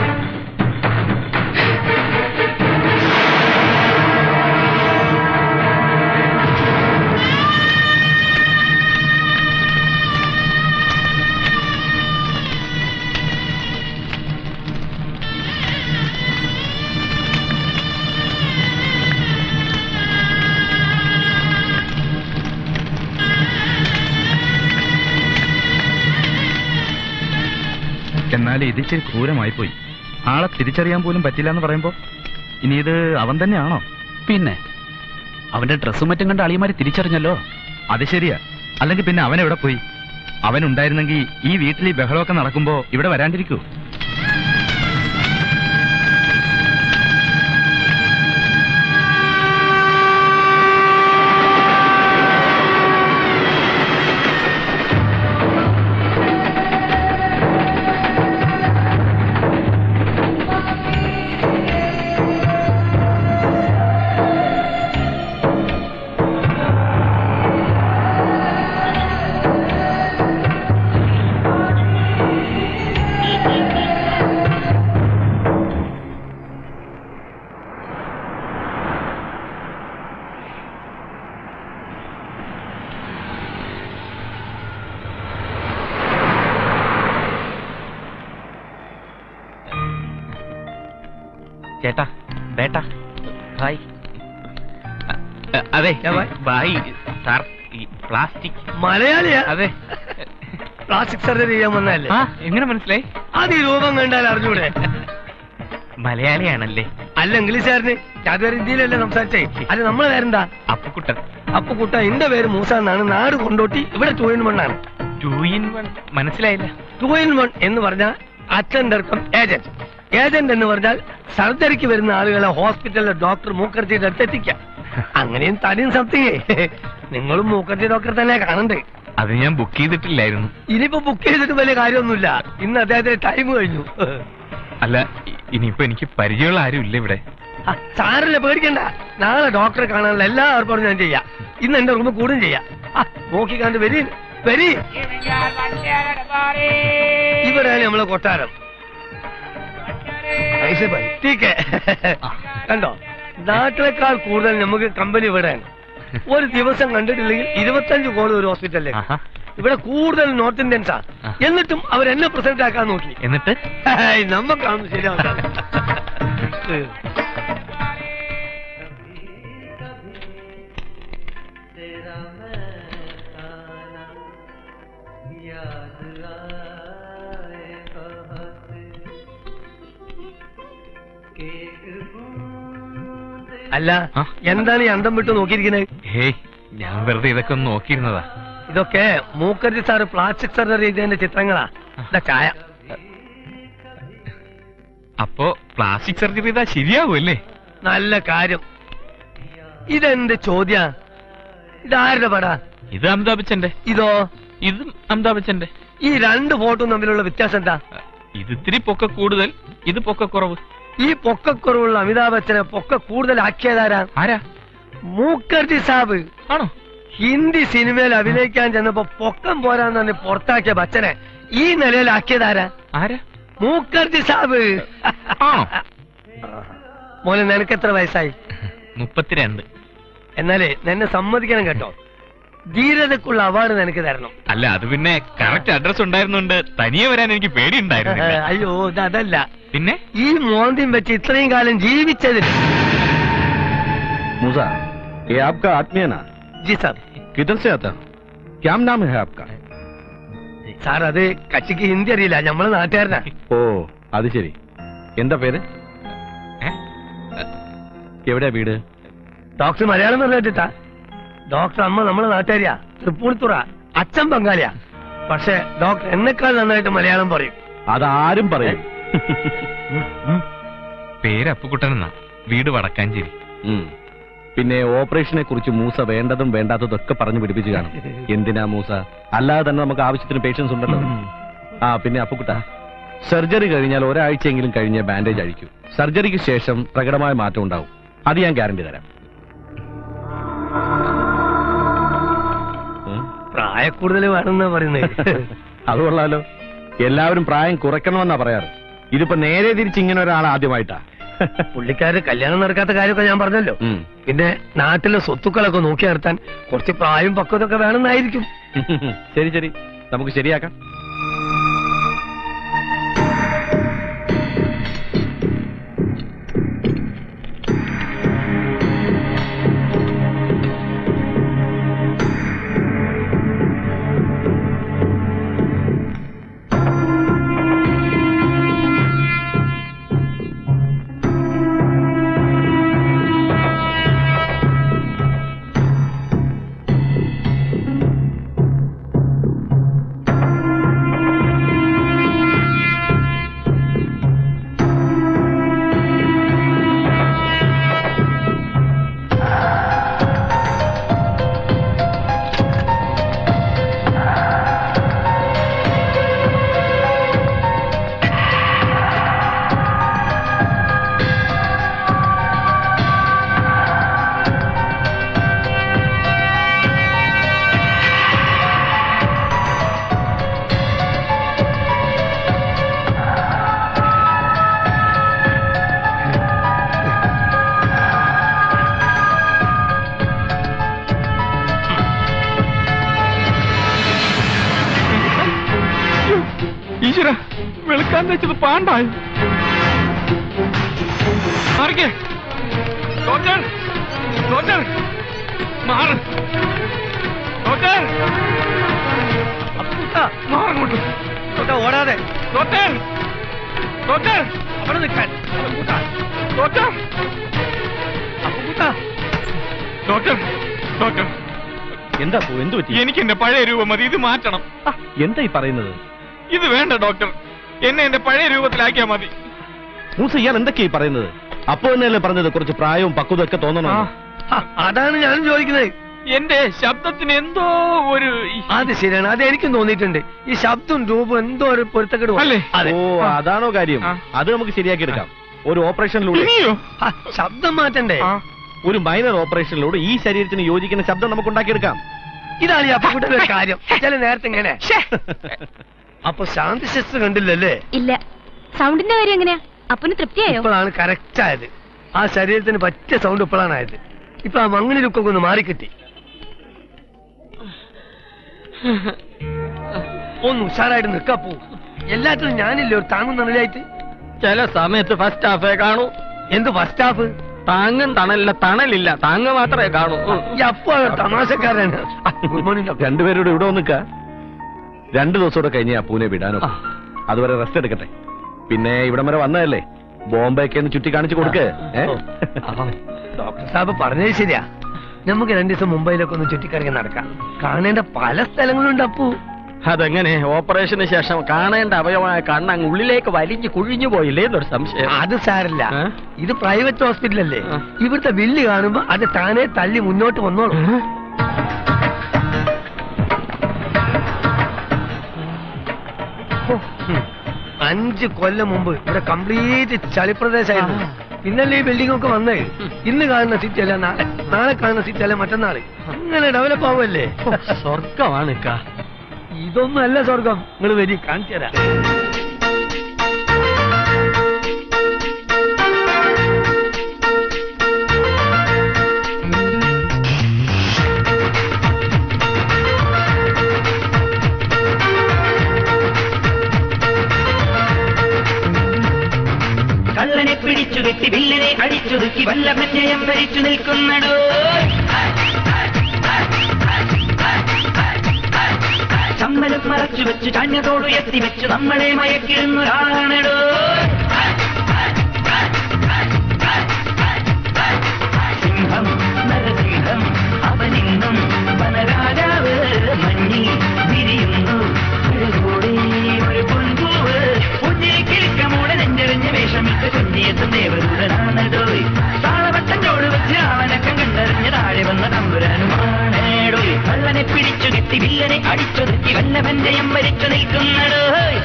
എന്നാൽ ഇത് ഇച്ചിരി ക്രൂരമായി പോയി ആളെ തിരിച്ചറിയാൻ പോലും പറ്റില്ല എന്ന് പറയുമ്പോ ഇനി ഇത് അവൻ തന്നെയാണോ പിന്നെ അവന്റെ ഡ്രസ്സും മറ്റും കണ്ട് അളിയന്മാര് തിരിച്ചറിഞ്ഞല്ലോ അത് ശരിയാ അല്ലെങ്കിൽ പിന്നെ അവൻ എവിടെ പോയി അവൻ ഉണ്ടായിരുന്നെങ്കിൽ ഈ വീട്ടിൽ ഈ ബഹളമൊക്കെ നടക്കുമ്പോ ഇവിടെ വരാണ്ടിരിക്കൂ ചേട്ടാ ബേട്ടാ ഹായ് അ- അതെ ബായ് സാർ ഈ പ്ലാസ്റ്റിക് മലയാളിയാ അതെ പ്ലാസ്റ്റിക് സർജറി ചെയ്യാൻ വന്നതല്ലേ ആ എങ്ങനെ മനസ്സിലായി അത് ഈ രൂപം കണ്ടാൽ അറിഞ്ഞൂടെ മലയാളിയാണല്ലേ അല്ല ഇംഗ്ലീഷുകാരന് അതുവരെ ഇന്ത്യയിലല്ലേ സംസാരിച്ചേ അല്ല നമ്മളെ പേരെന്താ അപ്പുക്കുട്ടൻ അപ്പുക്കുട്ട എന്റെ പേര് മൂസ എന്നാണ് നാട് കൊണ്ടോട്ടി ഇവിടെ ടൂ ഇൻ വൺ ആണ് ടു ഇൻ വൺ മനസ്സിലായില്ല ടൂ ഇൻ വൺ എന്ന് പറഞ്ഞാൽ അറ്റൻഡർക്കം ഏജന്റ് ഏജന്റ് എന്ന് പറഞ്ഞാൽ സർജറിക്ക് വരുന്ന ആളുകളെ ഹോസ്പിറ്റലിലെ ഡോക്ടർ മൂക്കർജിയുടെ അടുത്ത് എത്തിക്കാം അങ്ങനെയും തനിയും സംതിങ് നിങ്ങളും മൂക്കർജി ഡോക്ടർ തന്നെ കാണണ്ടേ അത് ഞാൻ ബുക്ക് ചെയ്തിട്ടില്ലായിരുന്നു ഇനിയിപ്പോ ബുക്ക് ചെയ്തിട്ട് വലിയ കാര്യമൊന്നുമില്ല ഇന്ന് അദ്ദേഹത്തിന് ടൈം കഴിഞ്ഞു അല്ല ഇ- ഇനിയിപ്പോ എനിക്ക് പരിചയമുള്ള ആരും ഇല്ല ഇവിടെ ആ, സാരമില്ല പേടിക്കണ്ട നാളെ ഡോക്ടറെ കാണാനുള്ള എല്ലാ ഏർപ്പാടും ഞാൻ ചെയ്യാം ഇന്ന് എന്റെ റൂമിൽ കൂടും ചെയ്യാം ആ, നോക്കിക്കാണ്ട് വരി വരി ഇവരാണ് നമ്മളെ കൊട്ടാരം ഐസേ ഭായ്, ടീക്ക്. കണ്ടോ നാട്ടിലേക്കാൾ കൂടുതൽ നമുക്ക് കമ്പനി ഇവിടെയാണ് ഒരു ദിവസം കണ്ടിട്ടില്ലെങ്കിൽ ഇരുപത്തഞ്ച് കോടി ഒരു ഹോസ്പിറ്റലിലേക്ക് ഇവിടെ കൂടുതൽ നോർത്ത് ഇന്ത്യൻസാ എന്നിട്ടും അവർ എന്നെ പ്രസന്റ് ആക്കാൻ നോക്കി എന്നിട്ട് ഹേയ്, നമ്മക്കാണെന്ന് ശരിയാവില്ല അല്ല എന്താണ് ഈ അന്തം വിട്ട് നോക്കിയിരിക്കുന്നത് ഹേയ് ഞാൻ വെറുതെ ഇതൊക്കെ ഒന്ന് നോക്കിയിരുന്നതാ ഇതൊക്കെ മൂക്കർജി സാറ് പ്ലാസ്റ്റിക് സർജറി ചെയ്തതിന്റെ ചിത്രങ്ങളാ ഇതാ ചായ അപ്പോ പ്ലാസ്റ്റിക് സർജറി ചെയ്താ ശരിയാവുമല്ലേ നല്ല കാര്യം ഇതെന്ത് ചോദ്യ ഇതാരുടെ പടാ ഇത് അമിതാഭ് ബച്ചന്റെ ഇതോ ഇതും അമിതാഭ് ബച്ചന്റെ ഈ രണ്ട് ഫോട്ടോ തമ്മിലുള്ള വ്യത്യാസം എന്താ ഇത് ഇത്തിരി പൊക്ക കൂടുതൽ ഇത് പൊക്ക കുറവ് ഈ പൊക്കക്കുറവുള്ള അമിതാഭ് ബച്ചനെ പൊക്ക കൂടുതൽ ആക്കിയതാരാ ആരാ മൂക്കർജി സാബ് ആണോ ഹിന്ദി സിനിമയിൽ അഭിനയിക്കാൻ ചെന്നപ്പോ പൊക്കം പോരാന്ന് പറഞ്ഞ് പുറത്താക്കിയ ബച്ചനെ ഈ നിലയിലാക്കിയതാരാ ആരാ മൂക്കർജി സാബ് മോനെ നിനക്ക് എത്ര വയസ്സായി മുപ്പത്തിരണ്ട് എന്നാലേ നിന്നെ സമ്മതിക്കണം കേട്ടോ ധീരതക്കുള്ള അവാർഡ് നിനക്ക് തരണം അല്ല അത് പിന്നെ കറക്റ്റ് അഡ്രസ് ഉണ്ടായിരുന്നുണ്ട് തനിയെ വരാൻ എനിക്ക് പേടിയുണ്ടായിരുന്നില്ല അയ്യോ ഇത് അതല്ല പിന്നെ ഈ മോന്തിയും വെച്ച് ഇത്രയും കാലം ജീവിച്ചതിന് मूसा ये आपका आत्मीय ना जी साहब किधर से आता क्या नाम है आपका സാർ അത് കച്ചിക്ക് ഹിന്ദി അറിയില്ല നമ്മളെ നാട്ടുകാരനാ ഓ അത് ശരി എന്താ പേര് എവിടെയാ വീട് ഡോക്ടർ മലയാളം പറഞ്ഞിട്ടാ ഡോക്ടർ അമ്മ നമ്മളെ നാട്ടുകാരിയാ തൃപ്പൂണിത്തുറ അച്ഛൻ ബംഗാളിയാ പക്ഷെ ഡോക്ടർ എന്നെക്കാൾ നന്നായിട്ട് മലയാളം പറയും അതാരും പറയും പേര് അപ്പുക്കുട്ടൻ എന്നാ വീട് വടക്കാഞ്ചേരി ഉം. പിന്നെ ഓപ്പറേഷനെ കുറിച്ച് മൂസ വേണ്ടതും വേണ്ടാത്തതും ഒക്കെ പറഞ്ഞു പിടിപ്പിച്ച് കാണും എന്തിനാ മൂസ അല്ലാതെ തന്നെ നമുക്ക് ആവശ്യത്തിന് പേഷ്യൻസ് ഉണ്ടല്ലോ ആ പിന്നെ അപ്പുക്കുട്ട സർജറി കഴിഞ്ഞാൽ ഒരാഴ്ചയെങ്കിലും കഴിഞ്ഞ് ബാൻഡേജ് അഴിക്കൂ സർജറിക്ക് ശേഷം പ്രകടമായ മാറ്റം ഉണ്ടാവും അത് ഞാൻ ഗ്യാരണ്ടി തരാം പ്രായക്കൂടുതൽ വേണമെന്നാ പറയുന്നത് അത് കൊള്ളാലോ എല്ലാവരും പ്രായം കുറയ്ക്കണമെന്നാ പറയാറ് ഇതിപ്പോ നേരെ തിരിച്ച് ഇങ്ങനെ ഒരാൾ ആദ്യമായിട്ടാ പുള്ളിക്കാര് കല്യാണം നടക്കാത്ത കാര്യമൊക്കെ ഞാൻ പറഞ്ഞല്ലോ ഉം. പിന്നെ നാട്ടിലെ സ്വത്തുക്കളൊക്കെ നോക്കി നിർത്താൻ കുറച്ച് പ്രായം പക്വതൊക്കെ വേണമെന്നായിരിക്കും ശരി ശരി നമുക്ക് ശരിയാക്കാം ഈശ്വര വെളുക്കാൻ വെച്ചത് പാണ്ടായി മാറിക്കേ ഡോക്ടർ ഡോക്ടർ മാറ് ഡോക്ടർ മാറങ്ങോട്ട് ഓടാതെ ഡോക്ടർ ഡോക്ടർ അവിടെ നിൽക്കാൻ ഡോക്ടർ ഡോക്ടർ ഡോക്ടർ എന്താ പോ, എന്ത് പറ്റി എനിക്ക് എന്റെ പഴയ രൂപം മതി ഇത് മാറ്റണം എന്താ ഈ പറയുന്നത് ഇത് വേണ്ട ഡോക്ടർ എന്നെ എന്റെ പഴയ രൂപത്തിലാക്കിയാ മതി മൂസ ഇയാൾ എന്തൊക്കെയാ ഈ പറയുന്നത് അപ്പോ തന്നെയല്ലേ പറഞ്ഞത് കുറച്ച് പ്രായവും പക്വതയും ഒക്കെ തോന്നണം അതാണ് ഞാൻ ചോദിക്കുന്നത് എന്റെ ശബ്ദത്തിന് എന്തോ ഒരു അത് ശരിയാണ് അത് എനിക്കും തോന്നിയിട്ടുണ്ട് ഈ ശബ്ദവും രൂപവും എന്തോ ഒരു പൊരുത്തക്കെട് പോലെ. അതെ. ഓ അതാണോ കാര്യം അത് നമുക്ക് ശരിയാക്കി എടുക്കാം ഒരു ഓപ്പറേഷനിലൂടെ ആ, ശബ്ദം മാറ്റണ്ടേ ഒരു മൈനർ ഓപ്പറേഷനിലൂടെ ഈ ശരീരത്തിന് യോജിക്കുന്ന ശബ്ദം നമുക്ക് ഉണ്ടാക്കിയെടുക്കാം ഇതാണ് ഈ അപ്പക്കുട്ടന്റെ ഒരു കാര്യം ചില നേരത്തെ ഇങ്ങനെ അപ്പൊ ശാന്തി ശസ്ത്ര കണ്ടില്ലല്ലേ ഇല്ല സൗണ്ടിന്റെ കാര്യം എങ്ങനെയാ അപ്പന് തൃപ്തിയായോ ഇപ്പോഴാണ് കറക്റ്റ് ആയത് ആ ശരീരത്തിന് പറ്റിയ സൗണ്ട് ഇപ്പോഴാണ് ആയത് ഇപ്പൊ ആ മങ്ങിനി ലുക്കൊക്കെ ഒന്ന് മാറിക്കിട്ടി ഒന്ന് ഉഷാറായിട്ട് നിക്കാ പോ എല്ലാത്തിനും ഞാനില്ലേ ഒരു താങ്ങും തണലായിട്ട് ചില സമയത്ത് ഫസ്റ്റ് ഹാഫേ കാണൂ എന്ത് ഫസ്റ്റ് ഹാഫ് താങ്ങും തണലില്ല തണലില്ല താങ്ങ് മാത്രമേ കാണൂ ഉം. ഈ അപ്പ തമാശക്കാരാണ് ഗുഡ് മോർണിംഗ് രണ്ടുപേരോട് ഇവിടെ നിൽക്ക രണ്ടു ദിവസം കൂടെ കഴിഞ്ഞ് അപ്പൂനെ വിടാനോ അതുവരെ റെസ്റ്റ് എടുക്കട്ടെ പിന്നെ ഇവിടം വരെ വന്നതല്ലേ ബോംബെയൊക്കെ ഒന്ന് ചുറ്റി കാണിച്ചു കൊടുക്ക് ഏ? ഡോക്ടർ സാബ് പറഞ്ഞത് ശരിയാ നമുക്ക് രണ്ടു ദിവസം മുംബൈയിലൊക്കെ ഒന്ന് ചുറ്റിക്കറങ്ങി നടക്കാം കാണേണ്ട പല സ്ഥലങ്ങളുണ്ട് അപ്പു അതെങ്ങനെ ഓപ്പറേഷന് ശേഷം കാണേണ്ട അവയവമായ കണ്ണങ്ങ് ഉള്ളിലേക്ക് വലിഞ്ഞു കുഴിഞ്ഞു പോയില്ലേ എന്നൊരു സംശയം അത് സാരല്ല ഇത് പ്രൈവറ്റ് ഹോസ്പിറ്റൽ അല്ലേ ഇവിടുത്തെ ബില്ല് കാണുമ്പോ അത് താനെ തള്ളി മുന്നോട്ട് വന്നോളൂ അഞ്ച് കൊല്ലം മുമ്പ് ഇവിടെ കംപ്ലീറ്റ് ചളിപ്രദേശമായിരുന്നു പിന്നല്ലേ ഈ ബിൽഡിംഗ് ഒക്കെ വന്നേ ഇന്ന് കാണുന്ന സിറ്റി അല്ല നാളെ നാളെ കാണുന്ന സിറ്റി അല്ല മറ്റന്നാള് അങ്ങനെ ഡെവലപ്പ് ആവുമല്ലേ സ്വർഗമാണ് ഇതൊന്നും അല്ല സ്വർഗം നിങ്ങൾ വരി കാണിച്ചു തരാം കള്ളനെ പിടിച്ചു കെട്ടി വില്ലനെ അടിച്ചൊതുക്കി വല്ലഭന്യയം ഭരിച്ചു നിൽക്കുന്നടോ ചമ്മലും മറച്ചു വെച്ചു ചാഞ്ഞതോട് എത്തി വെച്ചു നമ്മളെ മയക്കിടുന്നൊരാളാണടോ സിംഹം നരസിംഹം അവനിന്നും വനരാജാവ് മഞ്ഞിൽ വിരിയുന്നു അഴകോടെ ഒരു പൊൻപൂവ് പുഞ്ചിരിക്കിരിക്കമോടെ നെഞ്ചെറിഞ്ഞ വേഷമിട്ട് കുഞ്ഞിയെത്തും ദേവദൂതനാണടോയ് താളവട്ടം ചോട് വെച്ച് അവനക്കം കണ്ടറിഞ്ഞ താഴെ വന്ന തമ്പുരാനുമാണേടോയ് കള്ളനെ പിടിച്ചു കെട്ടി വില്ലനെ അടിച്ചൊതുക്കി വല്ലഭന്റെ എമ്പരിച്ചു നിൽക്കുന്നടോയ്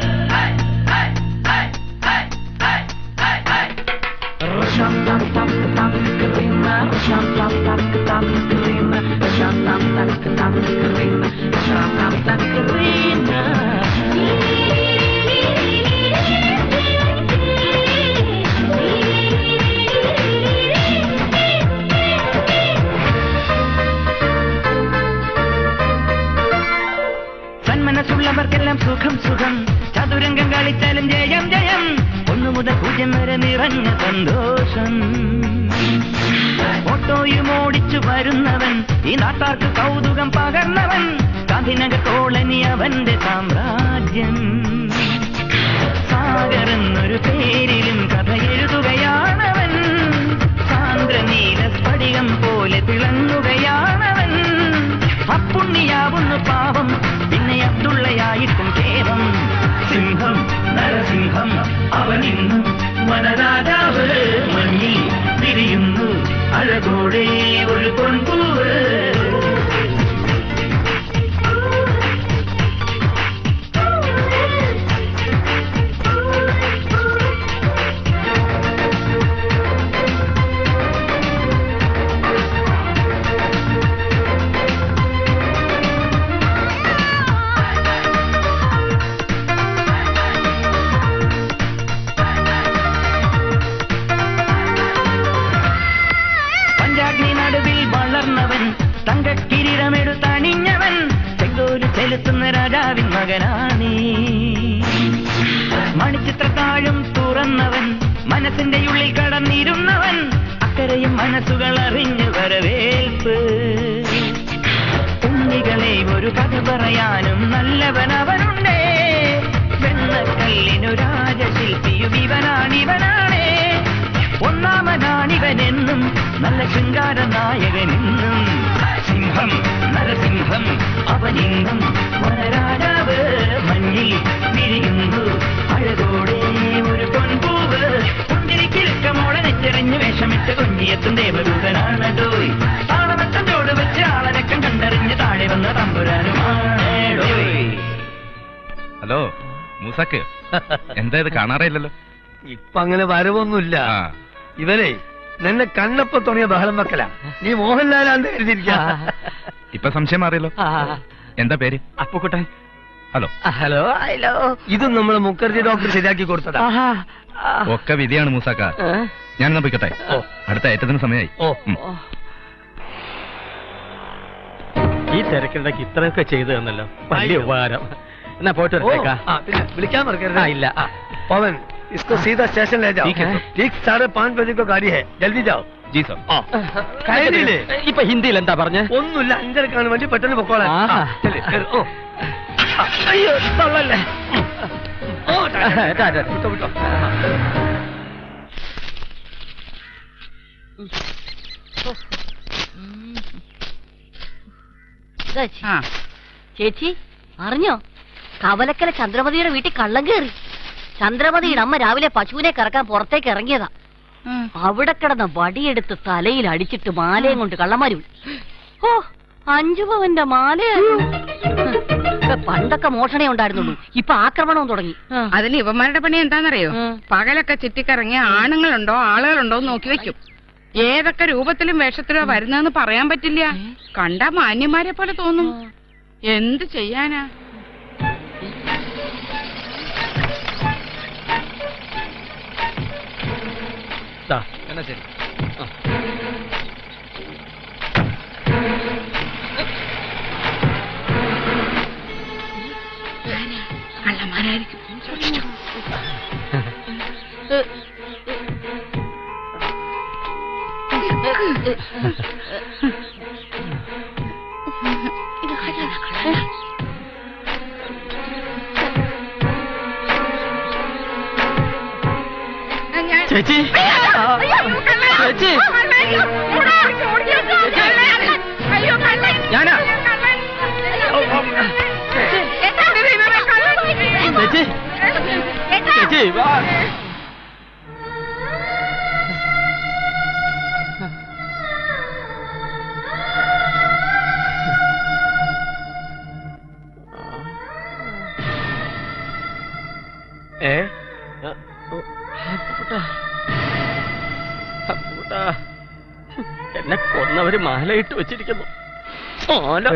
സന്മനസ്സുള്ളവർക്കെല്ലാം സുഖം സുഖം ചതുരംഗം കളിച്ചാലും ജയം ജയം ഒന്നു മുതൽ പൂജ്യം വരെ നിറഞ്ഞ സന്തോഷം ഓട്ടോയും ഓടിച്ചു വരുന്നവൻ ഈ നാട്ടാർക്ക് കൗതുകം പകർന്നവൻ ഗാന്ധിനഗർ കോളനി അവന്റെ സാമ്രാജ്യം സാഗർ എന്നൊരു പേരിലും കഥ എഴുതുകയാണവൻ സാന്ദ്രനീല സ്ഫടികം പോലെ തിളങ്ങുകയാണവൻ അപ്പുണ്ണിയാവുന്നു പാവം പിന്നെ അബ്ദുള്ളയായിട്ടും കേവം സിംഹം നരസിംഹം അവനിന്നും വനരാജാവ് മഞ്ഞിൽ വിരിയുന്നു അഴകോടെ ഒരു പൊൻപൂവ് പഞ്ചാഗ്നി നടുവിൽ വളർന്നവൻ തങ്കക്കിരീടമെടുത്തണിഞ്ഞവൻ ചെങ്കോല് ചെലുത്തുന്ന രാജാവിൻ മകനാണേ മണിച്ചിത്രത്താഴും തുറന്നവൻ മനസ്സിന്റെ ഉള്ളിൽ കടന്നിരുന്നവൻ അക്കരയും മനസ്സുകൾ അറിഞ്ഞു വരവേൽപ്പ് ഉണ്ണികളെ ഒരു കഥ പറയാനും നല്ലവൻ അവനുണ്ടേ വെണ്ണക്കല്ലിനു രാജശില്പിയും ഇവനാണിവനാണേ ഒന്നാമനാണിവനെന്നും നല്ല ശൃംഗാര നായകനെന്നും സിംഹം നരസിംഹം അവനിന്നും വനരാജാവ് മഞ്ഞിൽ വിരിയുന്നു അഴകോടെ ഒരു പൊൻപൂവ് പുഞ്ചിരിക്കിലുക്കമോടെ നെച്ചെറിഞ്ഞു വേഷമിട്ട് കൊഞ്ചിയെത്തും ദേവദൂതനാണടോയ് താളവട്ടം ചോട് വെച്ച് ആളരക്കം കണ്ടറിഞ്ഞ് താഴെ വന്ന തമ്പുരാനുമാണേടോയ് ഹലോ മൂസാക്ക് എന്താ ഇത് കാണാറില്ലല്ലോ ഇപ്പൊ അങ്ങനെ വരവൊന്നുമില്ല ഇവനെ നിന്നെ കണ്ണപ്പ തുടങ്ങിയ ബഹളം വെക്കല നീ മോഹൻലാലാന്ന് കരുതിയിരിക്ക ഇപ്പൊ സംശയം മാറിയല്ലോ എന്താ പേര് അപ്പുക്കുട്ടൻ ഹലോ ഹലോ ഹലോ ഇതും നമ്മള് മുഖർജി ഡോക്ടർ ശരിയാക്കി കൊടുത്തതാ ഒക്കെ വിധിയാണ് മൂസാക്ക ഞാനെന്നാ പോയിക്കട്ടെ അടുത്ത ഏറ്റത്തിന് സമയമായി ഉം. ഈ തിരക്കിനിടയ്ക്ക് ഇത്രയൊക്കെ ചെയ്തു തന്നല്ലോ വലിയ ഉപകാരം എന്നാ പോയിട്ട് ओ, വരട്ടേക്കാ हाँ, പിന്നെ വിളിക്കാൻ മറക്കരുത് ആ, ഇല്ല. पवन इसको सीधा स्टेशन ले जाओ ठीक है, सर। ठीक साढ़े पाँच बजे को गाड़ी है जल्दी जाओ ജി സർ കഴിഞ്ഞില്ലേ ഇപ്പൊ ഹിന്ദിയിൽ എന്താ പറഞ്ഞ ഒന്നുമില്ല അഞ്ചരക്കാണ് വേണ്ടി പെട്ടെന്ന് പൊക്കോളാം ആഹാ. ആ, ചെല്ല്, കേറ്, ഓ. ആ, അയ്യോ തള്ളല്ലേ ഓ ടാറ്റാ, ടാറ്റാ, വിട്ടോ, വിട്ടോ. ചേച്ചി അറിഞ്ഞോ കവലക്കല ചന്ദ്രമതിയുടെ വീട്ടിൽ കള്ളം കയറി ചന്ദ്രമതിയുടെ അമ്മ രാവിലെ പശുവിനെ കറക്കാൻ പുറത്തേക്ക് ഇറങ്ങിയതാ അവിടെ കിടന്ന വടിയെടുത്ത് തലയിൽ അടിച്ചിട്ട് മാലയും കൊണ്ട് കള്ളന്മാര് വിളി. ഓ അഞ്ചു പവന്റെ മാലയായിരുന്നു പണ്ടൊക്കെ മോഷണേ ഉണ്ടായിരുന്നുള്ളൂ ഇപ്പൊ ആക്രമണവും തുടങ്ങി അതിൽ ഇവന്മാരുടെ പണി എന്താണെന്നറിയോ പകലൊക്കെ ചുറ്റിക്കറങ്ങി ആണുങ്ങളുണ്ടോ ആളുകളുണ്ടോ എന്ന് നോക്കി വെക്കും ഏതൊക്കെ രൂപത്തിലും വേഷത്തിലോ വരുന്നതെന്ന് പറയാൻ പറ്റില്ല കണ്ട മാന്യന്മാരെ പോലെ തോന്നും എന്ത് ചെയ്യാനാ എന്നാ ശരി കള്ളന്മാരായിരിക്കും സൂക്ഷിച്ചോ. ചേച്ചി ചേച്ചി ഞാനാ ചേച്ചി ചേച്ചി വാ ഏ എന്നെ കൊന്നവര് മാലയിട്ട് വെച്ചിരിക്കുന്നു മാല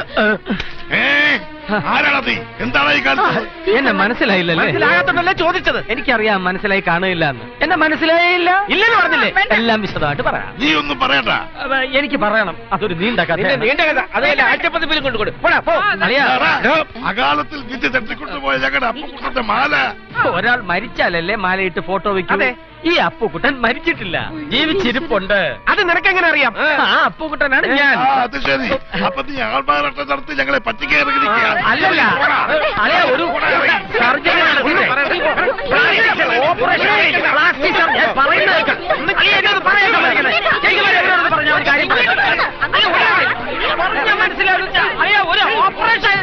ആരാണ് നീ എന്താണ് ഈ കാലത്ത് എന്നെ മനസ്സിലായില്ലല്ലേ മനസ്സിലാകാത്തോണ്ടല്ലേ ചോദിച്ചത് എനിക്കറിയാം മനസ്സിലായി കാണില്ല എന്ന് എന്നെ മനസ്സിലായില്ല ഇല്ലെന്ന് പറഞ്ഞില്ലേ എല്ലാം വിശദമായിട്ട് പറയാം നീ ഒന്നും പറയണ്ട അപ്പൊ എനിക്ക് പറയണം അതൊരു നീണ്ട കഥ നിന്റെ നീണ്ട കഥ അതല്ല ആഴ്ചപ്പതിപ്പിലും കൊണ്ടുകൊടു പോടാ പോ എടാ, അകാലത്തിൽ വിറ്റ് തട്ടിക്കൊണ്ടുപോയ ഞങ്ങളുടെ അപ്പുക്കുട്ടന്റെ മാല ഒരാൾ മരിച്ചാലല്ലേ മാലയിട്ട് ഫോട്ടോ വെക്കും ഈ അപ്പുക്കുട്ടൻ മരിച്ചിട്ടില്ല ജീവിച്ചിരിപ്പുണ്ട് അത് നിനക്ക് എങ്ങനെ അറിയാം ആ അപ്പുക്കുട്ടനാണ് ഞാൻ ആ, അത് ശരി അപ്പൊ നീ ആൾമാരട്ട നടത്തി ഞങ്ങളെ പറ്റിക്കാൻ ഇറങ്ങിയിരിക്കുകയാ. അല്ലല്ല അല്ലേ ഒരു സർജറി നടക്കുന്നത് ഓപ്പറേഷൻ പ്ലാസ്റ്റിക് സർജറി ഞാൻ പറയുന്നത് കേൾക്ക്. ഒന്ന് നീ എന്നോട് പറയാൻ സമ്മതിക്കണേ. എനിക്ക് വരെ എന്നോട് പറഞ്ഞ ഒരു കാര്യം പറയാം. അയ്യോ, ഒരു- പറഞ്ഞാ മനസ്സിലാവില്ല. അയ്യോ, ഒരു ഓപ്പറേഷൻ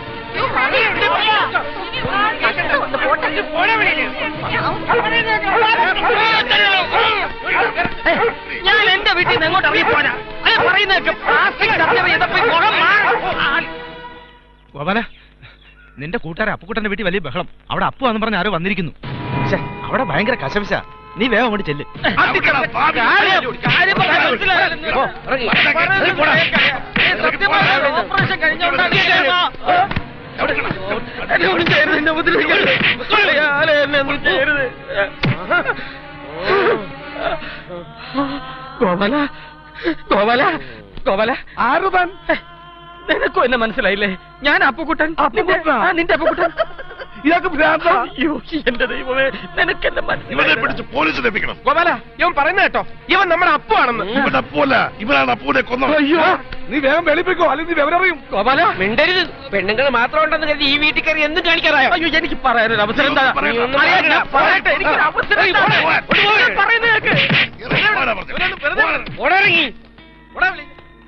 ഏയ്, ഞാൻ എന്റെ വീട്ടിൽ നിന്ന് എങ്ങോട്ട് ഇറങ്ങി പോരാ അയ്യോ പറയുന്നതൊക്കെ പ്ലാസ്റ്റിക് സർജറി ചെയ്തപ്പോ ഈ മുഖം മാറും ഗോപാല നിന്റെ കൂട്ടുകാരെ അപ്പുക്കുട്ടന്റെ വീട്ടിൽ വലിയ ബഹളം അവിടെ അപ്പു എന്ന് പറഞ്ഞ ആരോ വന്നിരിക്കുന്നു ശ്ശെ, അവിടെ ഭയങ്കര കശപിശ നീ വേഗം അങ്ങോട്ട് ചെല്ല് അടിക്കണം, പാടി. കാര്യം- കാര്യം പറയാൻ മനസ്സിലായില്ല. പോ, ഇറങ്ങി. ഇറങ്ങി പോടാ. ഏയ്, സത്യം പറഞ്ഞാ ഓപ്പറേഷൻ കഴിഞ്ഞോണ്ടാ എന്നെ ഒന്നും ചെയ്യരുത്, എന്നെ ഉപദ്രവിക്കരുത്. അയാളെ എന്നെ ഒന്നും ചെയ്യരുത്. ഗോപാല ഗോപാല ഗോപാല ആറുതാൻ നിനക്കും എന്നെ മനസ്സിലായില്ലേ ഞാൻ അപ്പുക്കുട്ടൻ നിന്റെ- ആ, നിന്റെ അപ്പുക്കുട്ടൻ ഇയാൾക്ക് ഭ്രാന്താ? അയ്യോ എന്റെ ദൈവമേ നിനക്ക് എന്നെ ഇവനെ മനസ്സിലായി പിടിച്ച് പോലീസിൽ ഏൽപ്പിക്കണം ഗോപാല ഇവൻ പറയുന്നത് കേട്ടോ ഇവൻ നമ്മുടെ അപ്പു ആണെന്ന് ഇവൻ അപ്പൂല ഇവനാണ് അപ്പൂനെ കൊന്നത് അയ്യോ നീ വേഗം വെളിപ്പിക്കോ അല്ലെങ്കിൽ നീ വിവരറിയും ഗോപാല മിണ്ടരുത് പെണ്ണുങ്ങൾ മാത്രം ഉണ്ടെന്ന് കരുതി ഈ വീട്ടിൽ കയറി എന്തും കാണിക്കാറായോ അയ്യോ എനിക്ക് പറയാനൊരു അവസരം എന്താ നീ ഒന്നും അറിയാം, ഞാൻ പറയണ്ട. പറയട്ടെ എനിക്കൊരു അവസരം പോയി, എന്താ? പോയി, പോയി, പോയി. ഞാൻ പറയുന്നത് കേൾക്ക്. പോരാ പറഞ്ഞത്. ഇവനൊന്ന് വെറുതെ ഓടാ ഇറങ്ങി ഓടാ വിളി.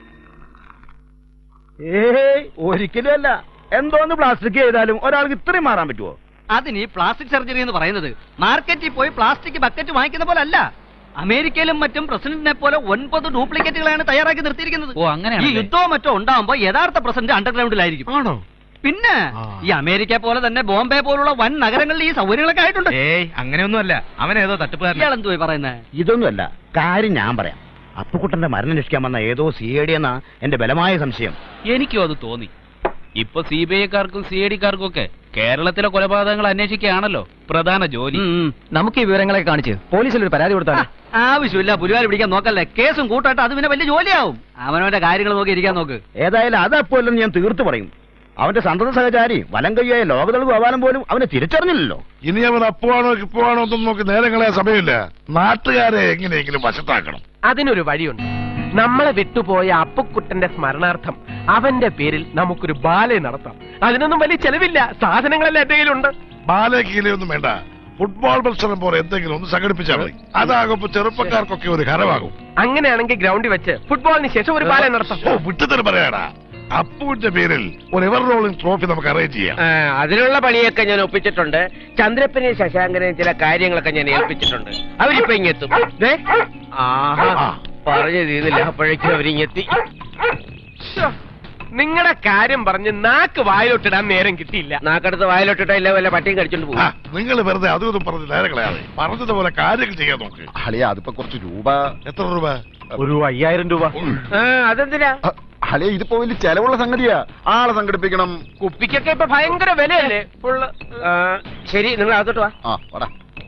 ഏയ് ഒരിക്കലും അല്ല എന്തോന്ന് പ്ലാസ്റ്റിക് ചെയ്താലും ഒരാൾക്ക് ഇത്രയും മാറാൻ പറ്റുമോ അതിന് ഈ പ്ലാസ്റ്റിക് സർജറി എന്ന് പറയുന്നത് മാർക്കറ്റിൽ പോയി പ്ലാസ്റ്റിക് ബക്കറ്റ് വാങ്ങിക്കുന്ന പോലെ അല്ല അമേരിക്കയിലും മറ്റും പ്രസിഡന്റിനെ പോലെ ഒൻപത് ഡ്യൂപ്ലിക്കേറ്റുകളാണ് തയ്യാറാക്കി നിർത്തിയിരിക്കുന്നത് ഓ അങ്ങനെയാണ് ഈ യുദ്ധവും മറ്റോ ഉണ്ടാവുമ്പോ യഥാർത്ഥ പ്രസിഡന്റ് അണ്ടർഗ്രൗണ്ടിലായിരിക്കും ആണോ പിന്നെ ഈ അമേരിക്ക പോലെ തന്നെ ബോംബെ പോലുള്ള വൻ നഗരങ്ങളിൽ ഈ സൗകര്യങ്ങളൊക്കെ ആയിട്ടുണ്ട് ഏയ് അങ്ങനെയൊന്നുമല്ല അവൻ ഏതോ തട്ടുപ്പുകാരൻ ഇയാൾ എന്തുവായി പറയുന്നത് ഇതൊന്നുമല്ല കാര്യം ഞാൻ പറയാം അപ്പുക്കുട്ടന്റെ മരണം രക്ഷിക്കാൻ വന്ന ഏതോ സി ഐ ഡി എന്നാ എന്റെ ബലമായ സംശയം എനിക്കും അത് തോന്നി ഇപ്പൊ സി ബി ഐക്കാർക്കും സി ഐ ഡിക്കാർക്കും ഒക്കെ കേരളത്തിലെ കൊലപാതകങ്ങൾ അന്വേഷിക്കുകയാണല്ലോ പ്രധാന ജോലി നമുക്ക് ഈ വിവരങ്ങളൊക്കെ കാണിച്ച് പോലീസിൽ ഒരു പരാതി കൊടുത്താൽ ആവശ്യമില്ല പുലിവാരി പിടിക്കാൻ നോക്കല്ലേ കേസും കൂട്ടായിട്ട് അത് പിന്നെ വലിയ ജോലിയാവും അവനവന്റെ കാര്യങ്ങൾ നോക്കി ഇരിക്കാൻ നോക്ക് ഏതായാലും അത് അപ്പോല്ലെന്ന് ഞാൻ തീർത്തു പറയും അവന്റെ സന്തത സഹചാരി വലം കയ്യായ ലോകതൾ ഗോപാലം പോലും അവനെ തിരിച്ചറിഞ്ഞില്ലല്ലോ ഇനി അവൻ അപ്പുവാണോ കിപ്പുവാണോ ഒന്നും നോക്കി നേരങ്ങളെ സമയമില്ല നാട്ടുകാരെ എങ്ങനെയെങ്കിലും വശത്താക്കണം അതിനൊരു വഴിയുണ്ട് നമ്മളെ വിട്ടുപോയ അപ്പുക്കുട്ടന്റെ സ്മരണാർത്ഥം അവന്റെ പേരിൽ നമുക്കൊരു ബാലെ നടത്താം അതിനൊന്നും വലിയ ചെലവില്ല സാധനങ്ങളെല്ലാം എന്റെ കയ്യിലുണ്ട് ബാലകീലയൊന്നും വേണ്ട ഫുട്ബോൾ മത്സരം പോലെ എന്തെങ്കിലും ഒന്ന് സംഘടിപ്പിച്ചാൽ മതി അതാകുമ്പോ ചെറുപ്പക്കാർക്കൊക്കെ ഒരു ഹരമാകും അങ്ങനെയാണെങ്കിൽ ഗ്രൗണ്ടിൽ വെച്ച് ഫുട്ബോളിന് ശേഷം ഒരു ബാലെ നടത്താം ഓ വിട്ടുതരം പറയാടാ അപ്പുവിന്റെ പേരിൽ ഒരു എവർ റോളിംഗ് ട്രോഫി നമുക്ക് അറേഞ്ച് ചെയ്യാം ആ, അതിനുള്ള പണിയൊക്കെ ഞാൻ ഒപ്പിച്ചിട്ടുണ്ട് ചന്ദ്രപ്പനെയും ശശാങ്കനെയും ചില കാര്യങ്ങളൊക്കെ ഞാൻ ഏൽപ്പിച്ചിട്ടുണ്ട് അവരിപ്പോ ഇങ്ങെത്തും ദേ, ആഹാ പറഞ്ഞു തീർന്നില്ല അപ്പോഴേക്കും അവരിങ്ങെത്തി നിങ്ങളുടെ കാര്യം പറഞ്ഞ് നാക്ക് വായിലോട്ടിടാൻ നേരം കിട്ടിയില്ല നാക്കടുത്ത് വായിലോട്ടിട്ടില്ല വല്ല പട്ടിയും കടിച്ചോണ്ട് പോകും നിങ്ങൾ വെറുതെ അതും ഇതും പറഞ്ഞ് നേരെ കളയാതെ പറഞ്ഞതുപോലെ കാര്യങ്ങൾ ചെയ്യാൻ നോക്ക് അളിയ അതിപ്പോ കുറച്ച് രൂപ എത്ര രൂപ ഒരു അയ്യായിരം രൂപ അതെന്തിനാ അളിയ ഇതിപ്പോ വലിയ ചെലവുള്ള സംഗതിയാ ആളെ സംഘടിപ്പിക്കണം കുപ്പിക്കൊക്കെ ഇപ്പൊ ഭയങ്കര വിലയല്ലേ ഫുള്ള് ശരി നിങ്ങൾ അകത്തോട്ട് വാ ആ വാടാ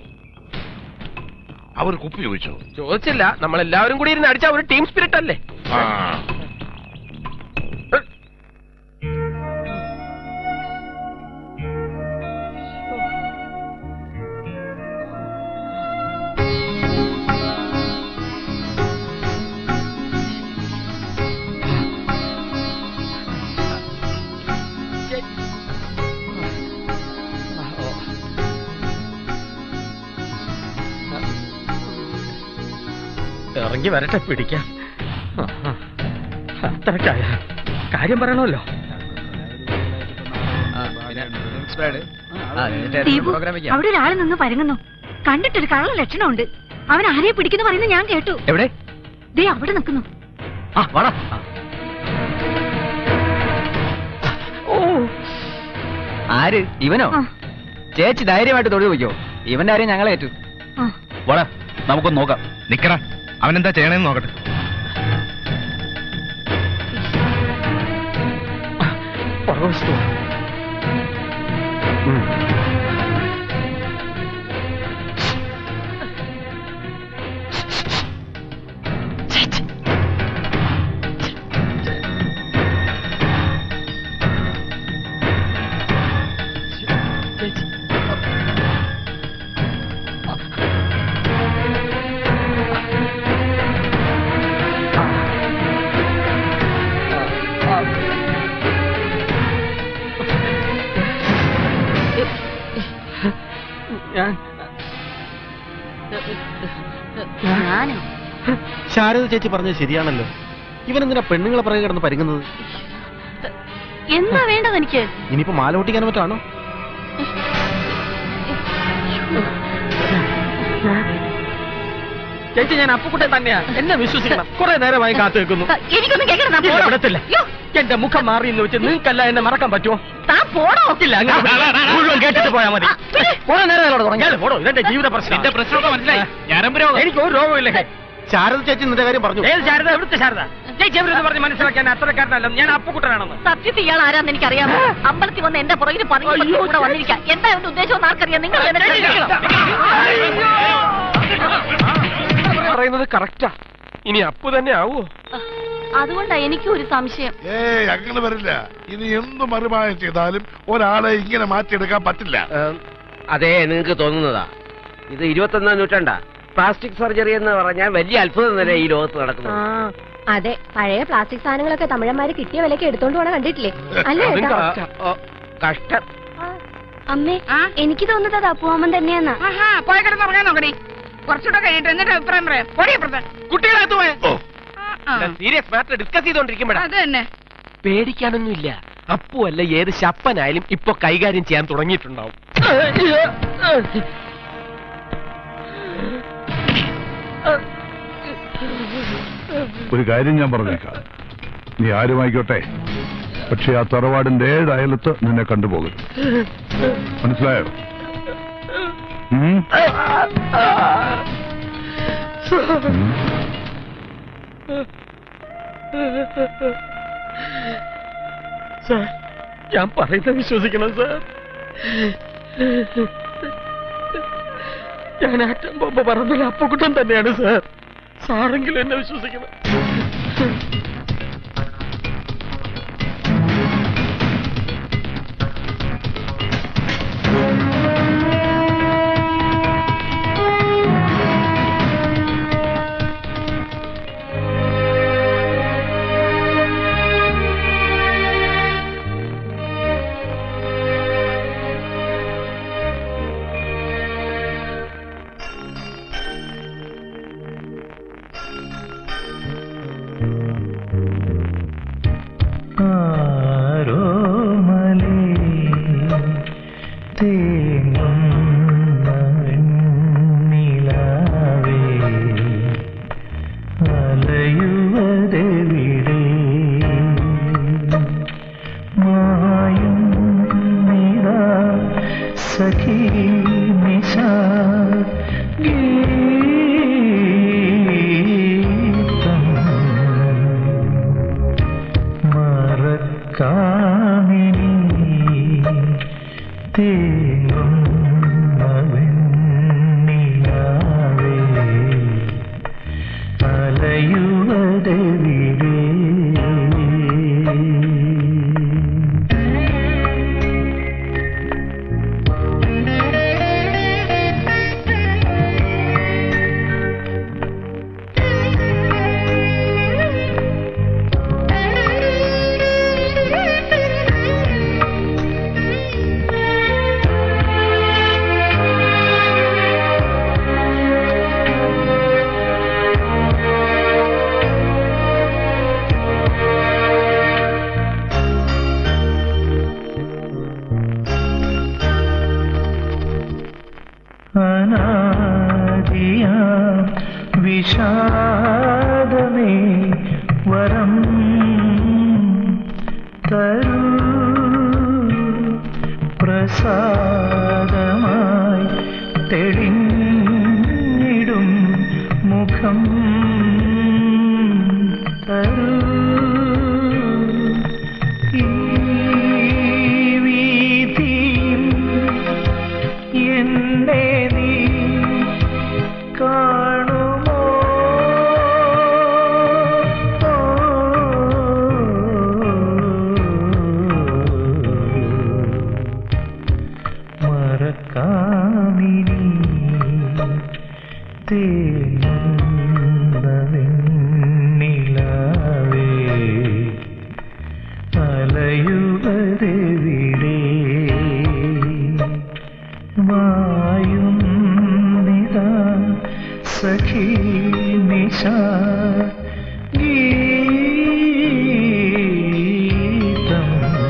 അവർ കുപ്പി ചോദിച്ചോ ചോദിച്ചില്ല നമ്മൾ എല്ലാവരും കൂടി ഇരുന്ന് അടിച്ച ഒരു ടീം സ്പിരിറ്റ് അല്ലേ ആ ഇറങ്ങി വരട്ടെ പിടിക്കാം അത്രക്കായ കാര്യം പറയണമല്ലോ ദീപു അവിടെ ഒരാൾ നിന്ന് പരങ്ങുന്നു കണ്ടിട്ടൊരു കള്ള ലക്ഷണമുണ്ട് അവൻ ആരെയെ പിടിക്കുന്നു പറയുന്നത് ഞാൻ കേട്ടു എവിടെ ദേ അവിടെ നിൽക്കുന്നു ആ വാടാ ആര് ഇവനോ ആ. ചേച്ചി ധൈര്യമായിട്ട് തൊഴിൽ വയ്ക്കോ ഇവന്റെ കാര്യം ഞങ്ങളെ ഏറ്റു വാടാ നമുക്കൊന്ന് നോക്കാം നിക്കടാ അവനെന്താ ചെയ്യണേന്ന് നോക്കട്ടെ പുറകുവശത്ത് വാ. ഞാൻ ഞാനോ ശാരദ ചേച്ചി പറഞ്ഞത് ശരിയാണല്ലോ ഇവനെന്തിനാ പെണ്ണുങ്ങളെ പിറകെ കിടന്ന് പരുങ്ങുന്നത് എന്താ വേണ്ടത് എനിക്ക് ഇനിയിപ്പോ മാല പൊട്ടിക്കാൻ പറ്റാണോ ചേച്ചി ഞാൻ അപ്പുക്കുട്ടൻ തന്നെയാ എന്നെ വിശ്വസിക്കണം കുറെ നേരമായി കാത്തു വെക്കുന്നു എനിക്കൊന്നും കേൾക്കണം താൻ ഇല്ല, പോടോ. വിടത്തില്ല എന്റെ മുഖം മാറി എന്ന് വെച്ച് നിങ്ങൾക്കല്ല എന്നെ മറക്കാൻ പറ്റുമോ താൻ പോടോ ഇല്ല അങ്ങനെ വിടില്ല. മുഴുവൻ കേട്ടിട്ട് പോയാ മതി കുറെ നേരം തുടങ്ങി പോടോ ഇതെന്റെ ജീവിത പ്രശ്നം നിന്റെ പ്രശ്നമൊക്കെ മനസ്സിലായി ഞാനും രോഗം എനിക്ക് ഒരു രോഗമില്ല ശാരദ ചേച്ചി നിന്റെ കാര്യം പറഞ്ഞു ഏത് ശാരദ എവിടുത്തെ ശാരദ ചേച്ചി എവരെന്ന് പറഞ്ഞ് മനസ്സിലാക്കാൻ അത്രക്കാരനല്ല ഞാൻ അപ്പുക്കുട്ടനാണെന്ന് സത്യത്തിൽ ഇയാൾ ആരാന്ന് എനിക്കറിയാമോ അമ്പലത്തിൽ വന്ന് എന്റെ പുറകിൽ പറഞ്ഞു കൂടെ വന്നിരിക്കാം എന്താ എന്റെ ഉദ്ദേശം എന്ന് ആർക്കറിയാം നിങ്ങൾ എന്നെ ക്ഷമിക്കണം. പറയുന്നത് കറക്റ്റാ ഇനി അപ്പു തന്നെ ആവോ അതുകൊണ്ടാ എനിക്കും ഒരു സംശയം ഏയ് അങ്ങനെ വരില്ല ഇനി എന്ത് മറുമായം ചെയ്താലും ഒരാളെ ഇങ്ങനെ മാറ്റിയെടുക്കാൻ പറ്റില്ല അതെ നിങ്ങൾക്ക് തോന്നുന്നതാ ഇത് ഇരുപത്തൊന്നാം നൂറ്റാണ്ടാ പ്ലാസ്റ്റിക് സർജറി എന്ന് പറഞ്ഞാൽ വലിയ അത്ഭുതം തന്നെ ഈ ലോകത്ത് ആ നടക്കുന്നത് അതെ പഴയ പ്ലാസ്റ്റിക് സാധനങ്ങളൊക്കെ തമിഴന്മാര് കിട്ടിയ വിലക്ക് എടുത്തോണ്ട് പോണ കണ്ടിട്ടില്ലേ അല്ലേ അതും ഏട്ടാ? correct ആ. ഓ, കഷ്ടം അമ്മേ എനിക്ക് തോന്നുന്നത് അത് അപ്പുവാമൻ തന്നെയാന്നാ ആഹാ പോയി കിടന്ന് ഉറങ്ങാൻ നോക്കടി കുറച്ചുകൂടെ കഴിയട്ടെ എന്നിട്ട് അഭിപ്രായം പറയാം പോടിയപ്പുറത്ത് കുട്ടികളകത്ത് പോയ ആ. സീരിയസ് മാറ്റർ ഡിസ്കസ് ചെയ്തോണ്ടിരിക്കുമ്പോഴാ അത് തന്നെ പേടിക്കാനൊന്നുമില്ല അപ്പു അല്ല ഏത് ശപ്പനായാലും ഇപ്പൊ കൈകാര്യം ചെയ്യാൻ തുടങ്ങിയിട്ടുണ്ടാവും ഒരു കാര്യം ഞാൻ പറഞ്ഞേക്കാം നീ ആരുമായിക്കോട്ടെ പക്ഷെ ആ തറവാടിന്റെ ഏഴ് അയലത്ത് നിന്നെ കണ്ടുപോകരുത് മനസ്സിലായോ ഉം? ഉം. സാർ ഞാൻ പറയുന്നത് വിശ്വസിക്കണം സാർ ഞാൻ ആറ്റം ബോംബ് പറഞ്ഞത് അപ്പക്കുട്ടൻ തന്നെയാണ് സാർ സാറെങ്കിലും എന്നെ വിശ്വസിക്കണം സഖി നിശാ ഗീതം മറക്കാമിനി തേങ്ങും വെണ്ണിലാവേ അലയുവതെവിടെ അനാദിയ വിഷാദമേ വരം തരൂ പ്രസാദമായി തെളിഞ്ഞിടും മുഖം തരൂ ഈ വീതിയിൽ എന്നെ നീ കാണുമോ മറക്കാമിനി തേങ്ങുന്ന വെണ്ണിലാവേ അലയുവതെവിടെ വായുന്നിതാ സഖി നിശാ ഗീതം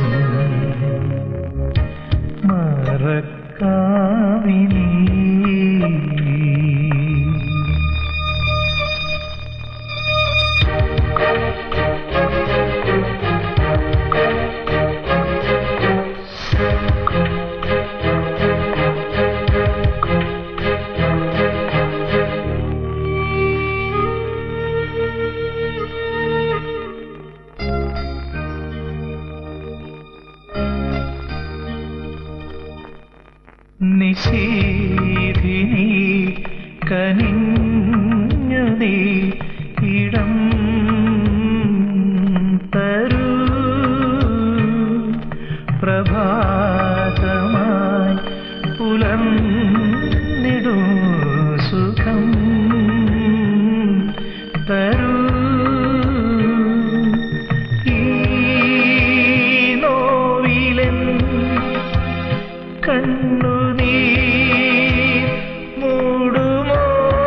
മറക്കാമിനി നിശീധിനി കനിഞ്ഞു നീ ഇടം തരൂ പ്രഭാതമായി പുലർന്നിടൂ സുഖം തരൂ ഈ നോവിലൻ കണ്ണുനീർ മൂടുമോ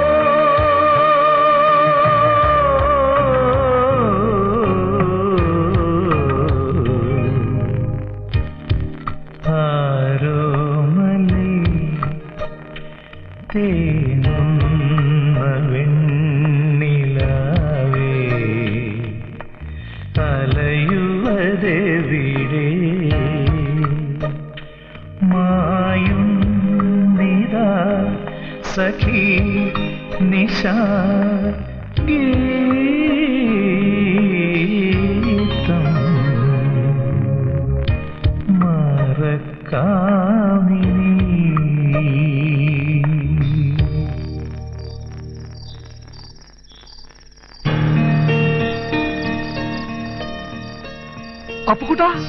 ആരോമലേ തേനുന്ന വെണ്ണിലാവേ അലയുവതെവിടെ മായുന്നിതാ സഖി നിശാ ഗീതം മറക്കാമിനി അപ്പുക്കുട്ടാ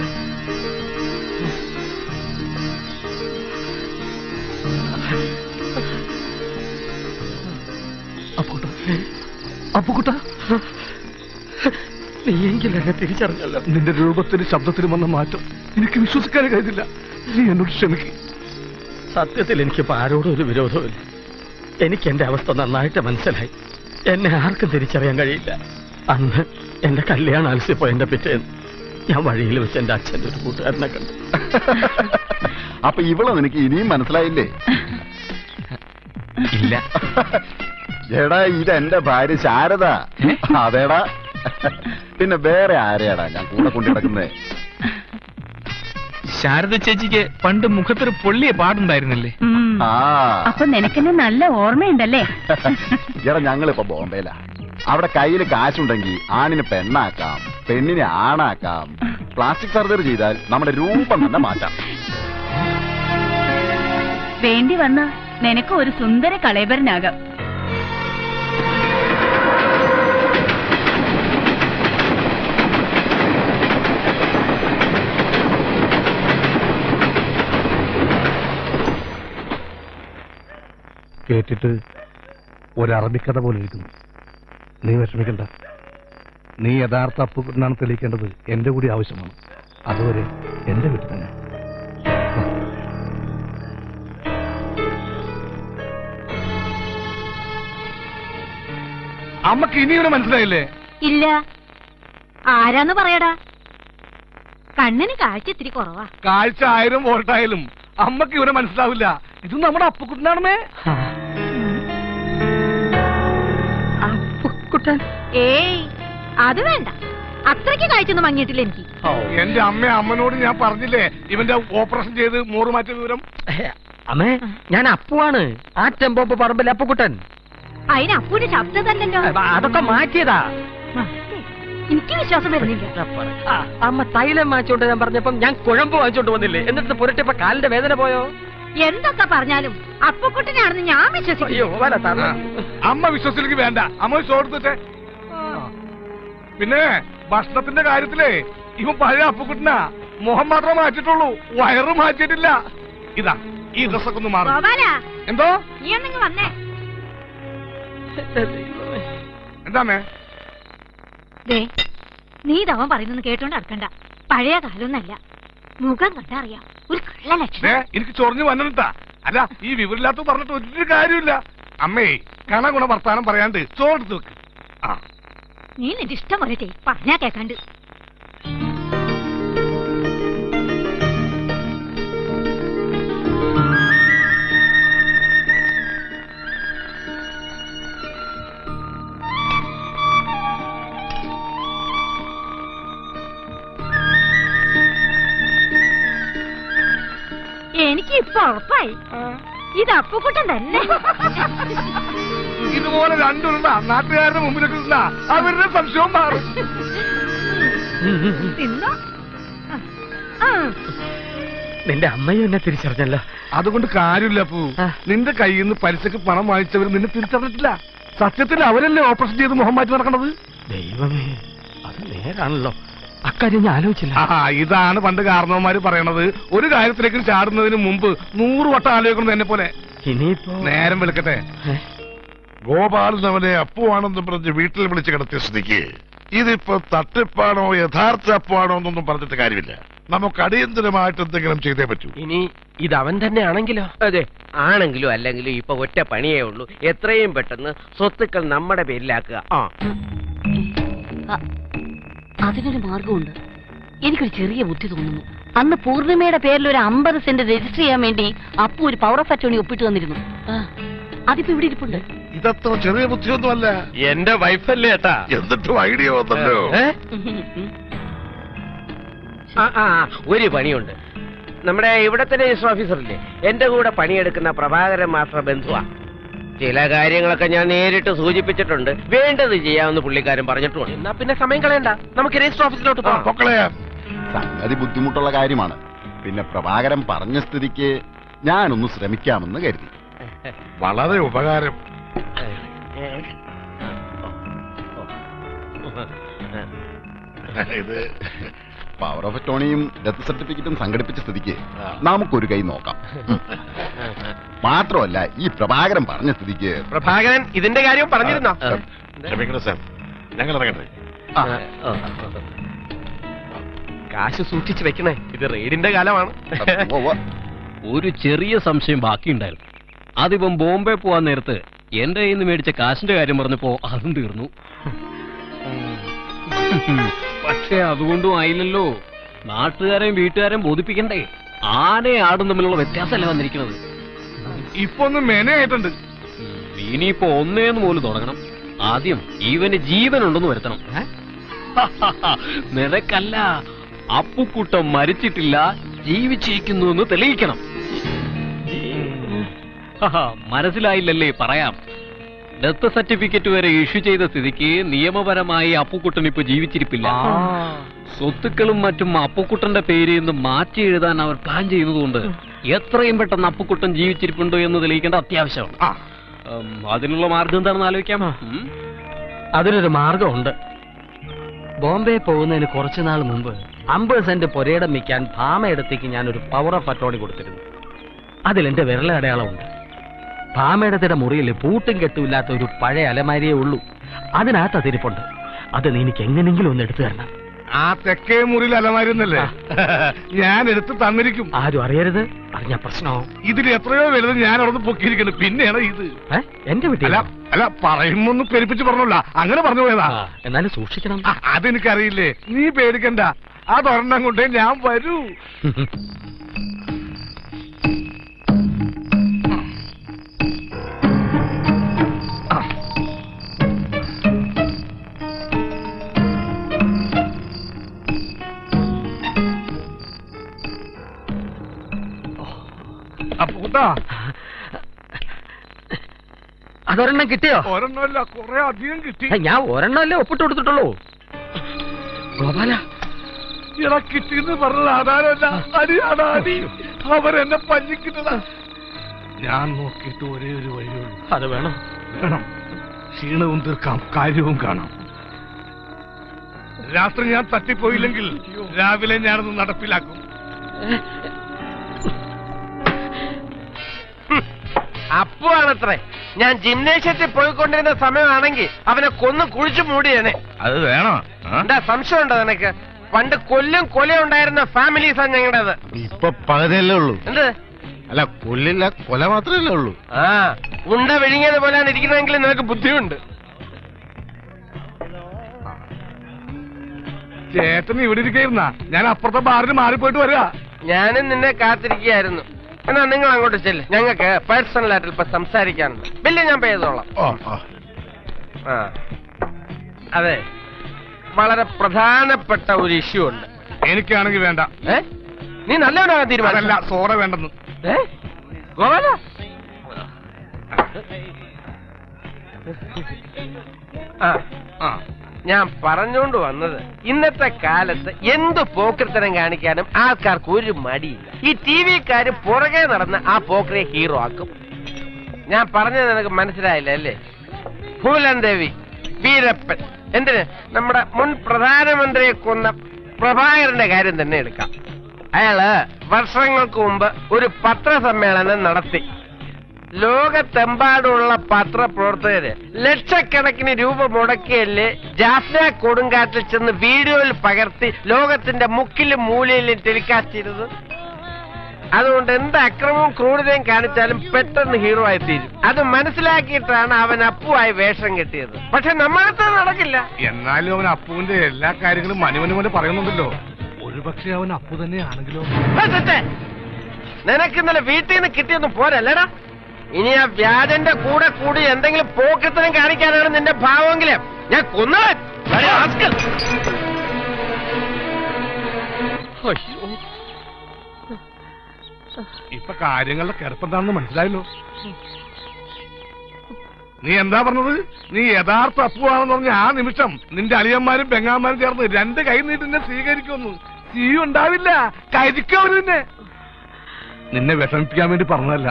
അപ്പുക്കുട്ട അപ്പുക്കുട്ട നീയെങ്കിൽ എന്നെ തിരിച്ചറിഞ്ഞല്ലോ നിന്റെ രൂപത്തിനും ശബ്ദത്തിനും വന്ന മാറ്റം എനിക്ക് വിശ്വസിക്കാനേ കഴിയുന്നില്ല നീ എന്നോട് ക്ഷമിക്കും സത്യത്തിൽ എനിക്കിപ്പോ ആരോടും ഒരു വിരോധവുമില്ല എനിക്ക് എന്റെ അവസ്ഥ നന്നായിട്ട് മനസ്സിലായി എന്നെ ആർക്കും തിരിച്ചറിയാൻ കഴിയില്ല അന്ന് എന്റെ കല്യാണം അലസിപ്പോ എന്റെ പിറ്റേന്ന് ഞാൻ വഴിയിൽ വെച്ച് എന്റെ അച്ഛന്റെ ഒരു കൂട്ടുകാരനെ കണ്ടു അപ്പൊ ഇവളെ നിനക്ക് ഇനിയും മനസ്സിലായില്ലേ ഇല്ല എടാ ഇത് എന്റെ ഭാര്യ ശാരദ അതേടാ പിന്നെ വേറെ ആരെയാടാ ഞാൻ കൂടെ കൊണ്ടു കിടക്കുന്നേ ശാരദ ചേച്ചിക്ക് പണ്ട് മുഖത്തൊരു പൊള്ളിയ പാടുണ്ടായിരുന്നില്ലേ ആ അപ്പൊ നിനക്കെന്നെ നല്ല ഓർമ്മയുണ്ടല്ലേ എടാ ഞങ്ങളിപ്പോ ബോംബെയിലാ അവിടെ കയ്യിൽ കാശുണ്ടെങ്കിൽ ആണിന് പെണ്ണാക്കാം പെണ്ണിനെ ആണാക്കാം പ്ലാസ്റ്റിക് സർജറി ചെയ്താൽ നമ്മുടെ രൂപം തന്നെ മാറ്റാം വേണ്ടി വന്ന നിനക്ക് ഒരു സുന്ദര കളേബരനാകാം കേട്ടിട്ട് ഒരറബിക്കഥ പോലെ ഇരിക്കുന്നു നീ വിഷമിക്കണ്ട നീ യഥാർത്ഥ അപ്പുകുട്ടനാണ് തെളിയിക്കേണ്ടത് എന്റെ കൂടി ആവശ്യമാണ് അതുവരെ എന്റെ വീട്ടിൽ തന്നെ അമ്മക്ക് ഇനിയും മനസ്സിലായില്ലേ ഇല്ല ആരാന്ന് പറയടാ കണ്ണിന് കാഴ്ച ഇത്തിരി കുറവാ കാഴ്ച ആയിരം വോൾട്ടായാലും അമ്മക്ക് ഇവരെ മനസ്സിലാവില്ല ഇത് നമ്മുടെ അപ്പുക്കുട്ടനാണമേ കുട്ടൻ ഏയ് അത് വേണ്ട അത്രയ്ക്ക് കാഴ്ചയൊന്നും മങ്ങിയിട്ടില്ല എനിക്ക് എന്റെ അമ്മ അമ്മനോട് ഞാൻ പറഞ്ഞില്ലേ ഇവന്റെ ഓപ്പറേഷൻ ചെയ്ത് മോറ് മാറ്റിയ വിവരം അമ്മേ ഞാൻ അപ്പുവാണ് ആ ടെമ്പോപ്പ് പറമ്പിൽ അപ്പുക്കുട്ടൻ അതിന് അപ്പൂന്റെ ശബ്ദം തന്നെല്ലോ അതൊക്കെ മാറ്റിയതാ എനിക്ക് വിശ്വാസം വരുന്നില്ല ആ, അമ്മ തൈലം വാങ്ങിച്ചോണ്ട് ഞാൻ പറഞ്ഞപ്പം ഞാൻ കുഴമ്പ് വാങ്ങിച്ചോണ്ട് വന്നില്ലേ എന്നിട്ട് പുരട്ടിയപ്പോ കാലിന്റെ വേദന പോയോ എന്തൊക്കെ പറഞ്ഞാലും അപ്പക്കുട്ടനാണെന്ന് ഞാൻ വിശ്വസിക്കും അയ്യോ വല തന്ന അമ്മ വിശ്വസിലേക്ക് വേണ്ട അമ്മ ചോർത്തിട്ടെ പിന്നെ ഭക്ഷണത്തിന്റെ കാര്യത്തിലേ ഇവൻ പഴയ അപ്പുക്കുട്ടനാ മുഖം മാത്രമേ മാറ്റിട്ടുള്ളൂ വയറ് മാറ്റിയിട്ടില്ല ഇതാ ഈ ഡ്രസ്സൊക്കെ ഒന്ന് മാറും ഗോപാലാ എന്തോ നീ ഒന്നിങ്ങ് വന്നേ എന്താമേ ദേ നീ ഇതവൻ പറയുന്നത് കേട്ടോണ്ട് നടക്കണ്ട പഴയ കാലമൊന്നല്ല മുഖം കണ്ടറിയാം ഒരു കള്ള ലക്ഷണം ദേ, എനിക്ക് ചൊറിഞ്ഞു വന്നിട്ടാ അല്ല ഈ വിവരമില്ലാത്ത പറഞ്ഞിട്ട് ഒരു കാര്യമില്ല അമ്മേ കണ ഗുണ വർത്താനം പറയാണ്ട് ചോറെടുത്ത് വെക്ക് ആ നീ നിന്റെ ഇഷ്ടം പോലെ ചെയ് പറഞ്ഞാ കേക്കാണ്ട് എനിക്ക് ഇപ്പൊ ഉറപ്പായി ഇത് അപ്പുക്കുട്ടൻ തന്നെ ഇതുപോലെ രണ്ടുണ്ട നാട്ടുകാരുടെ മുമ്പിലേക്ക് നിന്നാ അവരുടെ സംശയവും മാറും തിന്നോ ആ. നിന്റെ അമ്മയും എന്നെ തിരിച്ചറിഞ്ഞല്ലോ അതുകൊണ്ട് കാര്യമില്ല പൂ നിന്റെ കയ്യിൽ നിന്ന് പലിശക്ക് പണം വാങ്ങിച്ചവർ നിന്നെ തിരിച്ചറിഞ്ഞിട്ടില്ല സത്യത്തിൽ അവരല്ലേ ഓപ്പറേഷൻ ചെയ്ത് മുഖം മാറ്റി നടക്കണത് ദൈവമേ അത് നേരാണല്ലോ അക്കാര്യം ഞാൻ ആലോചിച്ചില്ല ആ ഇതാണ് പണ്ട് കാരണവന്മാര് പറയണത് ഒരു കാര്യത്തിലേക്ക് ചാടുന്നതിന് മുമ്പ് നൂറ് വട്ടം ആലോചിക്കണം എന്നെ പോലെ ഇനിയിപ്പോ നേരം വെളുക്കട്ടെ ഗോപാലൻ അവനെ അപ്പുവാണെന്ന് പറഞ്ഞ് വീട്ടിൽ വിളിച്ച് കിടത്തിയ സ്ഥിതിക്ക് ഇതിപ്പോ തട്ടിപ്പാണോ യഥാർത്ഥ അപ്പുവാണോ എന്നൊന്നും പറഞ്ഞിട്ട് കാര്യമില്ല നമുക്ക് അടിയന്തരമായിട്ട് എന്തെങ്കിലും ചെയ്തേ പറ്റൂ ഇനി ഇത് അവൻ തന്നെ ആണെങ്കിലോ അതെ ആണെങ്കിലും അല്ലെങ്കിലും ഇപ്പൊ ഒറ്റ പണിയേ ഉള്ളൂ എത്രയും പെട്ടെന്ന് സ്വത്തുക്കൾ നമ്മുടെ പേരിലാക്കുക ആ അതിനൊരു മാർഗമുണ്ട് എനിക്കൊരു ചെറിയ ബുദ്ധി തോന്നുന്നു അന്ന് പൂർണിമയുടെ പേരിൽ ഒരു അമ്പത് സെന്റ് രജിസ്റ്റർ ചെയ്യാൻ വേണ്ടി അപ്പു ഒരു പവർ ഓഫ് അറ്റോണി ഒപ്പിട്ട് തന്നിരുന്നു ആ, അതിപ്പോ ഇവിടെ ഇരിപ്പുണ്ട് ഇതത്ര ചെറിയ ബുദ്ധിയൊന്നുമല്ല എന്റെ വൈഫല്ലേ ഏട്ടാ എന്നിട്ടും ഐഡിയ വന്നല്ലോ ആ, ആ, ആ, ഒരു പണിയുണ്ട് നമ്മുടെ ഇവിടത്തെ രജിസ്റ്റർ ഓഫീസറില്ലേ എന്റെ കൂടെ പണിയെടുക്കുന്ന പ്രഭാകരൻ മാസ്റ്റർ ബന്ധുവാ ചില കാര്യങ്ങളൊക്കെ ഞാൻ നേരിട്ട് സൂചിപ്പിച്ചിട്ടുണ്ട് വേണ്ടത് ചെയ്യാമെന്ന് പുള്ളിക്കാരൻ പറഞ്ഞിട്ടുണ്ട് എന്നാ പിന്നെ സമയം കളയണ്ട നമുക്ക് രജിസ്റ്റർ ഓഫീസിലോട്ട് പോകാം പൊക്കളയാ സംഗതി ബുദ്ധിമുട്ടുള്ള കാര്യമാണ് പിന്നെ പ്രഭാകരൻ പറഞ്ഞ സ്ഥിതിക്ക് ഞാനൊന്ന് ശ്രമിക്കാമെന്ന് കരുതി വളരെ ഉപകാരം ഇത് പവർ ഓഫ് അറ്റോണിയും ഡെത്ത് സർട്ടിഫിക്കറ്റും സംഘടിപ്പിച്ച സ്ഥിതിക്ക് നമുക്കൊരു കൈ നോക്കാം മാത്രമല്ല ഈ പ്രഭാകരൻ പറഞ്ഞ സ്ഥിതിക്ക് പ്രഭാകരൻ ഇതിന്റെ കാര്യം പറഞ്ഞിരുന്നോ ക്ഷമിക്കണം സാർ ഞങ്ങൾ ഇറങ്ങട്ടെ കാശ് സൂക്ഷിച്ചു വെക്കണേ ഇത് റെയ്ഡിന്റെ കാലമാണ് ഒരു ചെറിയ സംശയം ബാക്കിയുണ്ടായിരുന്നു അതിപ്പം ബോംബെ പോവാൻ നേരത്ത് എന്റെ കയ്യിൽ നിന്ന് മേടിച്ച കാശിന്റെ കാര്യം പറഞ്ഞപ്പോ അതും തീർന്നു പക്ഷെ അതുകൊണ്ടും ആയില്ലല്ലോ നാട്ടുകാരെയും വീട്ടുകാരെയും ബോധിപ്പിക്കണ്ടേ ആനയും ആടും തമ്മിലുള്ള വ്യത്യാസമല്ല വന്നിരിക്കുന്നത് ഇപ്പൊ ഒന്ന് മെനയായിട്ടുണ്ട് ഇനിയിപ്പോ ഒന്നേന്ന് പോലും തുടങ്ങണം ആദ്യം ഇവന് ജീവനുണ്ടെന്ന് വരുത്തണം നിനക്കല്ല അപ്പുക്കുട്ടം മരിച്ചിട്ടില്ല ജീവിച്ചിരിക്കുന്നു എന്ന് തെളിയിക്കണം ആഹാ, മനസ്സിലായില്ലല്ലേ പറയാം ഡെത്ത് സർട്ടിഫിക്കറ്റ് വരെ ഇഷ്യൂ ചെയ്ത സ്ഥിതിക്ക് നിയമപരമായി അപ്പുക്കുട്ടൻ ഇപ്പൊ ജീവിച്ചിരിപ്പില്ല സ്വത്തുക്കളും മറ്റും അപ്പുക്കുട്ടന്റെ പേരിൽ നിന്ന് മാറ്റി എഴുതാൻ അവർ പ്ലാൻ ചെയ്യുന്നതുകൊണ്ട് എത്രയും പെട്ടെന്ന് അപ്പുക്കുട്ടൻ ജീവിച്ചിരിപ്പുണ്ടോ എന്ന് തെളിയിക്കേണ്ട അത്യാവശ്യമാണ് ഉം, അതിനുള്ള മാർഗം എന്താണെന്ന് ആലോചിക്കാം ഉം. അതിനൊരു മാർഗമുണ്ട് ബോംബെ പോകുന്നതിന് കുറച്ചു നാൾ മുമ്പ് അമ്പത് സെന്റ് പുരയിടം വിൽക്കാൻ ഭാമയിടത്തേക്ക് ഞാൻ ഒരു പവർ ഓഫ് അറ്റോർണി കൊടുത്തിരുന്നു അതിൽ എന്റെ വിരലടയാളമുണ്ട് ഭാമയിടത്തിന്റെ മുറിയിൽ പൂട്ടും കെട്ടുമില്ലാത്ത ഒരു പഴയ അലമാരിയേ ഉള്ളൂ അതിനകത്ത് അതിരിപ്പുണ്ട് അത് നീ എനിക്ക് എങ്ങനെങ്കിലും ഒന്ന് എടുത്തു തരണം ആ തെക്കേ മുറിയിൽ അലമാരുന്നല്ലേ ഞാൻ എടുത്ത് തന്നിരിക്കും ആരും അറിയരുത് അറിഞ്ഞ പ്രശ്നമാവും ഇതിൽ എത്രയോ വലുത് ഞാൻ അവിടെ പൊക്കിയിരിക്കുന്നു പിന്നെയാണ് ഇത് എന്റെ വീട്ടിൽ അല്ല അല്ല പറയുമ്പോ പെരുപ്പിച്ച് പറഞ്ഞല്ല അങ്ങനെ പറഞ്ഞു പോയതാ എന്നാലും സൂക്ഷിക്കണം ആ, അതെനിക്കറിയില്ലേ നീ പേടിക്കണ്ട അതൊരെണ്ണം കൊണ്ടേ ഞാൻ വരൂ അപ്പൊ കൂട്ടാ അതൊരെണ്ണം കിട്ടിയോ ഒരെണ്ണമല്ല കുറെ അധികം കിട്ടി ഞാൻ ഒരെണ്ണമല്ലേ ഒപ്പിട്ട് കൊടുത്തിട്ടുള്ളൂ ഗോപാല ഇടാ കിട്ടിയെന്ന് പറഞ്ഞത് ആധാരമല്ല അടിയാടാ അടി അവരെന്നെ പഞ്ഞിക്കുന്നതാ ഞാൻ നോക്കിയിട്ട് ഒരേ ഒരു വഴിയുള്ളൂ അത് വേണം വേണം ക്ഷീണവും തീർക്കാം കാര്യവും കാണാം രാത്രി ഞാൻ തട്ടിപ്പോയില്ലെങ്കിൽ രാവിലെ ഞാനത് നടപ്പിലാക്കും അപ്പുവാണത്രേ ഞാൻ ജിംനേഷ്യത്തിൽ പോയിക്കൊണ്ടിരുന്ന സമയമാണെങ്കിൽ അവനെ കൊന്ന് കുഴിച്ചു മൂടിയേനെ അത് വേണോ എന്താ സംശയമുണ്ടോ നിനക്ക് പണ്ട് കൊല്ലും കൊലയും ഉണ്ടായിരുന്ന ഫാമിലീസാ ഞങ്ങളുടേത് ഇപ്പൊ പകുതിയല്ലേ ഉള്ളൂ എന്ത് അല്ല കൊല്ലില്ല കൊല മാത്രമല്ലേ ഉള്ളൂ ആ ഉണ്ട വിഴുങ്ങിയത് പോലെയാണ് ഇരിക്കുന്നതെങ്കിൽ നിനക്ക് ബുദ്ധിയുണ്ട് ചേട്ടൻ ഇവിടെ ഇരിക്കുന്ന ഞാൻ അപ്പുറത്തെ ബാറിന് മാറിപ്പോയിട്ട് വരിക ഞാനും നിന്നെ കാത്തിരിക്കുകയായിരുന്നു എന്നാ നിങ്ങൾ അങ്ങോട്ട് ചെല്ല് ഞങ്ങൾക്ക് പേഴ്സണൽ ആയിട്ട് ഇപ്പൊ സംസാരിക്കാനുണ്ട് ബില്ല് ഞാൻ പേ ചെയ്തോളാം ആ അതെ വളരെ പ്രധാനപ്പെട്ട ഒരു ഇഷ്യൂ ഉണ്ട് എനിക്കാണെങ്കിൽ വേണ്ട ഏ നീ നല്ലവനാകാൻ അതല്ല തീരുമാനിച്ചു സോറ വേണ്ടെന്ന് ഏ ഗോപാല ആ ആ ഞാൻ പറഞ്ഞുകൊണ്ട് വന്നത് ഇന്നത്തെ കാലത്ത് എന്ത് പോക്കൃത്തരം കാണിക്കാനും ആൾക്കാർക്ക് ഒരു മടിയില്ല ഈ ടി വിക്കാര് പുറകെ നടന്ന് ആ പോക്കറെ ഹീറോ ആക്കും ഞാൻ പറഞ്ഞത് നിനക്ക് മനസ്സിലായില്ല അല്ലേ ഭൂലൻ ദേവി വീരപ്പൻ എന്തിന് നമ്മുടെ മുൻ പ്രധാനമന്ത്രിയെ കൊന്ന പ്രഭാകരന്റെ കാര്യം തന്നെ എടുക്കാം അയാള് വർഷങ്ങൾക്ക് മുമ്പ് ഒരു പത്രസമ്മേളനം നടത്തി ലോകത്തെമ്പാടുമുള്ള പത്രപ്രവർത്തകര് ലക്ഷക്കണക്കിന് രൂപ മുടക്കിയല്ലേ ജാഫ്ന കൊടുങ്കാറ്റിൽ ചെന്ന് വീഡിയോയിൽ പകർത്തി ലോകത്തിന്റെ മുക്കിലും മൂലയിലും ടെലികാസ്റ്റ് ചെയ്തത് അതുകൊണ്ട് എന്ത് അക്രമവും ക്രൂരതയും കാണിച്ചാലും പെട്ടെന്ന് ഹീറോ ആയി തീരും അത് മനസ്സിലാക്കിയിട്ടാണ് അവൻ അപ്പുവായി വേഷം കെട്ടിയത് പക്ഷെ നമ്മളടുത്ത് നടക്കില്ല എന്നാലും അവൻ അപ്പുവിന്റെ എല്ലാ കാര്യങ്ങളും മനുമനു പോലെ പറയുന്നുണ്ടല്ലോ ഒരുപക്ഷെ അവൻ അപ്പു തന്നെയാണെങ്കിലോ ഏ, തെറ്റേ. നിനക്ക് ഇന്നലെ വീട്ടിൽ നിന്ന് കിട്ടിയൊന്നും പോരല്ലടാ ഇനി ആ വ്യാജന്റെ കൂടെ കൂടി എന്തെങ്കിലും പോക്കത്തിനും കാണിക്കാനാണ് നിന്റെ ഭാവമെങ്കിലും ഞാൻ കൊന്നളെ ഇപ്പൊ കാര്യങ്ങളുടെ കിടപ്പെന്താണെന്ന് മനസ്സിലായല്ലോ നീ എന്താ പറഞ്ഞത് നീ യഥാർത്ഥ അപ്പുവാണെന്ന് പറഞ്ഞ ആ നിമിഷം നിന്റെ അളിയന്മാരും പെങ്ങാന്മാരും ചേർന്ന് രണ്ട് കൈ നീട്ടി നിന്നെ സ്വീകരിക്കുമെന്ന് സീ ഉണ്ടാവില്ല കരിക്കും അവര് നിന്നെ നിന്നെ വിഷമിപ്പിക്കാൻ വേണ്ടി പറഞ്ഞതല്ല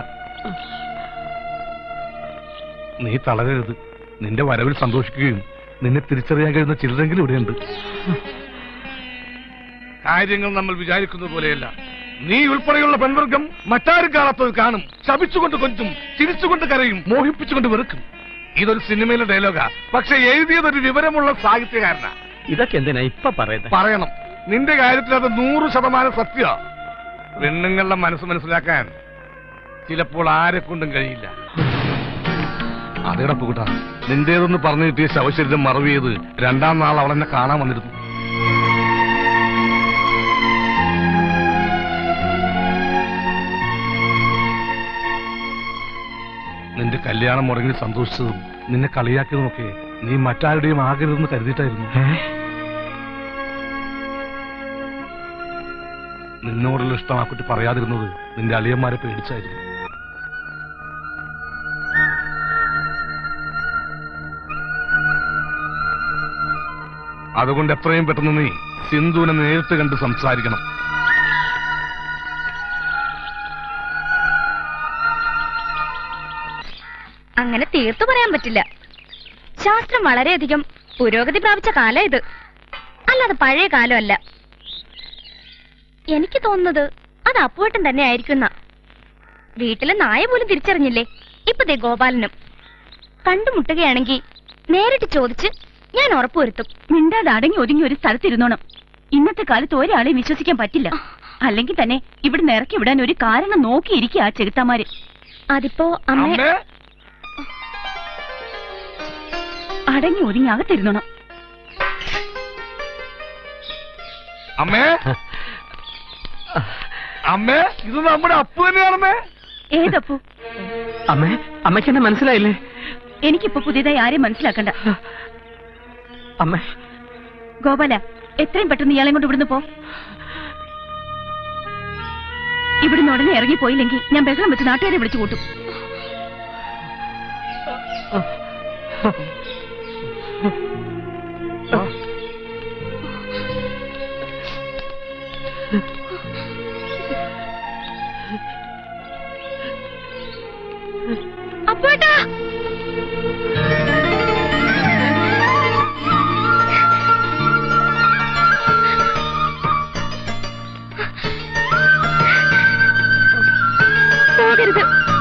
നീ തളരരുത് നിന്റെ വരവിൽ സന്തോഷിക്കുകയും നിന്നെ തിരിച്ചറിയാൻ കഴിയുന്ന ചിലരെങ്കിലും ഇവിടെയുണ്ട് കാര്യങ്ങൾ നമ്മൾ വിചാരിക്കുന്നത് പോലെയല്ല നീ ഉൾപ്പെടെയുള്ള പെൺവർഗം മറ്റാരും കാണാത്തത് കാണും ശപിച്ചുകൊണ്ട് കൊഞ്ചും ചിരിച്ചുകൊണ്ട് കരയും മോഹിപ്പിച്ചുകൊണ്ട് വെറുക്കും ഇതൊരു സിനിമയിലെ ഡയലോഗാ പക്ഷെ എഴുതിയതൊരു വിവരമുള്ള സാഹിത്യകാരനാ ഇതൊക്കെ എന്തിനാ ഇപ്പൊ പറയുന്നത് പറയണം നിന്റെ കാര്യത്തിൽ അത് നൂറ് ശതമാനം സത്യ പെണ്ണുങ്ങളുടെ മനസ്സ് മനസ്സിലാക്കാൻ ചിലപ്പോൾ ആരെ കൊണ്ടും കഴിയില്ല അതേടപ്പ് കൂട്ടാ നിന്റേതെന്ന് പറഞ്ഞു കിട്ടിയ ശവശരീരം മറവ് ചെയ്ത് രണ്ടാം നാൾ അവൾ എന്നെ കാണാൻ വന്നിരുന്നു നിന്റെ കല്യാണം മുടങ്ങി സന്തോഷിച്ചതും നിന്നെ കളിയാക്കിയതുമൊക്കെ നീ മറ്റാരുടെയും ആകരുതെന്ന് കരുതിയിട്ടായിരുന്നു നിന്നോടുള്ള ഇഷ്ടം ആ കുട്ടി പറയാതിരുന്നത് നിന്റെ അളിയന്മാരെ പേടിച്ചായിരുന്നു അതുകൊണ്ട് എത്രയും പെട്ടെന്ന് നീ സിന്ധുവിനെ നേരിട്ട് കണ്ട് സംസാരിക്കണം അങ്ങനെ തീർത്തു പറയാൻ പറ്റില്ല ശാസ്ത്രം വളരെയധികം പുരോഗതി പ്രാപിച്ച കാലം ഇത് അല്ലാതെ പഴയ കാലമല്ല എനിക്ക് തോന്നുന്നത് അത് അപ്പുവട്ടം തന്നെ ആയിരിക്കുന്ന വീട്ടിലെ നായ പോലും തിരിച്ചറിഞ്ഞില്ലേ ഇപ്പൊ ദേ ഗോപാലനും കണ്ടുമുട്ടുകയാണെങ്കിൽ നേരിട്ട് ചോദിച്ച് ഞാൻ ഉറപ്പുവരുത്തും മിണ്ടാതെ അടങ്ങി ഒതുങ്ങി ഒരു സ്ഥലത്തിരുന്നോണം ഇന്നത്തെ കാലത്ത് ഒരാളെയും വിശ്വസിക്കാൻ പറ്റില്ല അല്ലെങ്കിൽ തന്നെ ഇവിടെ ഇറക്കി വിടാൻ ഒരു കാരണം നോക്കിയിരിക്കുക ആ ചെകുത്താമാര് അതിപ്പോ അമ്മ അടങ്ങി ഒതുങ്ങി അകത്തിരുന്നോണം അമ്മേ അമ്മേ ഇത് നമ്മുടെ അപ്പു തന്നെയാണമ്മേ ഏതപ്പു അമ്മേ അമ്മയ്ക്ക് എന്നെ മനസ്സിലായില്ലേ എനിക്കിപ്പോ പുതിയതായി ആരെയും മനസ്സിലാക്കണ്ട അമ്മേ ഗോപാല എത്രയും പെട്ടെന്ന് ഇയാളെ കൊണ്ട് ഇവിടുന്ന് പോ ഇവിടുന്ന് ഉടനെ ഇറങ്ങി പോയില്ലെങ്കിൽ ഞാൻ ബഹളം വെച്ച് നാട്ടുകാരെ വിളിച്ചു കൂട്ടും അപ്പോട്ടാ പോകരുത്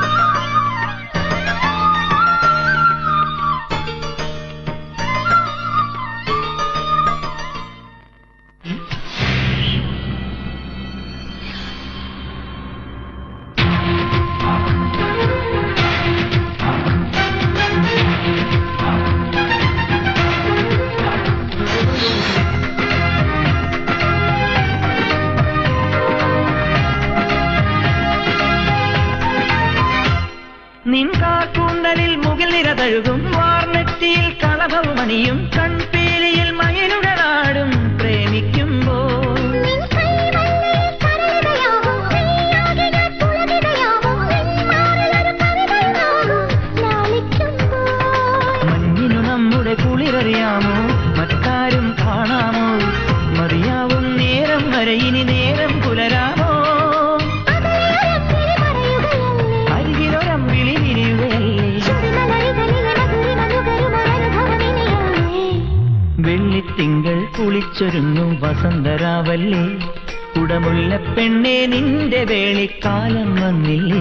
നിൻ കാർക്കൂന്തലിൽ മുകിൽ നിര തഴുകും വാർനെറ്റിയിൽ കളഭവും അണിയും കൺപീലിയിൽ മയിലുകളാടും പ്രേമിക്കുമ്പോൾ മഞ്ഞിനു നമ്മുടെ കുളിരറിയാമോ മറ്റാരും കാണാമോ മറിയാവും നേരം വരെ ഇനി നേരം പുലരാമോ അരികിലൊരമ്പിളി വെള്ളിത്തിങ്കൾ കുളിച്ചൊരുങ്ങും വസന്തരാവല്ലേ കുടമുള്ള പെണ്ണെ നിന്റെ വേളിക്കാലം വന്നില്ലേ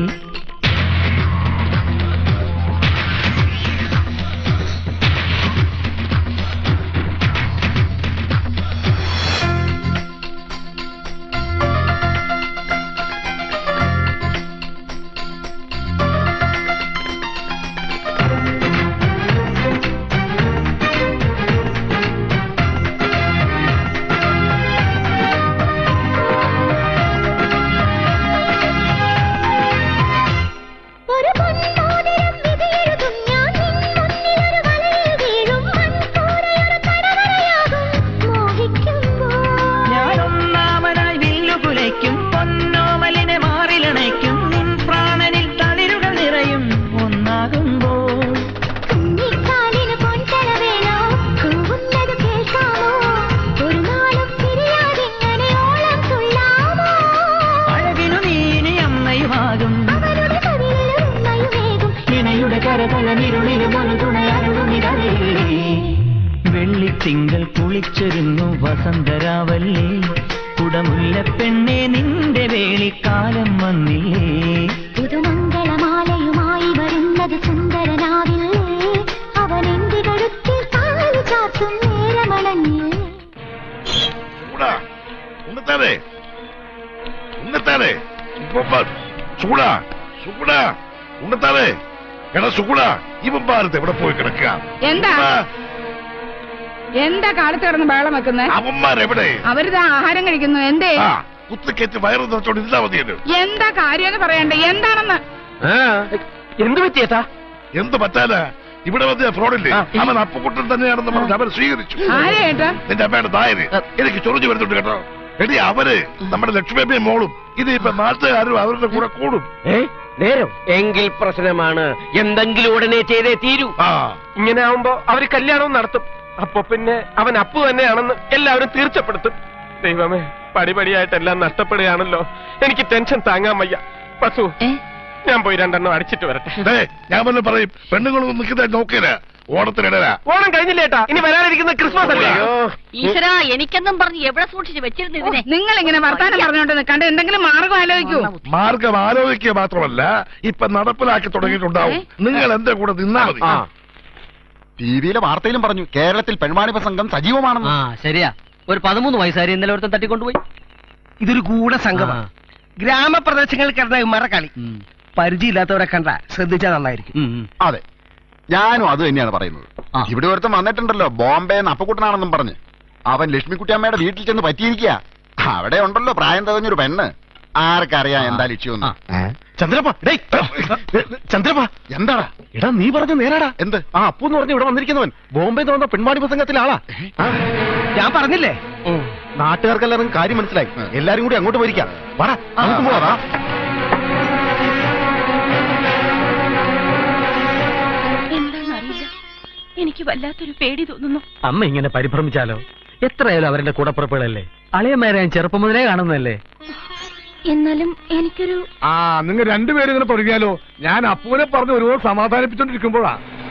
ഒരു പൊന്മോതിരം വിധിയെഴുതും ഞാൻ നിൻ മുന്നിലൊരു വലയിൽ വീഴും മൺകൂരയൊരു തടവറയാകും മോഹിക്കുമ്പോൾ ഞാനൊന്നാമനായി വില്ലുകുലയ്ക്കും പൊന്നോമലിനെ മാറിലണയ്ക്കും നിൻ പ്രാണനിൽ തളിരുകൾ നിറയും ഒന്നാകുമ്പോൾ കുഞ്ഞിക്കാലിന് പൊൻതല വേണോ കൂവുന്നത് കേൾക്കാമോ ഒരു നാളും പിരിയാതിങ്ങനെ ഓളം തുള്ളാമോ അഴകിനു നീനി അമ്മയുമാകും അവരുടെ കവിളിലും ഉമ്മയുമേകും ഇണയുടെ കരതലമിരുളിലും ഒരു തുണയാരുണിതരേ വെള്ളിത്തിങ്കൾ കുളിച്ചൊരുങ്ങും വസന്തരാവല്ലേ കുടമുല്ല പെണ്ണെ നിന്റെ വേളിക്കാലം വന്നില്ലേ പുതുമംഗളമാലയുമായി വരുന്നത് സുന്ദരനാവില്ലേ അവൻ എന്റെ കഴുത്തിൽ കാലു ചാത്തും നേരമണഞ്ഞില്ലേ சூடா உன்னத்தானே உன்னத்தானே இப்ப பாரு சூடா சூடா உன்னத்தானே എടാ സൂടാ ഇവൻ ഭാരത് എവിടെ പോയി കിടക്കുക എന്താ എന്താ കാലത്ത് കിടന്ന് ബഹളം വെക്കുന്നത് അവന്മാരെവിടെ അവരിതാ ആഹാരം കഴിക്കുന്നു എന്തേ ആ കുത്തിക്കയറ്റി വയറ് നിറച്ചോണ്ട് ഇരുന്നാ മതിയല്ലോ എന്താ കാര്യമെന്ന് പറയണ്ടേ എന്താണെന്ന് എന്ത് പറ്റിയേട്ടാ എന്ത് പറ്റാനാ ഇവിടെ വന്ന ഫ്രോഡില്ലേ അവൻ അപ്പുക്കുട്ടൻ തന്നെയാണെന്ന് പറഞ്ഞ് അവൻ സ്വീകരിച്ചു ആരെ ഏട്ടാ നിന്റെ അമ്മയുടെ നായര് എനിക്ക് ചൊറിഞ്ഞു വരുന്നുണ്ട് കേട്ടോ എടി അവര് നമ്മുടെ ലക്ഷ്മിയമ്മയും മോളും ഇത് ഇപ്പൊ നാട്ടുകാരും അവരുടെ കൂടെ കൂടും നേരം എങ്കിൽ പ്രശ്നമാണ് എന്തെങ്കിലും ഉടനെ ചെയ്തേ തീരൂ ഇങ്ങനെ ആവുമ്പോ അവര് കല്യാണവും നടത്തും അപ്പൊ പിന്നെ അവൻ അപ്പു തന്നെയാണെന്ന് എല്ലാവരും തീർച്ചപ്പെടുത്തും ദൈവമേ പടിപടിയായിട്ടെല്ലാം നഷ്ടപ്പെടുകയാണല്ലോ എനിക്ക് ടെൻഷൻ താങ്ങാൻ വയ്യ പശു ഞാൻ പോയി രണ്ടെണ്ണം അടിച്ചിട്ട് വരട്ടെ ദേ, ഞാൻ വന്ന് പറയും പെണ്ണുങ്ങളൊന്നും നിൽക്കുന്ന നോക്കില്ല ഓണത്തിനിടരാ ഓണം കഴിഞ്ഞില്ലേട്ടാ ഇനി വരാനിരിക്കുന്ന ക്രിസ്മസ് അല്ലേ ഈശ്വര എനിക്കെന്നും പറഞ്ഞ് എവിടെ സൂക്ഷിച്ച് വെച്ചിരുന്നു ഇതിനെ നിങ്ങൾ ഇങ്ങനെ വർത്താനം പറഞ്ഞോണ്ട് നിൽക്കണ്ട എന്തെങ്കിലും മാർഗം ആലോചിക്കൂ മാർഗം ആലോചിക്കുക മാത്രമല്ല ഇപ്പൊ നടപ്പിലാക്കി തുടങ്ങിയിട്ടുണ്ടാവും നിങ്ങൾ എന്റെ കൂടെ നിന്നാ മതി ടി വിയിലെ വാർത്തയിലും പറഞ്ഞു കേരളത്തിൽ പെൺവാണിഭ സംഘം സജീവമാണെന്ന് ആ ശരിയാ ഒരു പതിമൂന്ന് വയസ്സുകാരി ഇന്നലെ ഒരുത്തൻ തട്ടിക്കൊണ്ടുപോയി ഇതൊരു ഗൂഢ സംഘമാണ് ഗ്രാമപ്രദേശങ്ങളിൽ കിടന്ന ഇമാരുടെ കളി പരിചയമില്ലാത്തവരെ കണ്ട ശ്രദ്ധിച്ചാൽ നന്നായിരിക്കും അതെ ഞാനും അത് തന്നെയാണ് പറയുന്നത് ഇവിടെ ഒരുത്തൻ വന്നിട്ടുണ്ടല്ലോ ബോംബെ അപ്പക്കുട്ടനാണെന്നും പറഞ്ഞ് അവൻ ലക്ഷ്മിക്കുട്ടിയമ്മയുടെ വീട്ടിൽ ചെന്ന് പറ്റിയിരിക്കുക അവിടെ ഉണ്ടല്ലോ പ്രായം തികഞ്ഞൊരു പെണ്ണ് ആർക്കറിയാം എന്താ ലക്ഷ്യമൊന്നും ചന്ദ്രപ്പ ഡേയ് ചന്ദ്രപ്പ എന്താടാ എടാ നീ പറഞ്ഞ നേരാടാ എന്ത് ആ അപ്പു എന്ന് പറഞ്ഞ ഇവിടെ വന്നിരിക്കുന്നവൻ ബോംബെ എന്ന് പറഞ്ഞ പെൺവാണി സംഘത്തിലെ ആളാ ഞാൻ പറഞ്ഞില്ലേ നാട്ടുകാർക്കെല്ലാവരും കാര്യം മനസ്സിലായി എല്ലാരും കൂടി അങ്ങോട്ട് പോയിരിക്കാം പറ നമുക്ക് പോവാ എന്താണെന്നറിയില്ല എനിക്ക് വല്ലാത്തൊരു പേടി തോന്നുന്നു അമ്മ ഇങ്ങനെ പരിഭ്രമിച്ചാലോ എത്രയായാലും അവരുടെ കൂടപ്പുറപ്പുകളല്ലേ അളിയന്മാരെ ഞാൻ ചെറുപ്പം മുതലേ കാണുന്നതല്ലേ എന്നാലും എനിക്കൊരു ആ നിങ്ങൾ രണ്ടുപേരും ഇങ്ങനെ തുടങ്ങിയാലോ ഞാൻ അപ്പുവിനെ പറഞ്ഞ് ഒരുപാട് സമാധാനിപ്പിച്ചോണ്ടിരിക്കുമ്പോഴാ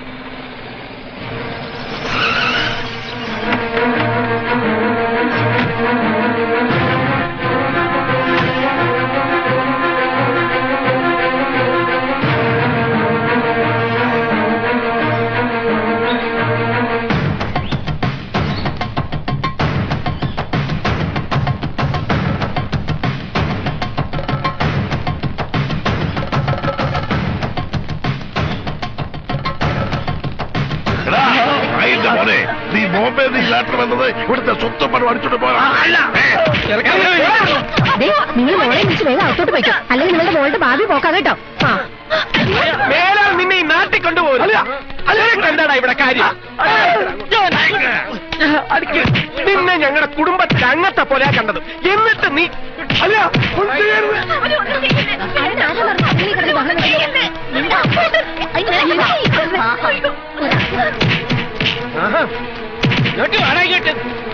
എടാ, അതിന്റെ മോനെ നീ ബോംബെ നീ ലാറ്റർ വന്നത് ഇവിടുത്തെ സ്വന്തം പണം അടിച്ചോണ്ട് പോകാ ദേ, നിങ്ങൾ മോളെ വിളിച്ച് വേഗം അകത്തോട്ട് പോയിക്കോ അല്ലെങ്കിൽ നിങ്ങളുടെ മോളുടെ ഭാവി പോക്കാ കേട്ടോ ആ മേലാൽ നിന്നെ ഈ നാട്ടിൽ കൊണ്ടുപോകില്ല എന്താടാ ഇവിടെ കാര്യം നിന്നെ ഞങ്ങളുടെ കുടുംബത്തിൽ അങ്ങത്തെ പോലെ കണ്ടത് എന്നിട്ട് നീ അല്ല ഒന്നും ചെയ്യരുത്. ആഹാ. ഇങ്ങോട്ട് വാടാ ഇങ്ങോട്ട്.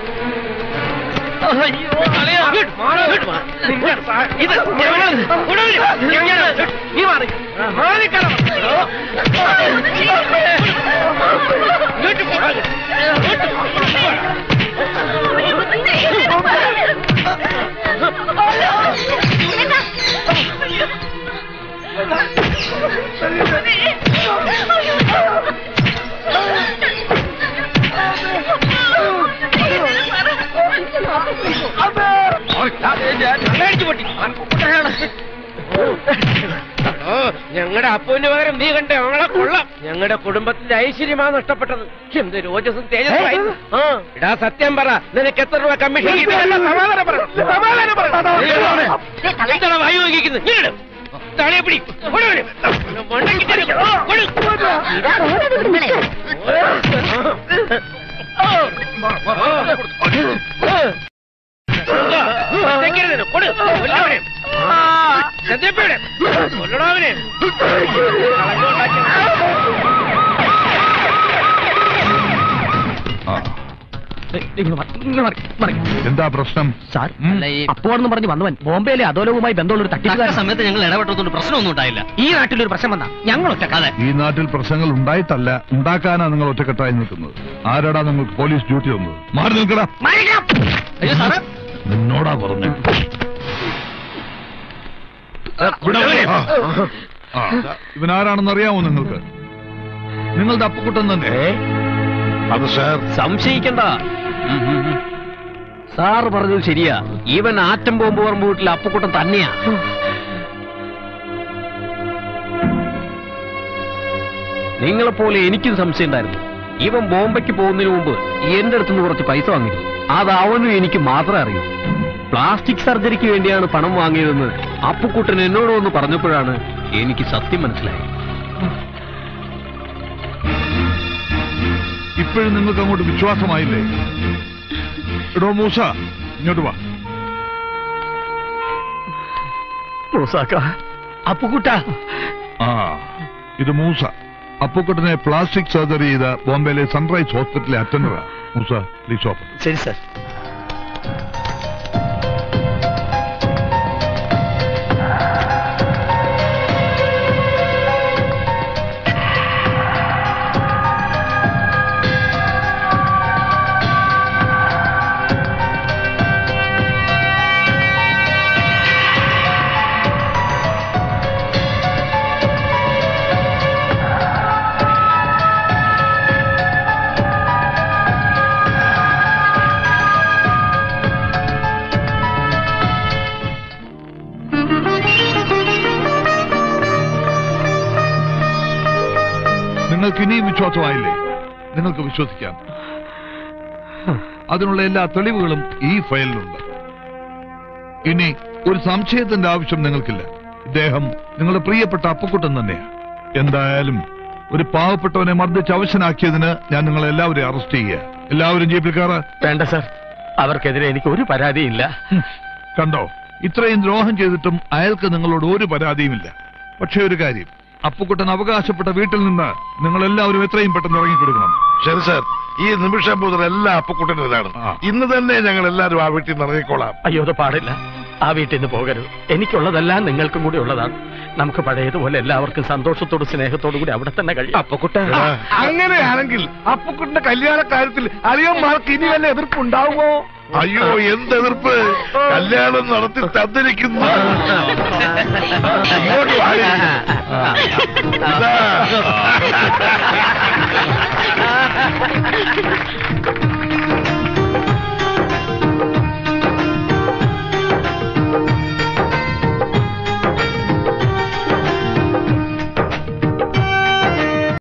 അയ്യോ, അളിയാ. ഇങ്ങോട്ട് മാറ്, ഇങ്ങോട്ട് മാറ്. നിന്നെ സാ- ഇത് ഞങ്ങൾ- ഇവിടെ വരൂ. ഞങ്ങൾ- നീ മാറി മാറിക്കട ഇങ്ങോട്ട് പോടാ. ഞങ്ങളുടെ അപ്പുവിന് പകരം നീ കണ്ട ഞങ്ങളെ കൊള്ളാം ഞങ്ങളുടെ കുടുംബത്തിന്റെ ഐശ്വര്യമാണ് നഷ്ടപ്പെട്ടത് എന്ത് രോജസും തേജസ്സുമായിരുന്നു ആ ഇടാ സത്യം പറ നിനക്ക് എത്ര രൂപ കമ്മീഷൻ കിട്ടിയതല്ല സമാധാനം പറ സമാധാനം പറ എന്താണ് വായു വഹിക്കുന്നത് ഇങ്ങോട്ട് തലയെ പിടി ഓടി വരൂ. മണ്ടയ്ക്ക് തരും. ഓടി. ഒറ്റയ്ക്കരുത്. കൊട്. കൊല്ലവനെ. ആ, ചന്ദ്രപ്പയുടെ. കൊല്ലടാ അവനെ. എന്താ പ്രശ്നം സാർ അപ്പോഴെന്ന് പറഞ്ഞ് വന്നവൻ ബോംബെയിലെ അധോലോകവുമായി ബന്ധമുള്ള ഒരു തട്ടിപ്പുകാരൻ സമയത്ത് ഞങ്ങൾ ഇടപെട്ടതുകൊണ്ട് പ്രശ്നമൊന്നും ഉണ്ടായില്ല ഈ നാട്ടിലൊരു പ്രശ്നം വന്നാ ഞങ്ങൾ ഒറ്റക്കാതെ ഈ നാട്ടിൽ പ്രശ്നങ്ങൾ ഉണ്ടായിട്ടല്ല ഉണ്ടാക്കാനാ നിങ്ങൾ ഒറ്റക്കെട്ടായി നിൽക്കുന്നത് ആരാടാ നിങ്ങൾക്ക് പോലീസ് ഡ്യൂട്ടി വന്നത് മാറി നിൽക്കടാ അയ്യോ സാറേ നിന്നോടാ പറഞ്ഞു ഇവനാരാണെന്ന് അറിയാമോ നിങ്ങൾക്ക് നിങ്ങളുടെ അപ്പുക്കുട്ടൻ തന്നെ അത് സാർ സംശയിക്കണ്ട സാറ് പറഞ്ഞത് ശരിയാ ഇവൻ ആറ്റം ബോംബ് പറമ്പ് വീട്ടിൽ അപ്പുക്കുട്ടൻ തന്നെയാ നിങ്ങളെ പോലെ എനിക്കും സംശയം ഉണ്ടായിരുന്നു ഇവൻ ബോംബെക്ക് പോകുന്നതിന് മുമ്പ് എന്റെ അടുത്തുനിന്ന് കുറച്ച് പൈസ വാങ്ങിയിരുന്നു അത് അവനും എനിക്ക് മാത്രമേ അറിയൂ പ്ലാസ്റ്റിക് സർജറിക്ക് വേണ്ടിയാണ് പണം വാങ്ങിയതെന്ന് അപ്പുക്കുട്ടൻ എന്നോട് വന്ന് പറഞ്ഞപ്പോഴാണ് എനിക്ക് സത്യം മനസ്സിലായത് ഇപ്പോഴും നിങ്ങൾക്ക് അങ്ങോട്ട് വിശ്വാസമായില്ലേ എടോ മൂസ ഇങ്ങോട്ട് വാ മൂസാക്ക അപ്പുക്കുട്ട ആ ഇത് മൂസ അപ്പുക്കുട്ടനെ പ്ലാസ്റ്റിക് സർജറി ചെയ്ത ബോംബെയിലെ സൺറൈസ് ഹോസ്പിറ്റലിലെ അറ്റൻഡറാ മൂസ പ്ലീസ് ഓപ്പൺ ശരി സർ നിങ്ങൾക്ക് ഇനിയും വിശ്വാസമായില്ലേ നിങ്ങൾക്ക് വിശ്വസിക്കാം അതിനുള്ള എല്ലാ തെളിവുകളും ഈ ഫയലിലുണ്ട് ഇനി ഒരു സംശയത്തിന്റെ ആവശ്യം നിങ്ങൾക്കില്ല ഇദ്ദേഹം നിങ്ങളുടെ പ്രിയപ്പെട്ട അപ്പക്കുട്ടൻ തന്നെയാണ് എന്തായാലും ഒരു പാവപ്പെട്ടവനെ മർദ്ദിച്ച് അവശനാക്കിയതിന് ഞാൻ നിങ്ങളെ എല്ലാവരെയും അറസ്റ്റ് ചെയ്യുക എല്ലാവരും ജീപ്പിൽ കയറ വേണ്ട സർ അവർക്കെതിരെ എനിക്ക് ഒരു പരാതിയില്ല കണ്ടോ ഇത്രയും ദ്രോഹം ചെയ്തിട്ടും അയാൾക്ക് നിങ്ങളോട് ഒരു പരാതിയുമില്ല പക്ഷേ ഒരു കാര്യം അപ്പുക്കുട്ടൻ അവകാശപ്പെട്ട വീട്ടിൽ നിന്ന് നിങ്ങൾ എല്ലാവരും എത്രയും പെട്ടെന്ന് ഇറങ്ങിക്കൊടുക്കണം ശരി സാർ ഈ നിമിഷം മുതൽ എല്ലാ അപ്പുക്കുട്ടൻ്റെതാണ് ഇന്ന് തന്നെ ഞങ്ങൾ എല്ലാവരും ആ വീട്ടിൽ നിന്ന് ഇറങ്ങിക്കോളാം അയ്യോ അത് പാടില്ല ആ വീട്ടിൽ നിന്ന് പോകരുത് എനിക്കുള്ളതെല്ലാം നിങ്ങൾക്കും കൂടി ഉള്ളതാണ് നമുക്ക് പഴയതുപോലെ എല്ലാവർക്കും സന്തോഷത്തോടും സ്നേഹത്തോടും കൂടി അവിടെ തന്നെ കഴിയാം അപ്പക്കുട്ട അങ്ങനെയാണെങ്കിൽ അപ്പക്കുട്ടിന്റെ കല്യാണ കാര്യത്തിൽ അളിയന്മാർക്ക് ഇനി വല്ല എതിർപ്പുണ്ടാവുമോ അയ്യോ എന്ത് എതിർപ്പ് കല്യാണം നടത്തി തന്നിരിക്കുന്നു ഇങ്ങോട്ട് വാടി. ഇതാ.